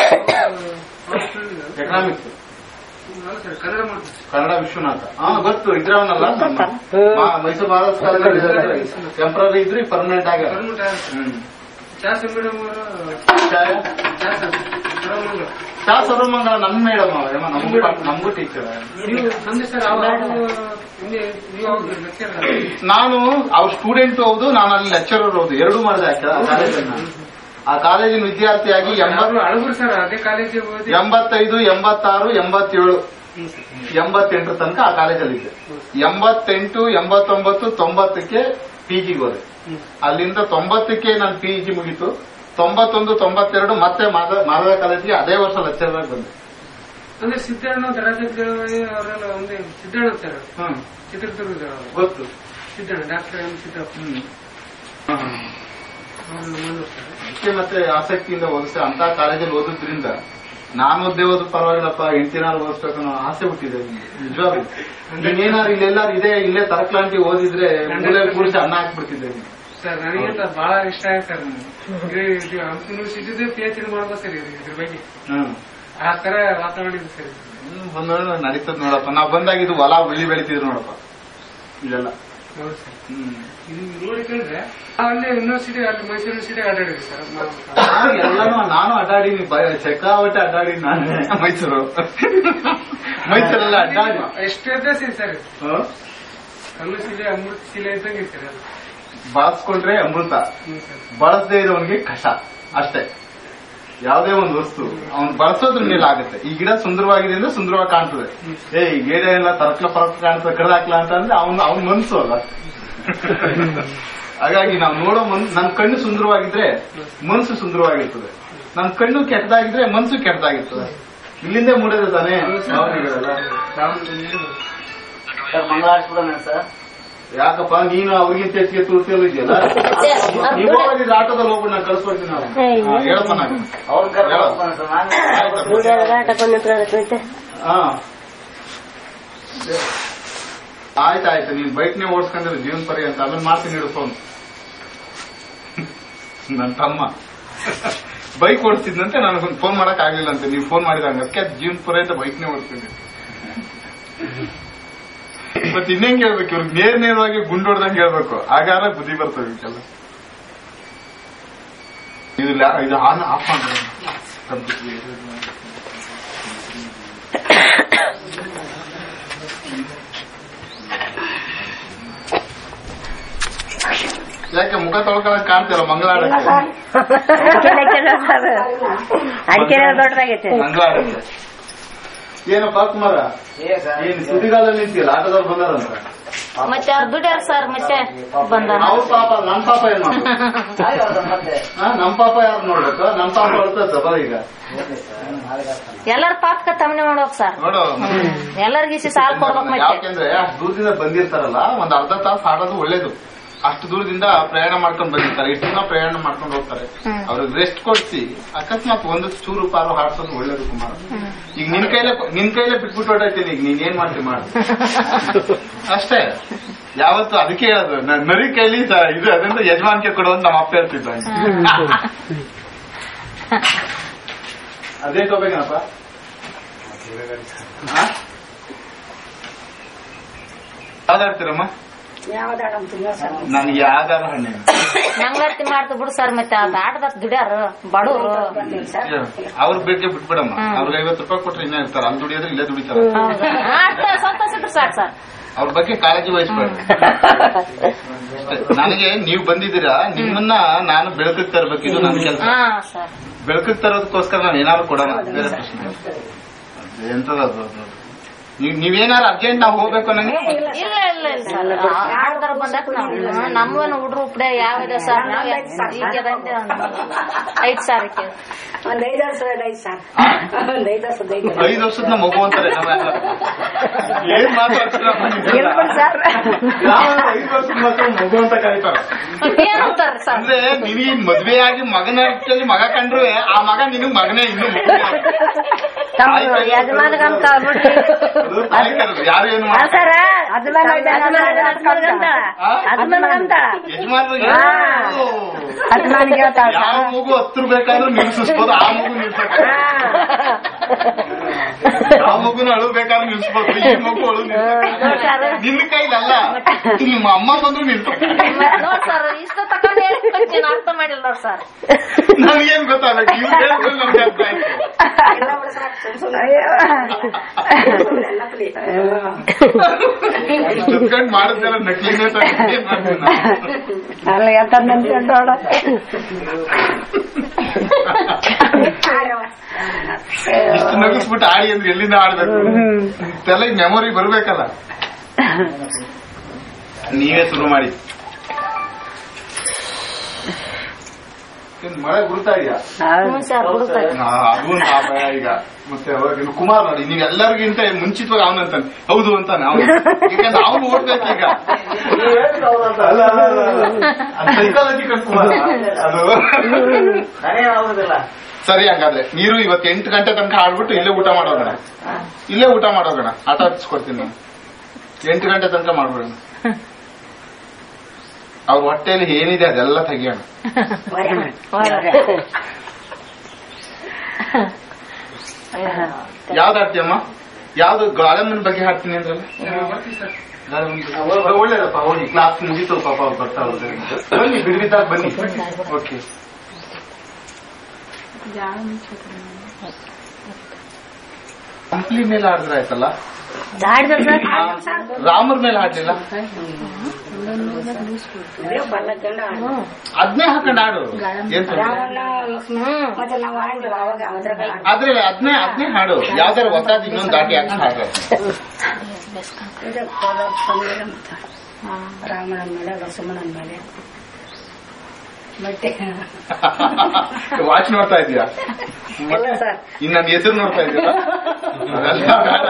ಅವ್ರ friend. ಎಕನಾಮಿಕ್ಸ್ ಹೌದು ಸರ್ ಕನ್ನಡ ಮಾಡ್ತಾರೆ ಕನ್ನಡ ವಿಶ್ವನಾಥ ಹಾ ಗೊತ್ತು ಇದ್ರವನಲ್ಲ ಮಾ- ಮೈಸೂರು ಮಹಾರಾಜ ಕಾಲೇಜಲ್ಲಿ ಟೆಂಪ್ರರಿ ಇದ್ರಿ ಪರ್ಮನೆಂಟ್ ಆಗ ಪರ್ಮನೆಂಟ್ ಆಗುತ್ತೆ ಹ್ಮ್ ಚಾಸ ಮೇಡಮ್ ಅವರು ಚಾಯ? ಚಾಸ ಪರಮಂಗಲ. ಚಾ ಸರ್ವಮಂಗಳ ನನ್ ಮೇಡಮ್ ಅವ ನಮಗೂ ನಮಗೂ ಟೀಚರ್ ನೀವು ಅಂದ್ರೆ ಸರ್ ಅವರು ಹಿಂದೆ ನೀವು ಅವ್ರ ಲೆಕ್ಚರ್ ನಾನು ಅವ್ರ ಸ್ಟೂಡೆಂಟ್ ಹೌದು ನಾನು ಅಲ್ಲಿ ಲೆಕ್ಚರರ್ ಹೌದು ಎರಡೂ ಮಾಡಿದೆ ಆ ಕಾಲೇಜನ್ನ ಆ ಕಾಲೇಜಿನ ವಿದ್ಯಾರ್ಥಿಯಾಗಿ ಎಂಬತ್ ಅವರು ಅಳಗುರು ಸರ್ ಅದೇ ಕಾಲೇಜಿಗೆ ಓದಿ ಎಂಬತ್ತೈದು ಎಂಬತ್ತಾರು ಎಂಬತ್ತೇಳು ಎಂಬತ್ತೆಂಟರ ತನಕ ಆ ಕಾಲೇಜಲ್ಲಿದ್ದೆ ಎಂಬತ್ತೆಂಟು ಎಂಬತ್ತೊಂಬತ್ತು ತೊಂಬತ್ತಕ್ಕೆ ಪಿ ಜಿಗೆ ಹೋದೆ ಅಲ್ಲಿಂದ ತೊಂಬತ್ತಕ್ಕೆ ನಾನು ಪಿ ಜಿ ಮುಗೀತು ತೊಂಬತ್ತೊಂದು ತೊಂಬತ್ತೆರಡು ಮತ್ತೆ ಮಾದ- ಮಾದರ ಕಾಲೇಜಿಗೆ ಅದೇ ವರ್ಷ ಲೆಕ್ಚರ್ ಆಗಿ ಬಂದೆ ಅಂದ್ರೆ ಸಿದ್ದಣ್ಣ ದರಾಜಿ ಅವರೆಲ್ಲ ಒಂದೇ ಸಿದ್ದಣ್ಣ ಸರ್ ಹ್ಮ್ ಚಿತ್ರದುರ್ಗದ ಗೊತ್ತು ಸಿದ್ದಣ್ಣ ಡಾಕ್ಟರ್ ಎಂ ಸಿದ್ದಪ್ಪ ಹ್ಮ್ ಹ್ಮ್. ಅವರು ಮಂಗಳೂರು ಸರ್ ಅದಕ್ಕೆ ಮತ್ತೆ ಆಸಕ್ತಿಯಿಂದ ಓದಿಸಿ ಅಂತ ಕಾಲೇಜಲ್ಲಿ ಓದಿದ್ರಿಂದ ನಾನು ಓದ್ದೇ ಓದ್ ಪರವಾಗಿಲ್ಲಪ್ಪ ಹೆಂಡತಿನಾರು ಓದಿಸ್ಬೇಕು ಅನ್ನೋ ಆಸೆ ಹುಟ್ಟಿದೆ ನಿಮ್ಗೆ. ನಿಜವಾಗ್ಲೂ ನೀನೇನಾರು ಇಲ್ಲೆಲ್ಲಾರು ಇದೆ ಇಲ್ಲೇ ತರಕ್ಲಾಂಟಿ ಓದಿದ್ರೆ ಮೂಲೆ ಕೂರಿಸಿ ಅನ್ನ ಹಾಕ್ಬಿಡ್ತಿದ್ದೆ ನಿಮ್ಗೆ. ಸರ್ ನನಗಂತ ಬಹಳ ಇಷ್ಟ ಆಯ್ತು ಸರ್ ಇದು ಯೂನಿವರ್ಸಿಟಿ ಪಿ ಎಚ್ ಡಿ ಮಾಡ್ಬೋದು ಸರ್ ಇದು- ಇದ್ರ ಬಗ್ಗೆ ಹ್ಮ್ ಆ ತರ ವಾತಾವರಣ ಇದೆ ಸರ್ ಹ್ಮ್, ಬಂದೋಳು ನಡೀತದ ನೋಡಪ್ಪ ನಾವ್ ಬಂದಾಗ ಇದು ಹೊಲ ಬೆಳಿ ಬೆಳಿತಿದ್ರು ನೋಡಪ್ಪ ಇಲ್ಲೆಲ್ಲ ಹೌದು ಸರ್ ಹ್ಮ್ ಇದು ನೋಡಿಕೊಂಡ್ರೆ ಅಲ್ಲಿ ಯೂನಿವರ್ಸಿಟಿ ಅಲ್ಲಿ ಮೈಸೂರು ಯೂನಿವರ್ಸಿಟಿ ಅಡ್ಡಾಡಿದ್ವಿ ಸರ್ ನಾವು. ನಾನು ಎಲ್ಲಾನು ನಾನು ಅಡ್ಡಾಡಿನಿ ಚಕ್ಕಾವಟ್ಟೆ ಅಡ್ಡಾಡಿನಿ ನಾನು ಮೈಸೂರು ಮೈಸೂರೆಲ್ಲ ಅಡ್ಡಾಡಿ ಎಷ್ಟು ಅಭ್ಯಾಸ ಇದೆ ಸರ್ ಇದು. ಹ್ಮ್. ಕಲ್ಲು ಶಿಲೆ ಅಮೃತ ಶಿಲೆ ಇದ್ದಂಗೆ ಸರ್ ಅದು ಬಳಸ್ಕೊಂಡ್ರೆ ಅಮೃತ ಹ್ಮ್ ಸರ್ ಬಳಸದೇ ಇರೋನಿಗೆ ಕಷ ಅಷ್ಟೇ ಯಾವುದೇ ಒಂದು ವಸ್ತು ಅವ್ನು ಬಳಸೋದ್ರ ಮೇಲೆ ಆಗುತ್ತೆ ಈ ಗಿಡ ಸುಂದರವಾಗಿದೆ ಅಂದ್ರೆ ಸುಂದರವಾಗಿ ಕಾಣ್ತದೆ ಏ ಈ ಗಿಡ ಎಲ್ಲ ತರಕ್ಲ ಪರಕ್ ಕಾಣ್ತದೆ ಕಡ್ದಾಕ್ಲ ಅಂತ ಅಂದ್ರೆ ಅವ್ನು ಅವ್ನ ಮನ್ಸು ಅಲ್ಲ ಹಾಗಾಗಿ ನಾವು ನೋಡೋ ಮನ್ ನನ್ ಕಣ್ಣು ಸುಂದರವಾಗಿದ್ರೆ ಮನ್ಸು ಸುಂದರವಾಗಿರ್ತದೆ ನನ್ ಕಣ್ಣು ಕೆಟ್ಟದಾಗಿದ್ರೆ ಮನ್ಸು ಕೆಟ್ಟದಾಗಿರ್ತದೆ ಇಲ್ಲಿಂದ ಮೂಡಿದೆ ತಾನೇ ಭಾವನೆಗಳೆಲ್ಲ ಸರ್ ಮಂಗಳಾರ್ಸ್ಬಿಡೋಣ ಸರ್ ಯಾಕಪ್ಪ ನೀನು ಅವ್ರಿಗಿಂತ ಹೆಚ್ಚಿಗೆ ತುರ್ತಿಯಲ್ಲ ಇದೆಯಲ್ಲ ನೀವು ಹೋಗಿದ್ರೆ ಆಟೋದಲ್ಲಿ ಹೋಗ್ಬಿಟ್ಟು ನಾನು ಕಳ್ಸ್ಕೊಡ್ತೀನಿ ನಾವು ಹಾ, ಹೇಳಪ್ಪ ನಾನು ಅವ್ರ ಕರ್ಕೊಂಡು ಹೋಗ್ತಾನೆ ಸರ್ ನಾನು ದುಡ್ಡು ಹಾ ಆಯ್ತಾಯ್ತು ನೀನ್ ಬೈಕ್ನೇ ಓಡಿಸ್ಕೊಂಡಿರೋ ಜೀವನ ಪರಿ ಅಂತ ಆಮೇಲೆ ಮಾಡ್ತೀನಿ ಇಡು ಫೋನ್ ನನ್ನ ತಮ್ಮ ಬೈಕ್ ಓಡಿಸ್ತಿದ್ದಂತೆ ನನಗೊಂದು ಫೋನ್ ಮಾಡಕ್ ಆಗ್ಲಿಲ್ಲ ಅಂತ ನೀವು ಫೋನ್ ಮಾಡಿದಂಗ ಅದಕ್ಕೆ ಜೀವನ ಪರಿ ಅಂತ ಬೈಕ್ನೇ ಓಡಿಸ್ತೀನಿ ಮತ್ತೆ ಇನ್ನೇಂಗ್ ಹೇಳ್ಬೇಕು ಇವ್ರಿಗೆ ನೇರ್ ನೇರವಾಗಿ ಗುಂಡೊಡ್ದಂಗೆ ಹೇಳ್ಬೇಕು ಆಗಾರ ಬುದ್ಧಿ ಬರ್ತವೆ ಇವಕ್ಕೆಲ್ಲ ಇದು ಲ್ಯಾ- ಇದು ಆನ್ ಆಫ್ ಮಾಡಿ ಕಂಪ್ಯೂಟರ್ ಯಾಕೆ ಮುಖ ತೊಳ್ಕೊಳಕ್ ಕಾಣ್ತಿಲ್ಲ ಮಂಗಳಾಡಕ್ಕೆ ಅಡಿಕೆ ದೊಡ್ಡದಾಗೈತೆ ಮಂಗಳಾಡಕ್ಕೆ ಏನಪ್ಪ ಕುಮಾರ ಏನ್ ಸುದ್ದಿಗಾಲಲ್ಲಿ ನಿಂತಿಲ್ಲ ಆಟೋದವ್ರು ಬಂದಾರಂತ ಮತ್ತೆ ಅವ್ರು ದುಡ್ಯಾರ ಸರ್ ಮತ್ತೆ ಬಂದ ಅವ್ರ ಪಾಪ ನಮ್ ಪಾಪ ಏನ್ ಮಾಡ್ಬೇಕು ಹಾ, ನಮ್ ಪಾಪ ಯಾರು ನೋಡ್ಬೇಕು ನಮ್ ಪಾಪ ಬರ್ತದ ಬರ ಈಗ ಎಲ್ಲರ ಪಾಪಕ ತಮ್ಮನೆ ಮಾಡ್ಬೇಕು ಸರ್ ನೋಡು ಎಲ್ಲರಿಗಿಸಿ ಸಾಲ ಕೊಡ್ಬೇಕು ಮತ್ತೆ ಯಾಕೆಂದ್ರೆ ಅಷ್ಟು ದೂರದಿಂದ ಬಂದಿರ್ತಾರಲ್ಲ ಒಂದ್ ಅರ್ಧ ತಾಸು ಆಡೋದು ಒಳ್ಳೇದು ಅಷ್ಟು ದೂರದಿಂದ ಪ್ರಯಾಣ ಮಾಡ್ಕೊಂಡು ಬಂದಿರ್ತಾರೆ ಇಷ್ಟು ದಿನ ಪ್ರಯಾಣ ಮಾಡ್ಕೊಂಡು ಹೋಗ್ತಾರೆ ಅವ್ರಿಗೆ ರೆಸ್ಟ್ ಕೊಡ್ಸಿ ಅಕಸ್ಮಾತ್ ಒಂದು ಚೂರು ಪಾರು ಹಾಡ್ಸೋದು ಒಳ್ಳೇದು ಕುಮಾರ ಈಗ ನಿನ್ ಕೈಲೇ ನಿನ್ ಕೈಲೇ ಬಿಟ್ಬಿಟ್ಟು ಹೊರಟೈತೀನಿ ಈಗ ನೀನ್ ಏನ್ ಮಾಡ್ತಿ ಮಾಡು ಅಷ್ಟೇ ಯಾವತ್ತು ಅದಕ್ಕೆ ಹೇಳೋದು ನ- ನರಿ ಕೈಲಿ ಸ- ಇದು ಅದರಿಂದ ಯಜಮಾನಿಕೆ ಕೊಡು ಅಂತ ನಮ್ಮ ಅಪ್ಪ ಹೇಳ್ತಿದ್ದ ಅದೇ ತಗೋಬೇಕೇನಪ್ಪ ಯಾವ್ದಾಡ್ತೀರಮ್ಮ ಯಾವ್ದಾಡ ಅಂತೀನಿ ಸರ್ ನನಗೆ ಯಾವ್ದಾರ ಹಣ್ಣೆ ಮಂಗಳಾರತಿ ಮಾಡ್ತು ಬಿಡು ಸರ್ ಮತ್ತೆ ಅದ್ ಆಟದ ದುಡ್ಯಾರು ಬಡವರು ಅವ್ರ ಬೇಕೆ ಬಿಟ್ಬಿಡಮ್ಮ ಅವ್ರಿಗೆ ಐವತ್ತು ರೂಪಾಯಿ ಕೊಟ್ರೆ ಇನ್ನೇ ಇರ್ತಾರೆ ಅಲ್ಲಿ ದುಡಿಯೋದ್ರೆ ಇಲ್ಲೇ ದುಡಿತಾರೆ ಸಂತೋಷ ಇದ್ರು ಸಾಕು ಸರ್ ಅವ್ರ ಬಗ್ಗೆ ಕಾಳಜಿ ವಹಿಸ್ಬೇಡಿ ಅಷ್ಟೇ. ನನಗೆ ನೀವು ಬಂದಿದ್ದೀರಾ ನಿಮ್ಮನ್ನ ನಾನು ಬೆಳಕಕ್ಕೆ ತರಬೇಕು ಇದು ನನ್ನ ಕೆಲಸ ಹಾ ಸರ್ ಬೆಳಕಕ್ಕೆ ತರೋದಕ್ಕೋಸ್ಕರ ನಾನು ಏನಾದ್ರು ಕೊಡೋಣ ಬೇರೆ ಪ್ರಶ್ನೆ ಎಂತದದು ಅದು ನೀವ್ ನೀವೇನಾರು ಅರ್ಜೆಂಟ್ ನಾವು ಹೋಗ್ಬೇಕು ನನಗೆ ಇಲ್ಲ ಇಲ್ಲ ಇಲ್ಲ ಸರ್ ಆಡ್ದಾರ ಬಂದಾಗ ನಾವು ನಮ್ಮನ ಹುಡ್ರು ಉಪ್ಡೆ ಯಾವ ಇದೆ ಸರ್ ನಾವ್ ಐದ್ ಸಾವಿರಕ್ಕೆ ಒಂದ್ ಐದು ವರ್ಷದ ಐದು ಸರ್ ಒಂದ್ ಐದು ವರ್ಷದ ಐದು ಐದು ವರ್ಷದ ನಮ್ಮ ಮಗು ಅಂತಾರೆ ನಾವೆಲ್ಲ. ಏನ್ ಮಾತಾಡ್ತೀರಪ್ಪ ನೀವು? ಯಾವ ಐದು ವರ್ಷದ ಮಕ್ಕಳು ಮಗು ಅಂತ ಕರೀತಾರೆ ಏನಂತಾರ ಸರ್ ಅಂದ್ರೆ ನಿನಗೆ ಮದ್ವೆ ಆಗಿ ಮಗನ ಅರ್ಥದಲ್ಲಿ ಮಗ ಕಂಡ್ರು ಆ ಮಗ ನಿನಗ್ ಮಗನೇ ಇನ್ನು ಯಜಮಾನಗಂತ ಬಿಡ್ರಿ ಅದು ತಾಯಿ ಕರೆದು, ಯಾರು ಏನು ಮಾಡ್ತಾರೆ ಯಜಮಾನಗಂತ ಯಜಮಾನಗಂತ ಯಜಮಾನ್ರಿಗೆ ಹಾ. ಯಜಮಾನಿಗೆ ಹೇಳ್ತಾಳ ಯಾವ ಮಗು ಹತ್ರ ಬೇಕಾದ್ರೂ ನಿಲ್ಸಿಸ್ಬೋದು ಆ ಮಗು ನಿಲ್ಸಕ್ಕೆ ಯಾವ ಮಗುನ ಅಳು ಬೇಕಾದ್ರೂ ನಿಲ್ಸ್ಬೋದು ಈ ಮಗು ಅಳು ನಿಲ್ಸಕ್ಕೆ. ನಿನ್ನ ಕೈಲಲ್ಲ ನಿಮ್ಮ ಅಮ್ಮ ಬಂದ್ರು ನಿಲ್ಸಕ್ಕೆ ನೋಡ್ ಸರ್ ಇಷ್ಟ ತಕೊಂಡ್ ಹೇಳಿ ಅರ್ಥ ಮಾಡಿಲ್ಲ ನೋಡ್ ಸರ್ ನನಗೇನ್ ಗೊತ್ತಾಗಬೇಕು ಇವ್ರು ಹೇಳಿದ್ರೆ ನಮ್ಗೆ ಅರ್ಥ ಆಯ್ತು ಎಲ್ಲ ಬಿಡು ಸರ್ ಸುಮ್ ಸುಮ್ನೆ ಎಲ್ಲ ಪುಲಿ. ಸುತ್ಕೊಂಡ್ ಮಾಡಿದ್ನೆಲ್ಲ ನಕಲಿನೇ ಸರ್ ಏನ್ ಮಾಡ್ತೀನಿ ನಾನು? ಅಲ್ಲ ಎಂತ ನೆನ್ಸ್ಕೊಂಡೋಡ ಆಡವ. ಇಷ್ಟು ನಗಿಸ್ಬಿಟ್ಟು ಆಡಿ ಅಂದ್ರೆ ಎಲ್ಲಿಂದ ಆಡ್ಬೇಕು ಇದೆಲ್ಲ ಮೆಮೊರಿ ಬರ್ಬೇಕಲ್ಲ ನೀವೇ ಶುರು ಮಾಡಿ ಏನ್ ಮಳೆ ಗುರುತಾ ಇದೆಯಾ ಹ್ಞೂ ಸರ್ ಬಿಡುತ್ತೆ ಆ, ಅದು ಒಂದು ಪಾಪ ಈಗ ಮತ್ತೆ ಅವಾಗ ಇನ್ನು ಕುಮಾರ್ ನೋಡಿ ನೀವು ಎಲ್ಲರಿಗಿಂತ ಮುಂಚಿತವಾಗಿ ಅವನಂತಾನೆ ಹೌದು ಅಂತಾನೆ ಅವನು ಯಾಕಂದ್ರೆ ಅವನು ಓಡ್ಬೇಕು ಈಗ ಅಲ್ಲ ಅಲ್ಲ, ಅಲ್ಲ. ಅದು ಸೈಕಾಲಜಿಕಲ್ ಕುಮಾರ ಅದು ನಾನೇ ಆಗುದಿಲ್ಲ ಸರಿ ಹಂಗಾದ್ರೆ ನೀರು ಇವತ್ತು ಎಂಟು ಗಂಟೆ ತನಕ ಆಡ್ಬಿಟ್ಟು ಇಲ್ಲೇ ಊಟ ಮಾಡೋಗೋಣ ಇಲ್ಲೇ ಊಟ ಮಾಡೋಗೋಣ ಆಟ ಹಚ್ಕೊಡ್ತೀನಿ ನಾನು ಎಂಟು ಗಂಟೆ ತನಕ ಮಾಡ್ಬಿಡೋಣ ಅವ್ರ ಹೊಟ್ಟೆಯಲ್ಲಿ ಏನಿದೆ ಅದೆಲ್ಲ ತೆಗಿಯೋಣ ಯಾವ್ದು ಆಡ್ತೀಯಮ್ಮ ಯಾವ್ದು ಗಾಳಮ್ಮನ ಬಗ್ಗೆ ಹಾಡ್ತೀನಿ ಅಂದ್ರಲ್ಲ ಗಾಳಮ್ಮನ್- ಒಳ್ಳೇದಪ್ಪ ಹೋಗಿ ಕ್ಲಾಸ್ ಮುಗೀತು ಪಾಪ ಅವ್ರು ಬರ್ತಾ ಹೋಗ್ತಾರೆ ಬನ್ನಿ ಬಿಡ್ಬಿದ್ದಾಗ ಬನ್ನಿ ಓಕೆ ಕಂಪ್ಲಿ ಮೇಲೆ ಆಡಿದ್ರೆ ಆಯ್ತಲ್ಲ ಆಡಿದ್ರ ಸರ್ ರಾಮರ ಮೇಲೆ ಆಡ್ಲಿಲ್ಲ ಇದೇ ಬಲ್ಲಕ್ಕೊಂಡು ಆಡು. ಅದ್ನೇ ಹಾಕೊಂಡು ಆಡು ಏನ್ ತೊಂದ್ರೆ? ರಾಮಣ್ಣ, ಮತ್ತೆ ನಾವು ಆಡಿದ್ವಿ ಅವಾಗ ಅದ್ರಾಗ ಆಡು. ಆದ್ರೆ ಅದ್ನೇ ಅದ್ನೇ ಹಾಡು ಯಾವ್ದಾರು ಹೊಸದ್ ಇನ್ನೊಂದು ದಾಟಿ ಹಾಕೊಂಡು ಹಾಡು ಇದು ಕೋಲ ಬಂದಿಲ್ಲ ಮತ್ತೆ. ರಾಮಣ್ಣನ ಮೇಲೆ ಲಕ್ಷ್ಮಣನ ಮೇಲೆ ಮತ್ತೆ ವಾಚ್ ನೋಡ್ತಾ ಇದೀಯಾ ಎಲ್ಲ ಸರ್ ಇನ್ ನನ್ನ ಹೆಸರು ನೋಡ್ತಾ ಇದೀಯಾ ಅದೆಲ್ಲ ಬೇಡ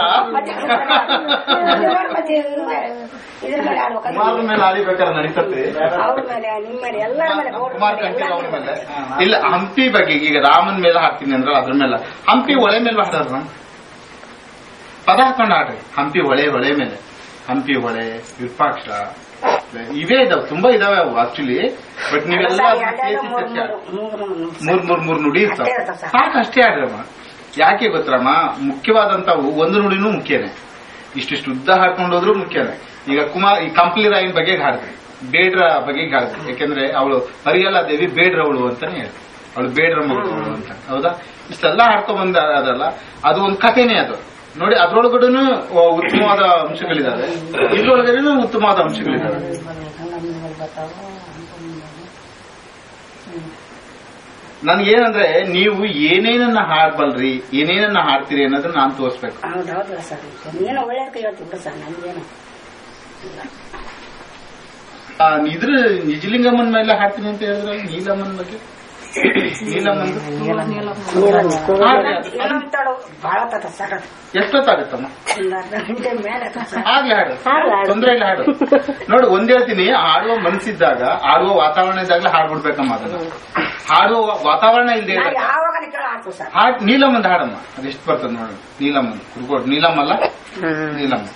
ಮತ್ತೆ ಇದ್ರ ಮೇಲೆ- ಇದ್ರ ಮೇಲೆ ಆಡ್ಬೇಕಂತ ಕುಮಾರನ ಮೇಲೆ ಆಡಿಬೇಕಾದ್ರೆ ನಡೀತತ್ತೆ ಅವ್ರ ಮೇಲೆ ನಿಮ್ಮ ಮೇಲೆ ಎಲ್ಲರ ಮೇಲೆ ಗೌಡ್ರ ಕುಮಾರ್ ಮೇಲೆ, ಕಂಠೀರ್ ಎಲ್ಲರ ಅವ್ರ ಮೇಲೆ. ಮೇಲೆ ಇಲ್ಲ ಹಂಪಿ ಬಗ್ಗೆ ಈಗ ರಾಮನ್ ಮೇಲೆ ಹಾಕ್ತೀನಿ ಅಂದ್ರೆ ಅದ್ರ ಮೇಲೆ ಹಂಪಿ ಹೊಳೆ ಮೇಲೆ ಹಾಡೋಣ ಪದ ಹಾಕೊಂಡು ಆಡ್ರಿ ಹಂಪಿ ಹೊಳೆ ಹೊಳೆ ಮೇಲೆ ಹಂಪಿ ಹೊಳೆ ವಿರೂಪಾಕ್ಷ ಇವೇ ಇದಾವೆ ತುಂಬಾ ಇದಾವೆ ಅವು ಆಕ್ಚುಲಿ ಬಟ್ ನೀವೆಲ್ಲ ಸರ್, ಅದನ್ನ ಎರಡೆರಡು ಸೇರ್ಸಿ ಮೂರು ಸೇರ್ಸಿ ಮೂರು ಮೂರು ಮೂರು ಮೂರ್ ಮೂರ್ ಮೂರ್ ನುಡಿ ಇರ್ತಾವ ಅಷ್ಟೇ ಇರ್ತಾವ್ ಸರ್. ಸಾಕು ಅಷ್ಟೇ ಆಡ್ರಮ್ಮ ಯಾಕೆ ಗೊತ್ತರಮ್ಮ ಮುಖ್ಯವಾದಂತವು ಒಂದು ನುಡಿನೂ ಮುಖ್ಯನೇ ಇಷ್ಟಿಷ್ಟು ಉದ್ದ ಹಾಡ್ಕೊಂಡು ಹೋದ್ರು ಮುಖ್ಯನೇ ಈಗ ಕುಮಾರ್ ಈ ಕಂಪ್ಲಿ ರಾಯಿನ ಬಗ್ಗೆ ಹಾಡ್ತಾರೆ ಬೇಡ್ರ ಬಗ್ಗೆ ಹಾಡ್ತಾರೆ ಯಾಕೆಂದ್ರೆ ಅವಳು ಹರಿಯಲ್ಲ ದೇವಿ ಬೇಡ್ರವಳು ಅಂತಾನೆ ಹೇಳ್ತಾರೆ ಅವಳು ಬೇಡ್ರ ಮಗಳು ಅಂತ ಹೌದಾ ಇಷ್ಟೆಲ್ಲ ಹಾಡ್ಕೊಂಡ್ ಬಂದ ಅದಲ್ಲ ಅದು ಒಂದು ಕಥೆನೇ ಅದು ನೋಡಿ ಅದ್ರೊಳಗಡೆನು ಉತ್ತಮವಾದ ಅಂಶಗಳಿದಾವೆ ಇದ್ರೊಳಗಡೆನು ಉತ್ತಮವಾದ ಅಂಶಗಳಿದಾವೆ ನನ್ಗೇನಂದ್ರೆ ನೀವು ಏನೇನನ್ನ ಹಾಡ್ಬಲ್ರಿ ಏನೇನನ್ನ ಹಾಡ್ತೀರಿ ಅನ್ನೋದನ್ನ ನಾನ್ ತೋರಿಸ್ಬೇಕು ಹೌದೌದು ಸರ್ ನೀನು ಒಳ್ಳೇದಕ್ಕೆ ಹೇಳ್ತಿದ್ರು ಸರ್ ನನ್ಗೇನು ಆ, ಇದ್ರ ನಿಜಲಿಂಗಮ್ಮನ ಮೇಲೆ ಹಾಡ್ತೀನಿ ಅಂತ ಹೇಳಿದ್ರೆ ನೀಲಮ್ಮನ ಬಗ್ಗೆ ನೀಲಮ್ಮನ ಏನಂತಾಳು ಬಹಳ ತಟ ಸರ್ ಎಷ್ಟೊತ್ತಾಗತ್ತಮ್ಮ ಒಂದು ಅರ್ಧ ಗಂಟೆ ಮೇಲೆ ಆಯ್ತು ಸರ್ ಆಗ್ಲಿ ಹಾಡು ತೊಂದ್ರೆ ಇಲ್ಲ ಹಾಡು ನೋಡಿ ಒಂದ್ ಹೇಳ್ತೀನಿ ಆಡುವ ಮನಸ್ಸಿದ್ದಾಗ ಆಡುವ ವಾತಾವರಣ ಇದ್ದಾಗಲೇ ಹಾಡ್ಬಿಡ್ಬೇಕಮ್ಮ ಅದನ್ನ ಹಾಡುವ ವಾತಾವರಣ ಇಲ್ಲದೆ ನಾವು ಇದ್ದಾಗ ಯಾವಾಗ ಕೇಳ ಆಡ್ತು ಸರ್ ಹಾಡ್ ನೀಲಮ್ಮಂದ್ ಹಾಡಮ್ಮ ಅದು ಎಷ್ಟು ಬರ್ತದೆ ನೋಡಿ ನೀಲಮ್ಮನ್ ಕುಡ್ಕೊಡ್ ನೀಲಮ್ಮ ಅಲ್ಲ ನೀಲಮ್ಮ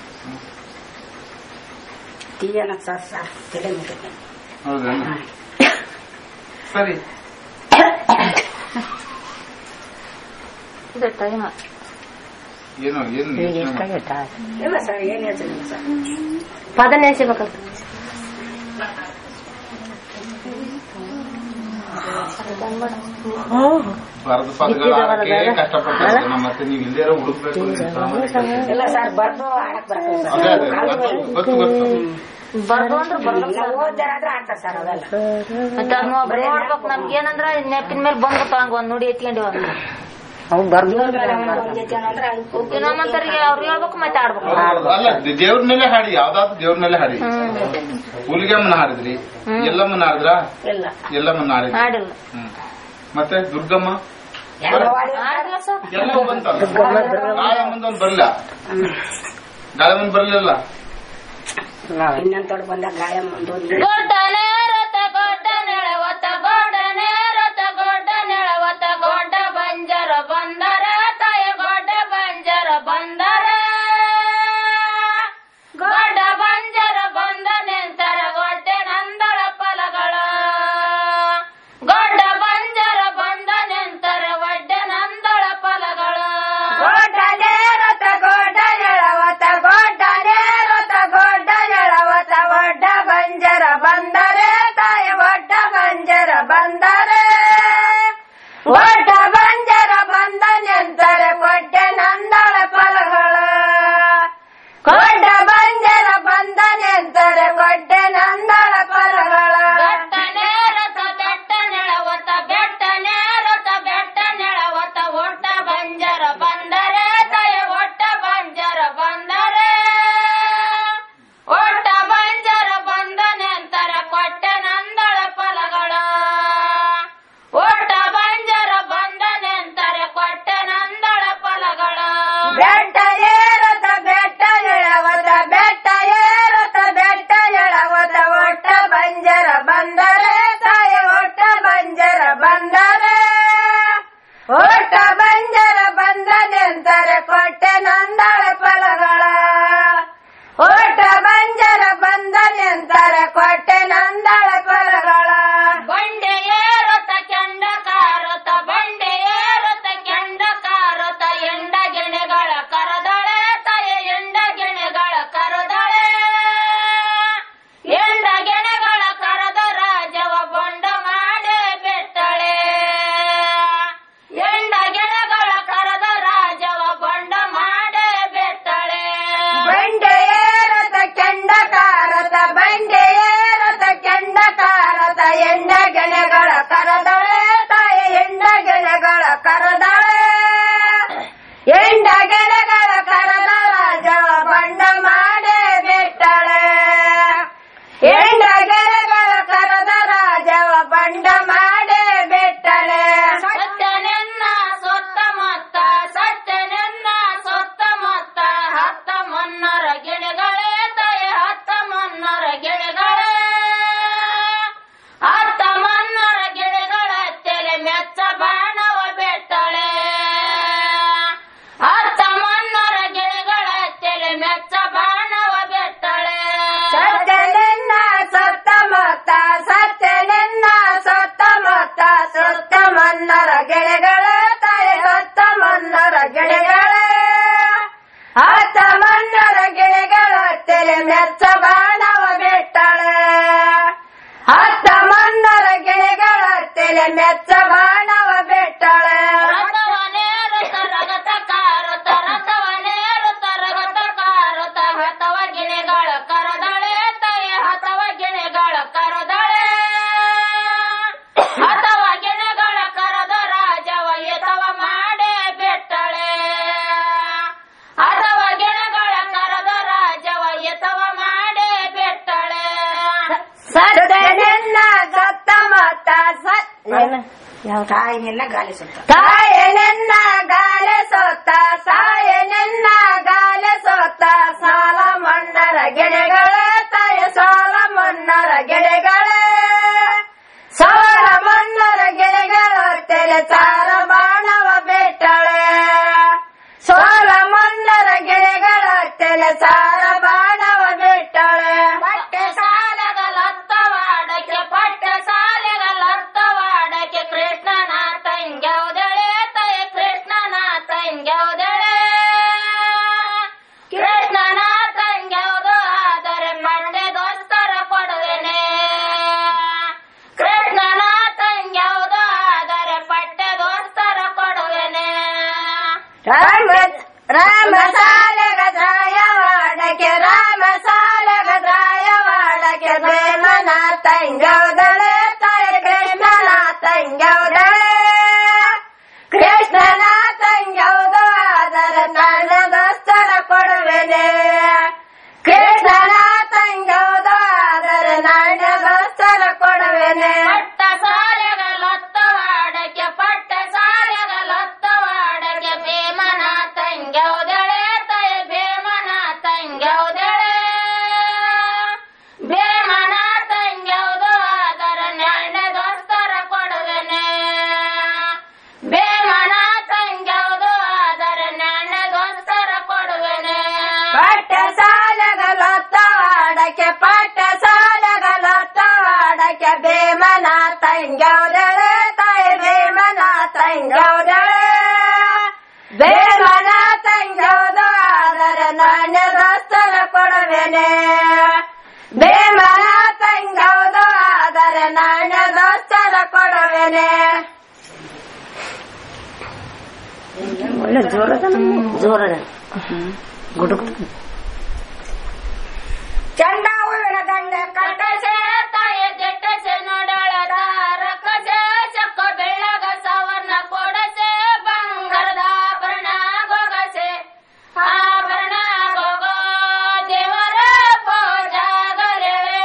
ಟೀ ಏನಕ್ಕೆ ಸರ್ ಸರ್ ತಲೆ ಮುಟ್ಟಿದ್ದೆ ಹೌದಾ ಸರಿ ಇದು ಟೈಮ್ ಏನೋ ಏನು ಈಗ ಯೋಚ್ನೆ ಮಾಡು. ಎಷ್ಟಾಗೈತಾ ಇಲ್ಲ ಸರ್ ಏನ್ ಹೇಳ್ತೀನಿ ಸರ್ ಪದ ನೆನ್ಸಿಬೇಕಂತ ಬರದ ಪದಗಳ ಆಡಕ್ಕೆ ಕಷ್ಟಪಡ್ತಾರೆ ನಮ್ಮ ಮತ್ತೆ ನೀವು ಇಲ್ಲದೇ ಇರೋ ಹುಡುಕ್ಬೇಕು ಅಂತ ಪ್ರಾಮಾಣಿಕತೆ. ಇಲ್ಲ ಸರ್ ಬರ್ದು ಆಡಕ್ ಬರ್ತದೆ ಸರ್ ಅದೇ ಅದೇ ಗೊತ್ತು ಗೊತ್ತು ಗೊತ್ತು ಬರ್ದು ಅಂದ್ರೆ ಬರ್ಬೇಕು ನಾವು ಓದ್ದಾರಾದ್ರೆ ಆಡ್ತಾರೆ ಸರ್ ಅವೆಲ್ಲ ಮತ್ತೆ ಅದ್ ಒಬ್ರು ನೋಡ್ಬೇಕು ನಮ್ಗೆ ಏನಂದ್ರ ನೆಪ್ಪಿನ ಮೇಲೆ ಬಂದ್ಬಿಟ್ಟು ಹಂಗ ಒಂದ್ ನುಡಿ ಎತ್ಕೊಂಡಿವ ಅವು ಬರ್ದು ಒಂದೈತಿ ಅಂದ್ರೆ ಅದಕ್ಕೂ ನಮ್ಮಂತರಿಗೆ ಅವ್ರು ಹೇಳ್ಬೇಕು ಮತ್ತೆ ಆಡ್ಬೇಕು ಅಲ್ಲ ದೇವ್ರ ಮೇಲೆ ಹಾಡಿ ಯಾವ್ದಾದ್ರು ದೇವ್ರ ಮೇಲೆ ಹಾಡಿ ಹುಲಿಗೆಮ್ಮನ ಹಾಡಿದ್ರಿ ಎಲ್ಲಮ್ಮನ ಹಾಡಿದ್ರ ಇಲ್ಲ ಎಲ್ಲಮ್ಮನ ಹಾಡಿದ್ರಿ ಮಾಡಿಲ್ಲ ಹ್ಮ್. ಮತ್ತೆ ದುರ್ಗಮ್ಮ ಎಲ್ಲ ವಾಡಿ ಆಡಿಲ್ಲ ಸರ್ ಎಲ್ಲ ಬಂತಲ್ಲ ಗಾಯಮ್ಮಂದ್ ಒಂದ್ ಬರ್ಲಿಲ್ಲ ಗಾಯಮ್ಮನ್ ಬರ್ಲಿಲ್ಲ ಇನ್ನೊಂದು ಬಂದಾಗ ಗಾಯ ಮುಂದೆ ಗೊಡ್ಡನೆ ರಥ ಗೊಡ್ಡ ನೆಳವತ ಗೊಡ್ಡನೆ ರಥ ಗೊಡ್ಡ ನೆಳವತ ಗೊಡ್ಡ ಬಂಜರ ಬಂದರ ತಾಯ ಗೊಡ್ಡ ಬಂಜರ ಬಂದರ ಗೊಡ್ಡ ಬಂಜರ ಬಂದ ನೆಂತರ ಗೊಡ್ಡೆ ನಂದಳ ಫಲಗಳ ಗೊಡ್ಡ ಬಂಜರ ಬಂದ ನೆಂತರ ಒಡ್ಡೆ ನಂದಳ ಫಲಗಳ ಗೋಡನೆ ರಥ ಗೋಡ ಎಳವತ ಗೋಡನೆ ರಥ ಗೋಡ ಎಳವತ ಒಡ್ಡ ಬಂಜರ ಬಂದರೆ ತಾಯಿ ಒಡ್ಡ ಬಂಜರ ಬಂದರೆ ಒಡ್ಡ ಬಂಜರ ಬಂದ ನೆಂದರೆ ಕೊಡ್ಡೆ ನಂದಳ ಫಲಗಳ ಕೊಡ್ಡ ಬಂಜರ ಬಂದ ನೆಂದರೆ ಕೊಡ್ಡೆ ನಂದಳ ಫಲಗಳ ಬೆಟ್ಟನೆ ರಥ ಬೆಟ್ಟ ನೆಳವತ ಬೆಟ್ಟ ನೇರತ ಬೆಟ್ಟ ನೆಳವತ ಒಟ್ಟ ಬಂಜರ ಬಂದರೆ ತಯ ಒಟ್ಟ ಬಂಜರ ಬಂದರೆ ಒಟ್ಟ ಬಂಜರ ಬಂದ ನೆಂತರ ಕೊಟ್ಟೆ ನಂದಳ ಫಲಗಳ ಒಟ್ಟ ಬಂಜರ ಬಂದ ನೆಂತರ ಕೊಟ್ಟೆ ನಂದಳ ಫಲಗಳ ಬೆಟ್ಟ ಏರತ ಬೆಟ್ಟ ಎಳವತ ಬೆಟ್ಟ ಏರತ ಬೆಟ್ಟ ಎಳವತ ಒಟ್ಟ ಬಂಜರ ಬಂದರೆ ತಾಯಿ ಒಟ್ಟ ಬಂಜರ ಬಂದರೆ ಒಟ್ಟ ಬಂಜರ ಬಂದ ನೆಂದರೆ ಕೊಟ್ಟೆ ನಂದಳ ಫಲಗಳ ಒಟ್ಟ ಬಂಜರ ಬಂದ ನೆಂದರೆ ಕೊಟ್ಟೆ ನಂದಳ ಫಲಗಳ ಬಂಡೆ ಏರತ ಕೆಂಡ ಕಾರತ ಬಂಡೆ ಏರತ ಕೆಂಡ ಕಾರತ ಎಂಡ ಗೆಣೆಗಳ ಕರದಳೆ ತಯ ಎಂಡ ಗೆಣೆಗಳ ಕರದಳೆ ಎಂಡ ಗೆಣೆಗಳ ಕರದ ರಾಜವ ಬಂಡ ಮಾಡೇ ಬೆಟ್ಟಳೆ ಎಂಡ ಗೆಣೆಗಳ ಕರದ ರಾಜವ ಬಂಡ ಮಾಡೇ ತಾಯಿ ನಿನ್ನ ಗಾಲಿ ಸುತ್ತ ತಾಯ ನನ್ನ ಗಾಲೆ ಸೋತ ಸಾಯ ನನ್ನ ಗಾಲೆ ಸೋತ ಸಾಲ ಮಣ್ಣರ ಗೆಳೆಗಳ ತಾಯ ಸಾಲ ಮಣ್ಣರ ಗೆಳೆಗಳ ಸಾಲ ಮಣ್ಣರ ಗೆಳೆಗಳು ತೆರೆ ಚಾರ ಬಾಣವ ಬೆಟ್ಟಳೆ ಸೋಲ ಮಣ್ಣರ ಗೆಳೆಗಳ ತೆಲೆ ಸಾರ ಬಾಣವ ಬೆಟ್ಟಳೆ ಪಟ್ಟೆ ಸಾಲಗಲತ್ತವಾಡಕ್ಕೆ ಪಟ್ಟೆ ಸಾಲೆಗಲತ್ತವಾಡಕ್ಕೆ ಕೃಷ್ಣನ ತಂಗ್ಯೌದಳೆ ತಯ ಕೃಷ್ಣನ ತಂಗ್ಯೌದಳೆ ಕೃಷ್ಣನ ತಂಗ್ಯೌದು ಆದರೆ ಮಂಡೆ ದೋಸ್ತರ ಕೊಡುವೆನೆ ಕೃಷ್ಣನ ತಂಗ್ಯೌದು ಆದರೆ ಪಟ್ಟೆ ದೋಸ್ತರ ಕೊಡುವೆನೆ ರಾಮ ರಾಮ ಸಾಲಗ ದ್ರಾಯವಾಡಕ್ಕೆ ರಾಮ ಸಾಲಗ ದ್ರಾಯವಾಡಕ್ಕೆ ಪ್ರೇಮನ ತಂಗೌದಳೆ ತಾಯ ಕೃಷ್ಣನ ತಂಗೌದಳೆ ಕೃಷ್ಣನ ತಂಗೌದು ಅದರ ನನ್ನ ದೋಸ್ತರ ಕೊಡುವೆನೆ ಕೃಷ್ಣನ ತಂಗೌದು ಅದರ ನನ್ನ ದೋಸ್ತರ ಕೊಡುವೆನೆ ಪಟ್ಟ ಸಾಲೆಗಲತ್ತವಾಡಕ್ಕೆ ಪಟ್ಟ ಸಾಲೆಗಲತ್ತವಾಡಕ್ಕೆ ಭೀಮನ ತಂಗ್ಯೌದಳೆ ತಯ ಭೀಮನ ತಂಗ್ಯೌದಳೆ ಭೀಮನ ತಂಗ್ಯೌದು ಅದರ ನಾಣ್ಯ ದೋಸ್ತರ ಕೊಡುವೆನೆ ಭೀಮನ ತಂಗ್ಯೌದು ಅದರ ನಾಣ್ಯ ದೋಸ್ತರ ಕೊಡುವೆನೆ ಪಟ್ಟ ಸಾಲಗಲತ್ತವಾಡಕ್ಕೆ ಪಟ್ಟ ಸಾಲಗಲತ್ತವಾಡಕ್ಕೆ ಭೀಮನ ತಂಗೌದಳೆ ತಾಯಿ ಭೀಮನ ತಂಗೌದಳೆ ಭೀಮನ ತಂಗೌದು ಅದರ ನಾಣ್ಯ ದೋಸ್ತರ ಕೊಡುವೆನೆ ಭೀಮನ ತಂಗೌದು ಅದರ ನಾಣ್ಯ ದೋಸ್ತರ ಕೊಡುವೆನೆ ಒಳ್ಳೆ ಜೋರದ ಜೋರದ ಗುಡುಕ್ ಚಂಡ ಹೂವಿನ ದಂಡೆ ಕಟ್ಟಸೆ ತಾಯ ಜಟ್ಟಸೆ ನೋಡಳದ ರಕ್ಕಸೆ ಚಕ್ಕ ಬೆಳ್ಳಗ ಸವರ್ಣ ಕೊಡಸೆ ಬಂಗಾರದ ಆಭರಣ ಗೊಗಸೆ ಆಭರಣ ಗೊಗೋ ದೇವರ ಪೂಜಾಗಲೆಳೆ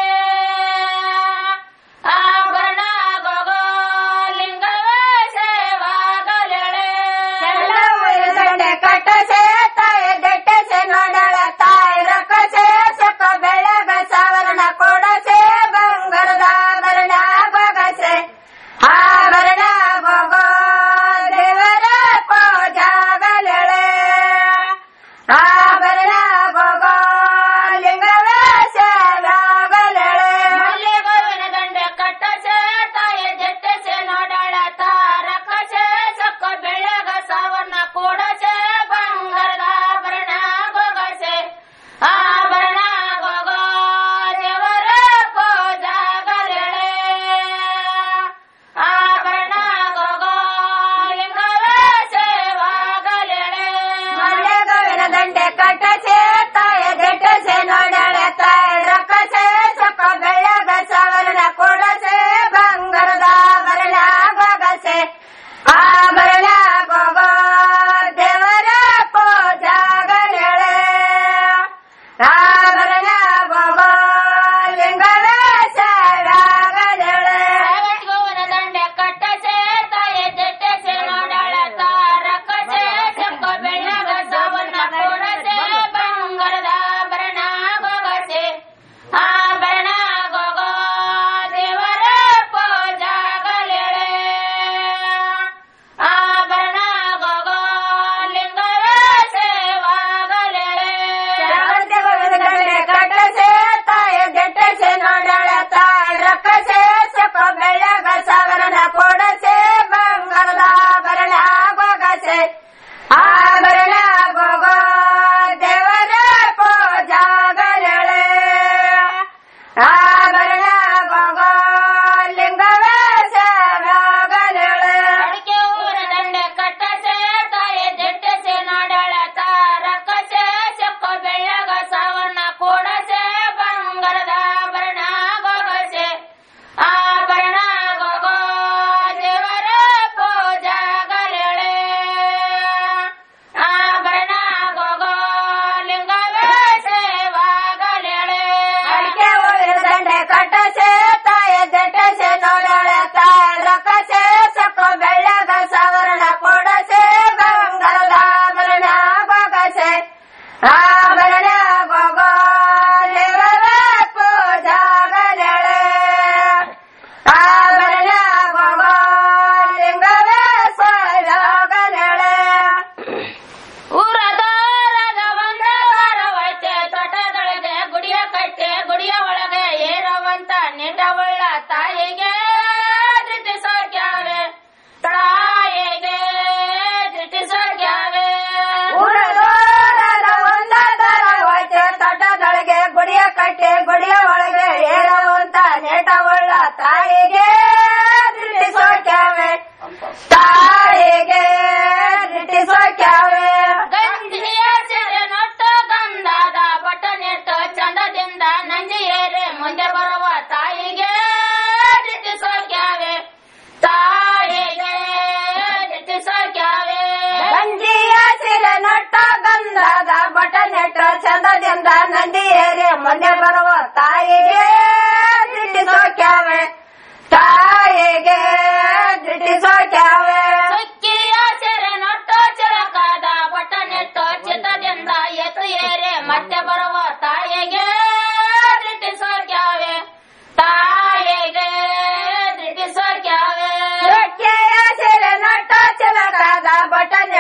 ಆಭರಣ ಗೊಗೋ ಲಿಂಗವೇ ಸೇವಾಗಲೆಳೆ ಚಂಡ ಹೂವಿನ ದಂಡೆ ಕಟ್ಟಸೆ ತಾಯಿ ದಟ್ಟಸೆ ನೋಡಳ ತಾಯಿ ರಕ್ಕಸೆ ಸಕ ಬೆಳಗ ಸವರ್ಣ ಕೊಡಸೆ ಬಂಗಾರದ ಆಭರಣ ಬಗಸೆ ಆಭರಣ ಗೊಗೋ ದೇವರ ಪೂಜಾಗಲೆಳೆ ಆಭರಣ ಗೊಗೋ ಲಿಂಗವೇ ಸೇವಾಗಲೆಳೆ ಮಲ್ಲಿಗೋವಿನ ದಂಡೆ ಕಟ್ಟಸೆ ತಾಯ ಜಟ್ಟಸೆ ನೋಡಳ ತಾರ ಕಸೆ ಸೊಕ್ಕ ಬೆಳಗ ಸವರ್ಣ ಕೂಡಸೆ ಬಂಗಾರದ ಆಭರಣ ಗೊಗಸೆ ಆಭರಣ ಗೊಗೋ ದೇವರ ಪೂಜಾಗಲೆಳೆ ಆಭರಣ ಗೊಗೋ ಲಿಂಗವೇ ಸೇವಾಗಲೆಳೆ ಮಲ್ಲೆಗೋವಿನ ದಂಡೆ ಕಟ್ಟಸೆ ತಾಯ ಜಟ್ಟಸೆ ನೋಡಳೆ ತಾಯ ರಕ್ಕಸೆ ಸಕ ಬೆಳಗ ಸವರ್ಣ ಕೊಡಸೆ ಬಂಗಾರದ ಆಭರಣ ಗೊಗಸೆ ಆಭರಣ ಗೊಗೋ ದೇವರ ಪೂಜಾಗಲೆಳೆ ಆಭರಣ ಗೊಗೋ ಲಿಂಗವೇ ಸೇವಾಗಲೆಳೆ ಗೋವನ ದಂಡೆ ಕಟ್ಟಸೆ ತಾಯ ಜಟ್ಟಸೆ ನೋಡಳ ತಾರ ಕಸೆ ಚಕ್ಕ ಬೆಳ್ಳಗ ಸವನ್ನ ಕೊಡಸೆ ಬಂಗಾರದ ಆಭರಣ ಗೊಗಸೆ ಆಭರಣ ಗೊಗೋ ದೇವರ ಪೂಜಾಗಲೆಳೆ ಆಭರಣ ಗೊಗೋ ಲಿಂಗವೇ ಸೇವಾಗಲೆಳೆ ಗೋವಿನ ದಂಡೆ ಕಟ್ಟಸೆ ತಾಯ ಜಟ್ಟಸೆ ನೋಡಳ ತಾಯ ರಕ್ಕಸೆ ಸಕ ಬೆಳಗ ಸವರಣ ಕೊಡಸೆ ಬಂಗಾರದ ಆಭರಣ ಗೊಗಸೆ ಆಭರಣ ಗೊಗೋ ದೇವರ ಪೂಜಾಗಲೆಳೆ ಆಭರಣ ಗೊಗೋ ಲಿಂಗವೇ ಸೇವಾಗಲೆಳೆ ಅಡಿಕೆ ಊರ ದಂಡೆ ಕಟ್ಟಸೆ ತಾಯ ಜಟ್ಟಸೆ ನೋಡಳ ತಾರ ಕಸೆ ಚಕ್ಕ ಬೆಳ್ಳಗ ಸವರ್ಣ ಕೂಡಸೆ ಬಂಗಾರದ ಆಭರಣ ಗೊಗಸೆ ಆಭರಣ ಗೊಗೋ ದೇವರ ಪೂಜಾಗಲೆಳೆ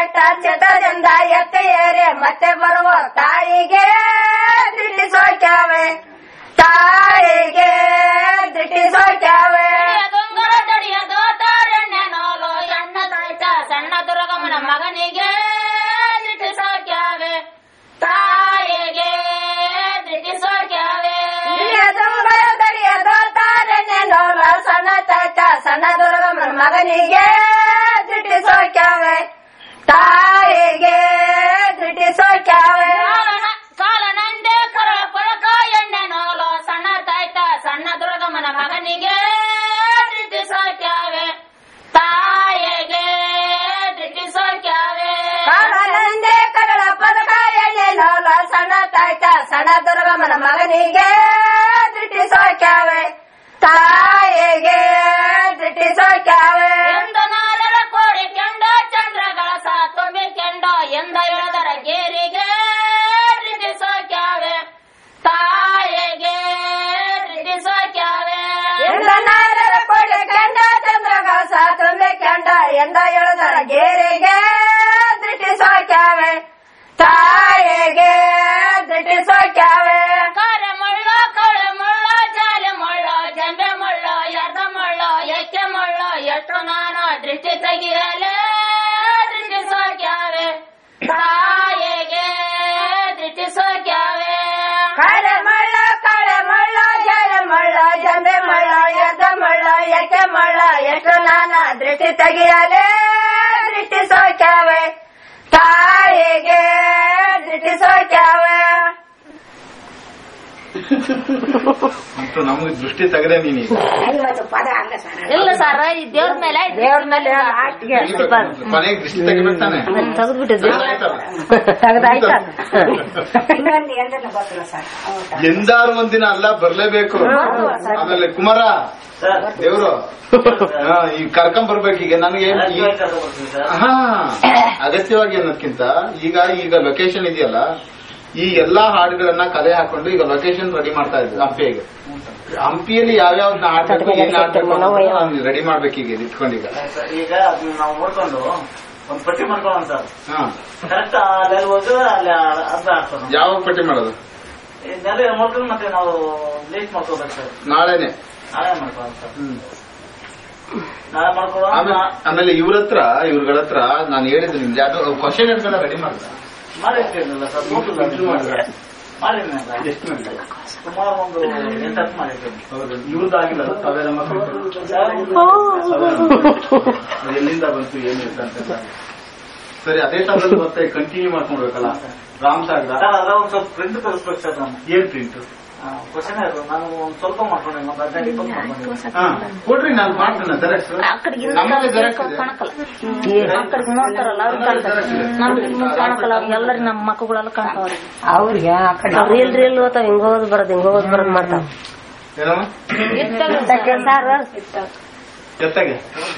ಕೆಟ್ಟ ಚಿತ್ರದಿಂದ ಎತ್ತೆಯರೆ ಮತ್ತೆ ಬರುವ ತಾಯಿಗೆ ದಿಟ್ಟಿ ಸೋಕ್ಯಾವೆ ತಾಯಿಗೆ ದಿಟ್ಟಿ ಸೋಕ್ಯಾವೆ ದೊಂಗರ ದಡಿಯ ದೋತಾರಣ್ಯ ನೋಲು ಸಣ್ಣ ತಾಯ್ತ ಸಣ್ಣ ದುರ್ಗಮ್ಮನ ಮಗನಿಗೆ ದಿಟ್ಟಿ ಸಾಕ್ಯಾವೆ ತಾಯಿಗೆ ದಿಟ್ಟಿ ಸಾಕ್ಯಾವೆ ದಡಿಯ ದೋತಾರನೆ ನೋಲ ಸಣ್ಣ ತಾತ ಸಣ್ಣ ದುರ್ಗಮ್ಮನ ಮಗನಿಗೆ ದಿಟ್ಟಿ ಸೋಕ್ಯಾವೆ ತಾಯಿಗೆ ದಿಟ್ಟಿ ಸೋಕ್ಯಾವೆ ಕಾಲನ- ಕಾಲನಂದೆ ಕರಳ ಕೊಳಕ ಎಣ್ಣೆ ನೋಲು ಸಣ್ಣ ತಾಯ್ತ ಸಣ್ಣ ದುರ್ಗಮ್ಮನ ಮಗನಿಗೆ ದಿಟ್ಟಿ ಸಾಕ್ಯಾವೆ ತಾಯಿಗೆ ದಿಟ್ಟಿ ಸಾಕ್ಯಾವೆ ಕಾಲನಂದೆ ಕರಳ ಪದಕ ಎಣ್ಣೆ ನೋಲ ಸಣ್ಣ ತಾಯ್ತ ಸಣ್ಣ ದುರ್ಗಮ್ಮನ ಮಗನಿಗೆ ದಿಟ್ಟಿ ಸೋಕ್ಯಾವೆ ತಾಯಿಗೆ ದಿಟ್ಟಿ ಸೋಕ್ಯಾವೆ ಎಂದ ನಾಲರ ಕೋಡಿ ಕೆಂಡ ಚಂದ್ರಗಳ ಸಾ ತುಂಬಿ ಕೆಂಡ ಎಂದ ಎಳೆದರ ಗೇರಿಗೆ ರಿಟಿ ಸಾಕ್ಯಾವೆ ತಾಯಿಗೆ ರಿಟಿ ಸಾಕ್ಯಾವೆ ಎಂದ ನಾರರ ಕೊಡೆ ಕಂಡ ಚಂದ್ರಗಳ ಸಾತೊಂದೆ ಕಂಡ ಎಂದ ಎಳೆದರ ಗೇರಿಗೆ ದೃಷ್ಟಿ ಸೋಕ್ಯಾವೆ ತಾಯಿಗೆ ದೃಷ್ಟಿ ಸೋಕ್ಯಾವೆ ಕಾರ್ಯ ಮುಳ್ಳ ಕಳೆ ಮುಳ್ಳ ಜಾಲೆ ಮುಳ್ಳ ಜಂಬೆ ಮುಳ್ಳ ಎರ್ದ ಮುಳ್ಳ ಎಕ್ಕೆ ಮುಳ್ಳ ಎಷ್ಟು ನಾನು ದೃಷ್ಟಿ ತೆಗಿಯಲೆ ದೃಷ್ಟಿ ಸಾಕ್ಯಾವೆ ತಾಯಿಗೆ ದೃಷ್ಟಿ ಸಾಕ್ಯಾವೆ ಕಾಳೆ ಮಳ್ಳ ಕಾಳೆ ಮಳ್ಳ ಜಲ ಮಳ್ಳ ಜಂಬೆ ಮಳ್ಳ ಎದ್ದ ಮಳ್ಳ ಎಕ್ಕೆ ಮಳ್ಳ ಎಷ್ಟು ನಾನ ದೃಷ್ಟಿ ತೆಗಿಯಲೆ ದೃಷ್ಟಿ ಸೋಕ್ಯಾವೆ ತಾಯಿಗೆ ದೃಷ್ಟಿ ಸೋಕ್ಯಾವೆ ಅಂತೂ ನಮಗೆ ದೃಷ್ಟಿ ತೆಗದೆ ನೀನು ಪದ ಹಂಗ ಸರ್ ಇಲ್ಲ ಸರ್ ಈ ದೇವ್ರ ಮೇಲೆ ದೇವ್ರ ಮೇಲೆ ಲಾಸ್ಟ್ಗೆ ಕೊನೆಗೆ ದೃಷ್ಟಿ ತೆಗಿಬೇಕು ತಾನೆ ತೆಗೆದ್ಬಿಟ್ಟಿದ್ವಿ ಆಯ್ತಲ್ಲ? ತೆಗ್ದಾಯ್ತಾ ಇನ್ನೊಂದು ಎಂದನ್ನು ಗೊತ್ತಿಲ್ಲ ಸರ್ ಹೌದಾ ಎಂದಾರು ಒಂದಿನ ಅಲ್ಲ ಬರ್ಲೇಬೇಕು ಆಮೇಲೆ ಕುಮಾರ ಸರ್ ದೇವ್ರು ಹಾ, ಈಗ ಕರ್ಕೊಂಡ್ ಬರ್ಬೇಕು ಈಗ ನನಗೆ ಈ- ಬರ್ತೀನಿ ಸರ್ ಹಾ ಅಗತ್ಯವಾಗಿ ಅನ್ನೋದ್ಕಿಂತ ಈಗ ಈಗ ಲೊಕೇಶನ್ ಇದೆಯಲ್ಲ ಈ ಎಲ್ಲಾ ಹಾಡುಗಳನ್ನ ಕಲೆ ಹಾಕೊಂಡು ಈಗ ಲೊಕೇಶನ್ ರೆಡಿ ಮಾಡ್ತಾ ಇದ್ವಿ ಹಂಪಿಗೆ ಹಂಪಿಯಲ್ಲಿ ಯಾವ್ಯಾವ್ದನ್ನ ಆಡ್ಬೇಕು ಏನ್ ಆಡ್ಬೇಕು ನಾನು ರೆಡಿ ಮಾಡ್ಬೇಕು ಈಗ ಇದು ಇಟ್ಕೊಂಡೀಗ ಸರ್, ಈಗ ಅದನ್ನ ನಾವು ನೋಡ್ಕೊಂಡು ಒಂದ್ ಪಟ್ಟಿ ಮಾಡ್ಕೊಳ್ಳೋಣ ಸರ್ ಹಾ ಕರೆಕ್ಟ್ ಅಲ್ಲಿ ಹೋದ್ರೆ ಅಲ್ಲಿ ಅರ್ಧ ಆಗ್ತದೆ ಯಾವಾಗ ಪಟ್ಟಿ ಮಾಡೋದು ನೆಲೆ ಮಾಡ್ಕೊಂಡು ಮತ್ತೆ ನಾವು ಲೇಟ್ ಮಾಡ್ಕೋಬೇಕು ಸರ್ ನಾಳೆನೆ ನಾಳೆ ಮಾಡ್ಕೊಳ್ಳೋಣ ಸರ್ ಹ್ಮ್ ನಾಳೆ ಮಾಡ್ಕೊಳ್ಳೋಣ ಆಮೇಲೆ ಆಮೇಲೆ ಇವ್ರ ಹತ್ರ ಇವ್ರಗಳ ಹತ್ರ ನಾನು ಹೇಳಿದ್ದು ನಿಮ್ಗೆ ಅದು ಕ್ವಶನ್ ಎಲ್ಲ ರೆಡಿ ಮಾಡ್ದ ಮಾಡಿರ್ತೀರಲ್ಲ ಸರ್ ನೋಡಿಲ್ಲ ಮಾಡಿದ್ನಲ್ಲ ಎಷ್ಟು ಮಂದಿ ಸುಮಾರು ಒಂದು ಎಂಟು ಹತ್ತು ಮಾಡಿರ್ತೀನಿ ಹೌದು ಇವ್ರದ್ದು ಆಗಿಲ್ಲ ಸಾವಿರ ಮಕ್ಕಳು ಅದು ಎಲ್ಲಿಂದ ಬಂತು ಏನು ಅಂತ ಅಂತ. ಸರಿ ಅದೇ ತರ ಮತ್ತೆ ಕಂಟಿನ್ಯೂ ಮಾಡ್ಕೊಂಡ್ಬೇಕಲ್ಲ ರಾಮ್ ಸಾಗರ ಸರ್ ಅದ ಒಂದ್ ಸ್ವಲ್ಪ ಪ್ರಿಂಟ್ ತರಿಸ್ಬೇಕು ಸರ್ ನಾನು ಏನ್ ಪ್ರಿಂಟ್ ಕ್ವಶನ್ ನಾನು ಒಂದ್ ಸ್ವಲ್ಪ ಮಾಡ್ಕೊಂಡೆ ಒಂದು ಹದಿನೈದು ಇಪ್ಪತ್ತು ಮಾಡ್ಕೊಂಡಿದ್ದೆ ಹಾ ಕೊಡ್ರಿ ನಾನು ಮಾಡ್ತೇನೆ ಜೆರಾಕ್ಸ್ ನಮ್ಮಲ್ಲಿ ಜೆರಾಕ್ಸ್ ಇದೆ ನೋಡ್ತಾರಲ್ಲ ಅವ್ರಿಗೆ ಕಾಣ್ತಾರೆ ನಮ್ಗೆ ಮುಂದೆ ಕಾಣಕಲ್ಲ ಅವ್ರಿಗೆ ಎಲ್ಲರಿಗೆ ನಮ್ಮ ಮಕ್ಕಳೆಲ್ಲ ಕಾಣ್ತಾವ್ರಿ ಅವ್ರಿಗೆ ಆ ಕಡೆ ಅವ್ರು ಇಲ್ರಿ ಇಲ್ಲಿ ಹೋತಾವ ಹಿಂಗ ಹೋಗೋದು ಬರೋದು ಹಿಂಗ ಹೋಗೋದು ಬರೋದು ಮಾಡ್ತಾವ ಏನಮ್ಮ ಸಾರ್ ಎತ್ತಾಗೆ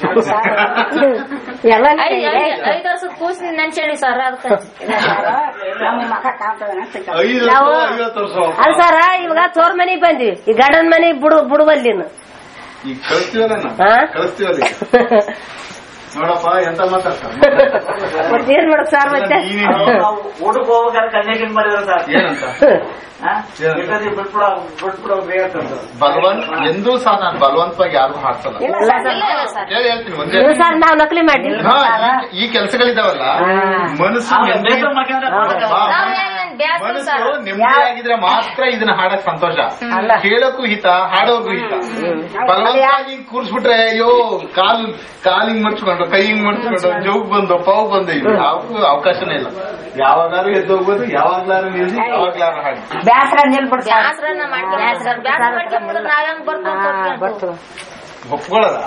ಎಲ್ಲ ಐದು ವರ್ಷದ ಕೂಸಿ ನೆನ್ಸೇಳಿ ಸರ್ ಅದಕ್ಕೆ ನಮ್ಮ ಮಗ ಕಾಣ್ತದ ಅಂತ ಐದು ನಾವು- ವರ್ಷ, ಐವತ್ತು ವರ್ಷ ಅಲ್ಲ ಸರ್ ಇವಾಗ ತೋರ್ ಮನಿಗ್ ಬಂದ್ವಿ ಈ ಗಂಡನ್ ಮನಿ ಬಿಡು ಬಿಡುವಲ್ಲಿನ ಈಗ ಕಳಿಸ್ತೀವಲ್ಲ ನಾವು ಹಾ? ಕಳಿಸ್ತೀವಲ್ಲ ಈಗ. ನೋಡಪ್ಪ ಎಂತ ಮಾತಾಡ್ತಾರೆ ಮತ್ತೆ ಏನ್ ಮಾಡಕ್ ಸರ್ ಮತ್ತೆ ನೀನೇನು? ನಾವು ಊಟಕ್ಕೆ ಹೋಗ್ಬೇಕಾದ್ರೆ ಕನ್ಯಾಕಿನ್ ಮಾಡಿದ್ರೆ ಸರ್ ಏನಂತ ಹಾ? ಬೇಕಾದ್ರೆ ಬಿಟ್ಬಿಡ ಬಿಟ್ಬಿಡ ಬೇಗ ಅಂತ ಬಲವಂತ ಎಂದೂ ಸಹ ನಾನು ಬಲವಂತವಾಗಿ ಯಾರಿಗೂ ಹಾಕ್ಸಲ್ಲ ಹೇಳಿ ಹೇಳ್ತೀನಿ ಒಂದೇ ನೀವು ಸರ್ ನಾವ್ ನಕಲಿ ಮಾಡಿದ್ವಿ ಹಾ, ಈ- ಈ ಕೆಲಸಗಳಿದಾವಲ್ಲ ಮನಸ್ಸು ಆಮೇಲೆ ನೆಮ್ಮದಿ- ಬೇಸರ ಮಾಡ್ಕೊಂಡ್ರೆ ಹಾ, ಬ್ಯಾಸ್ರ ಮನಸ್ಸು ಸರ್ ನೆಮ್ಮದಿಯಾಗಿದ್ರೆ ಮಾತ್ರ ಇದನ್ನ ಹಾಡಕ್ ಸಂತೋಷ ಕೇಳಕ್ಕೂ ಹಿತ ಹಾಡೋರ್ಗೂ ಹಿತ ಬಲವಂತವಾಗಿ ಕೂರ್ಸ್ಬಿಟ್ರೆ ಅಯ್ಯೋ ಕಾಲು ಕಾಲಿಂಗ್ ಮಡ್ಚ್ಕೊಂಡು ಕೈ ಹಿಂಗ್ ಮಡ್ಚ್ಕೊಂಡು ಜೋಗ್ ಬಂದು ಪಾವ್ ಬಂದು ಇದು ಯಾವ್ದು ಅವಕಾಶನೇ ಇಲ್ಲ ಯಾವಾಗಾರು ಎದ್ದು ಹೋಗ್ಬೋದು ಯಾವಾಗ್ಲಾರು ನಿಲ್ಸಿ ಯಾವಾಗ್ಲಾರು ಹಾಡಿ ಬ್ಯಾಸರ ನಿಲ್ಬಿಡ್ ಬ್ಯಾಸ್ರನ್ನ ಮಾಡ್ಕೊಂಡ್ ಸರ್ ಬ್ಯಾಸ್ರ ಮಾಡ್ಕೊಂಡ್ಬಿಟ್ರೆ ನಾವ್ ಹೆಂಗ್ ಬರ್ಕೊಂತ ಒಪ್ಕೊಳ್ಳಲ್ಲ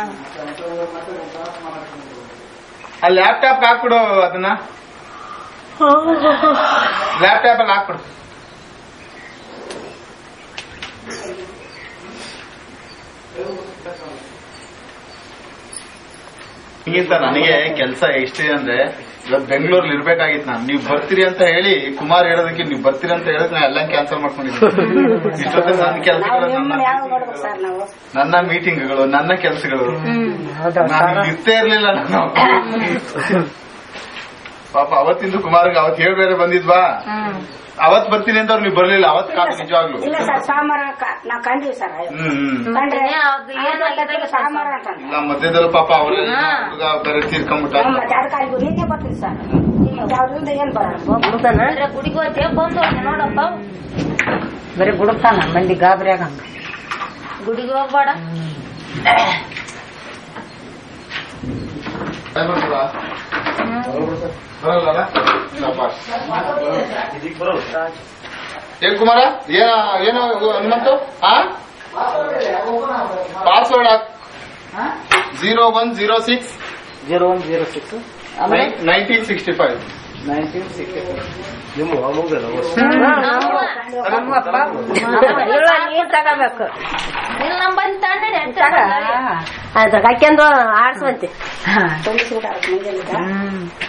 ಆ ಲ್ಯಾಪ್ಟಾಪ್ ಹಾಕ್ಬಿಡು ಅದನ್ನ ಲ್ಯಾಪ್ಟಾಪ್ ಅಲ್ಲಿ ಹಾಕ್ಬಿಡು ಹಿಂಗಿಂತ ನನಗೆ ಕೆಲಸ ಎಷ್ಟಿದೆ ಅಂದ್ರೆ ಇವತ್ತು ಬೆಂಗಳೂರಲ್ಲಿ ಇರ್ಬೇಕಾಗಿತ್ತು ನಾನು ನೀವು ಬರ್ತೀರಿ ಅಂತ ಹೇಳಿ ಕುಮಾರ್ ಹೇಳೋದಕ್ಕೆ ನೀವು ಬರ್ತೀರಿ ಅಂತ ಹೇಳಿದ್ರೆ ನಾನು ಎಲ್ಲ ಕ್ಯಾನ್ಸಲ್ ಮಾಡ್ಕೊಂಡಿದ್ದೀನಿ ಇಷ್ಟೊತ್ತಿಗೆ ನನ್ನ ಕೆಲಸಗಳು ನನ್ನ ಯಾವ ನೋಡ್ಬೇಕು ಸರ್ ನಾವು ನನ್ನ ಮೀಟಿಂಗ್ಗಳು ನನ್ನ ಕೆಲಸಗಳು ನಾನು ಇಲ್ಲಿ ಇರ್ತೇ ಇರ್ಲಿಲ್ಲ ನಾನು ಪಾಪ ಅವತ್ತಿಂದು ಕುಮಾರ್ಗೆ ಅವತ್ ಹೇಳಿ ಬೇರೆ ಬಂದಿದ್ವಾ ಅವತ್ ಬರ್ತೀನಿ ಅಂತ ಅವ್ರು ನೀವು ಬರ್ಲಿಲ್ಲ ಅವತ್ ಕಾದು ನಿಜವಾಗ್ಲು ಇಲ್ಲ ಸರ್ ಸೋಮವಾರ ಕ- ನಾ ಕಂಡಿವಿ ಸರ್ ಹ್ಮ್ ಹ್ಮ್ ಕಂಡ್ರೆ ಅದು ಏನಾಗಿದೆ ಸೋಮವಾರ ಅಂತಂದ್ರೆ ಇಲ್ಲ ಮಧ್ಯದಲ್ಲಿ ಪಾಪ ಅವ್ರ ಹುಡುಗ ಬೇರೆ ತೀರ್ಕೊಂಡ್ಬಿಟ್ಟ ಮತ್ತೆ ಅದಕ್ಕೆ ಅಲ್ಲಿಗೂ ನಿನ್ನೆ ಬರ್ತೀನಿ ಸರ್ ಯಾವ್ದ್ರಿಂದ ಏನ್ ಬರೋಣ ಬಿಡ್ತಾನ ಗುಡಿಗೆ ಹೋಗ್ತೇ ಬಂದು ನೋಡಪ್ಪ ಬರೀ ಬುಡುಕ್ತಾನ ಮಂದಿ ಗಾಬರಿ ಆಗಂಗ ಗುಡಿಗೆ ಹೋಗ್ಬೇಡ ಬರಲ್ಲ ಏನ್ ಕುಮಾರ ಏನ ಏನು ಹನುಮಂತು ಹಾ ಪಾಸ್ವರ್ಡ್ ಹಾಕ್ zero one zero six zero one zero six nineteen sixty five nineteen sixty ನಿಮ್ಮ ಅಮ್ಮಗಲ್ಲ ನೀರ್ ತಗೋಬೇಕು ಇಲ್ಲ ನಮ್ಮ ಬಂದು ತಣ್ಣನೆ ಅದ ಹಾಕ್ಯಂದು ಆಡ್ಸುವಂತೆ ತೊಳಿಸಿ ಬಿಡ ಮುಂಜಾನೆ ಹ್ಮ್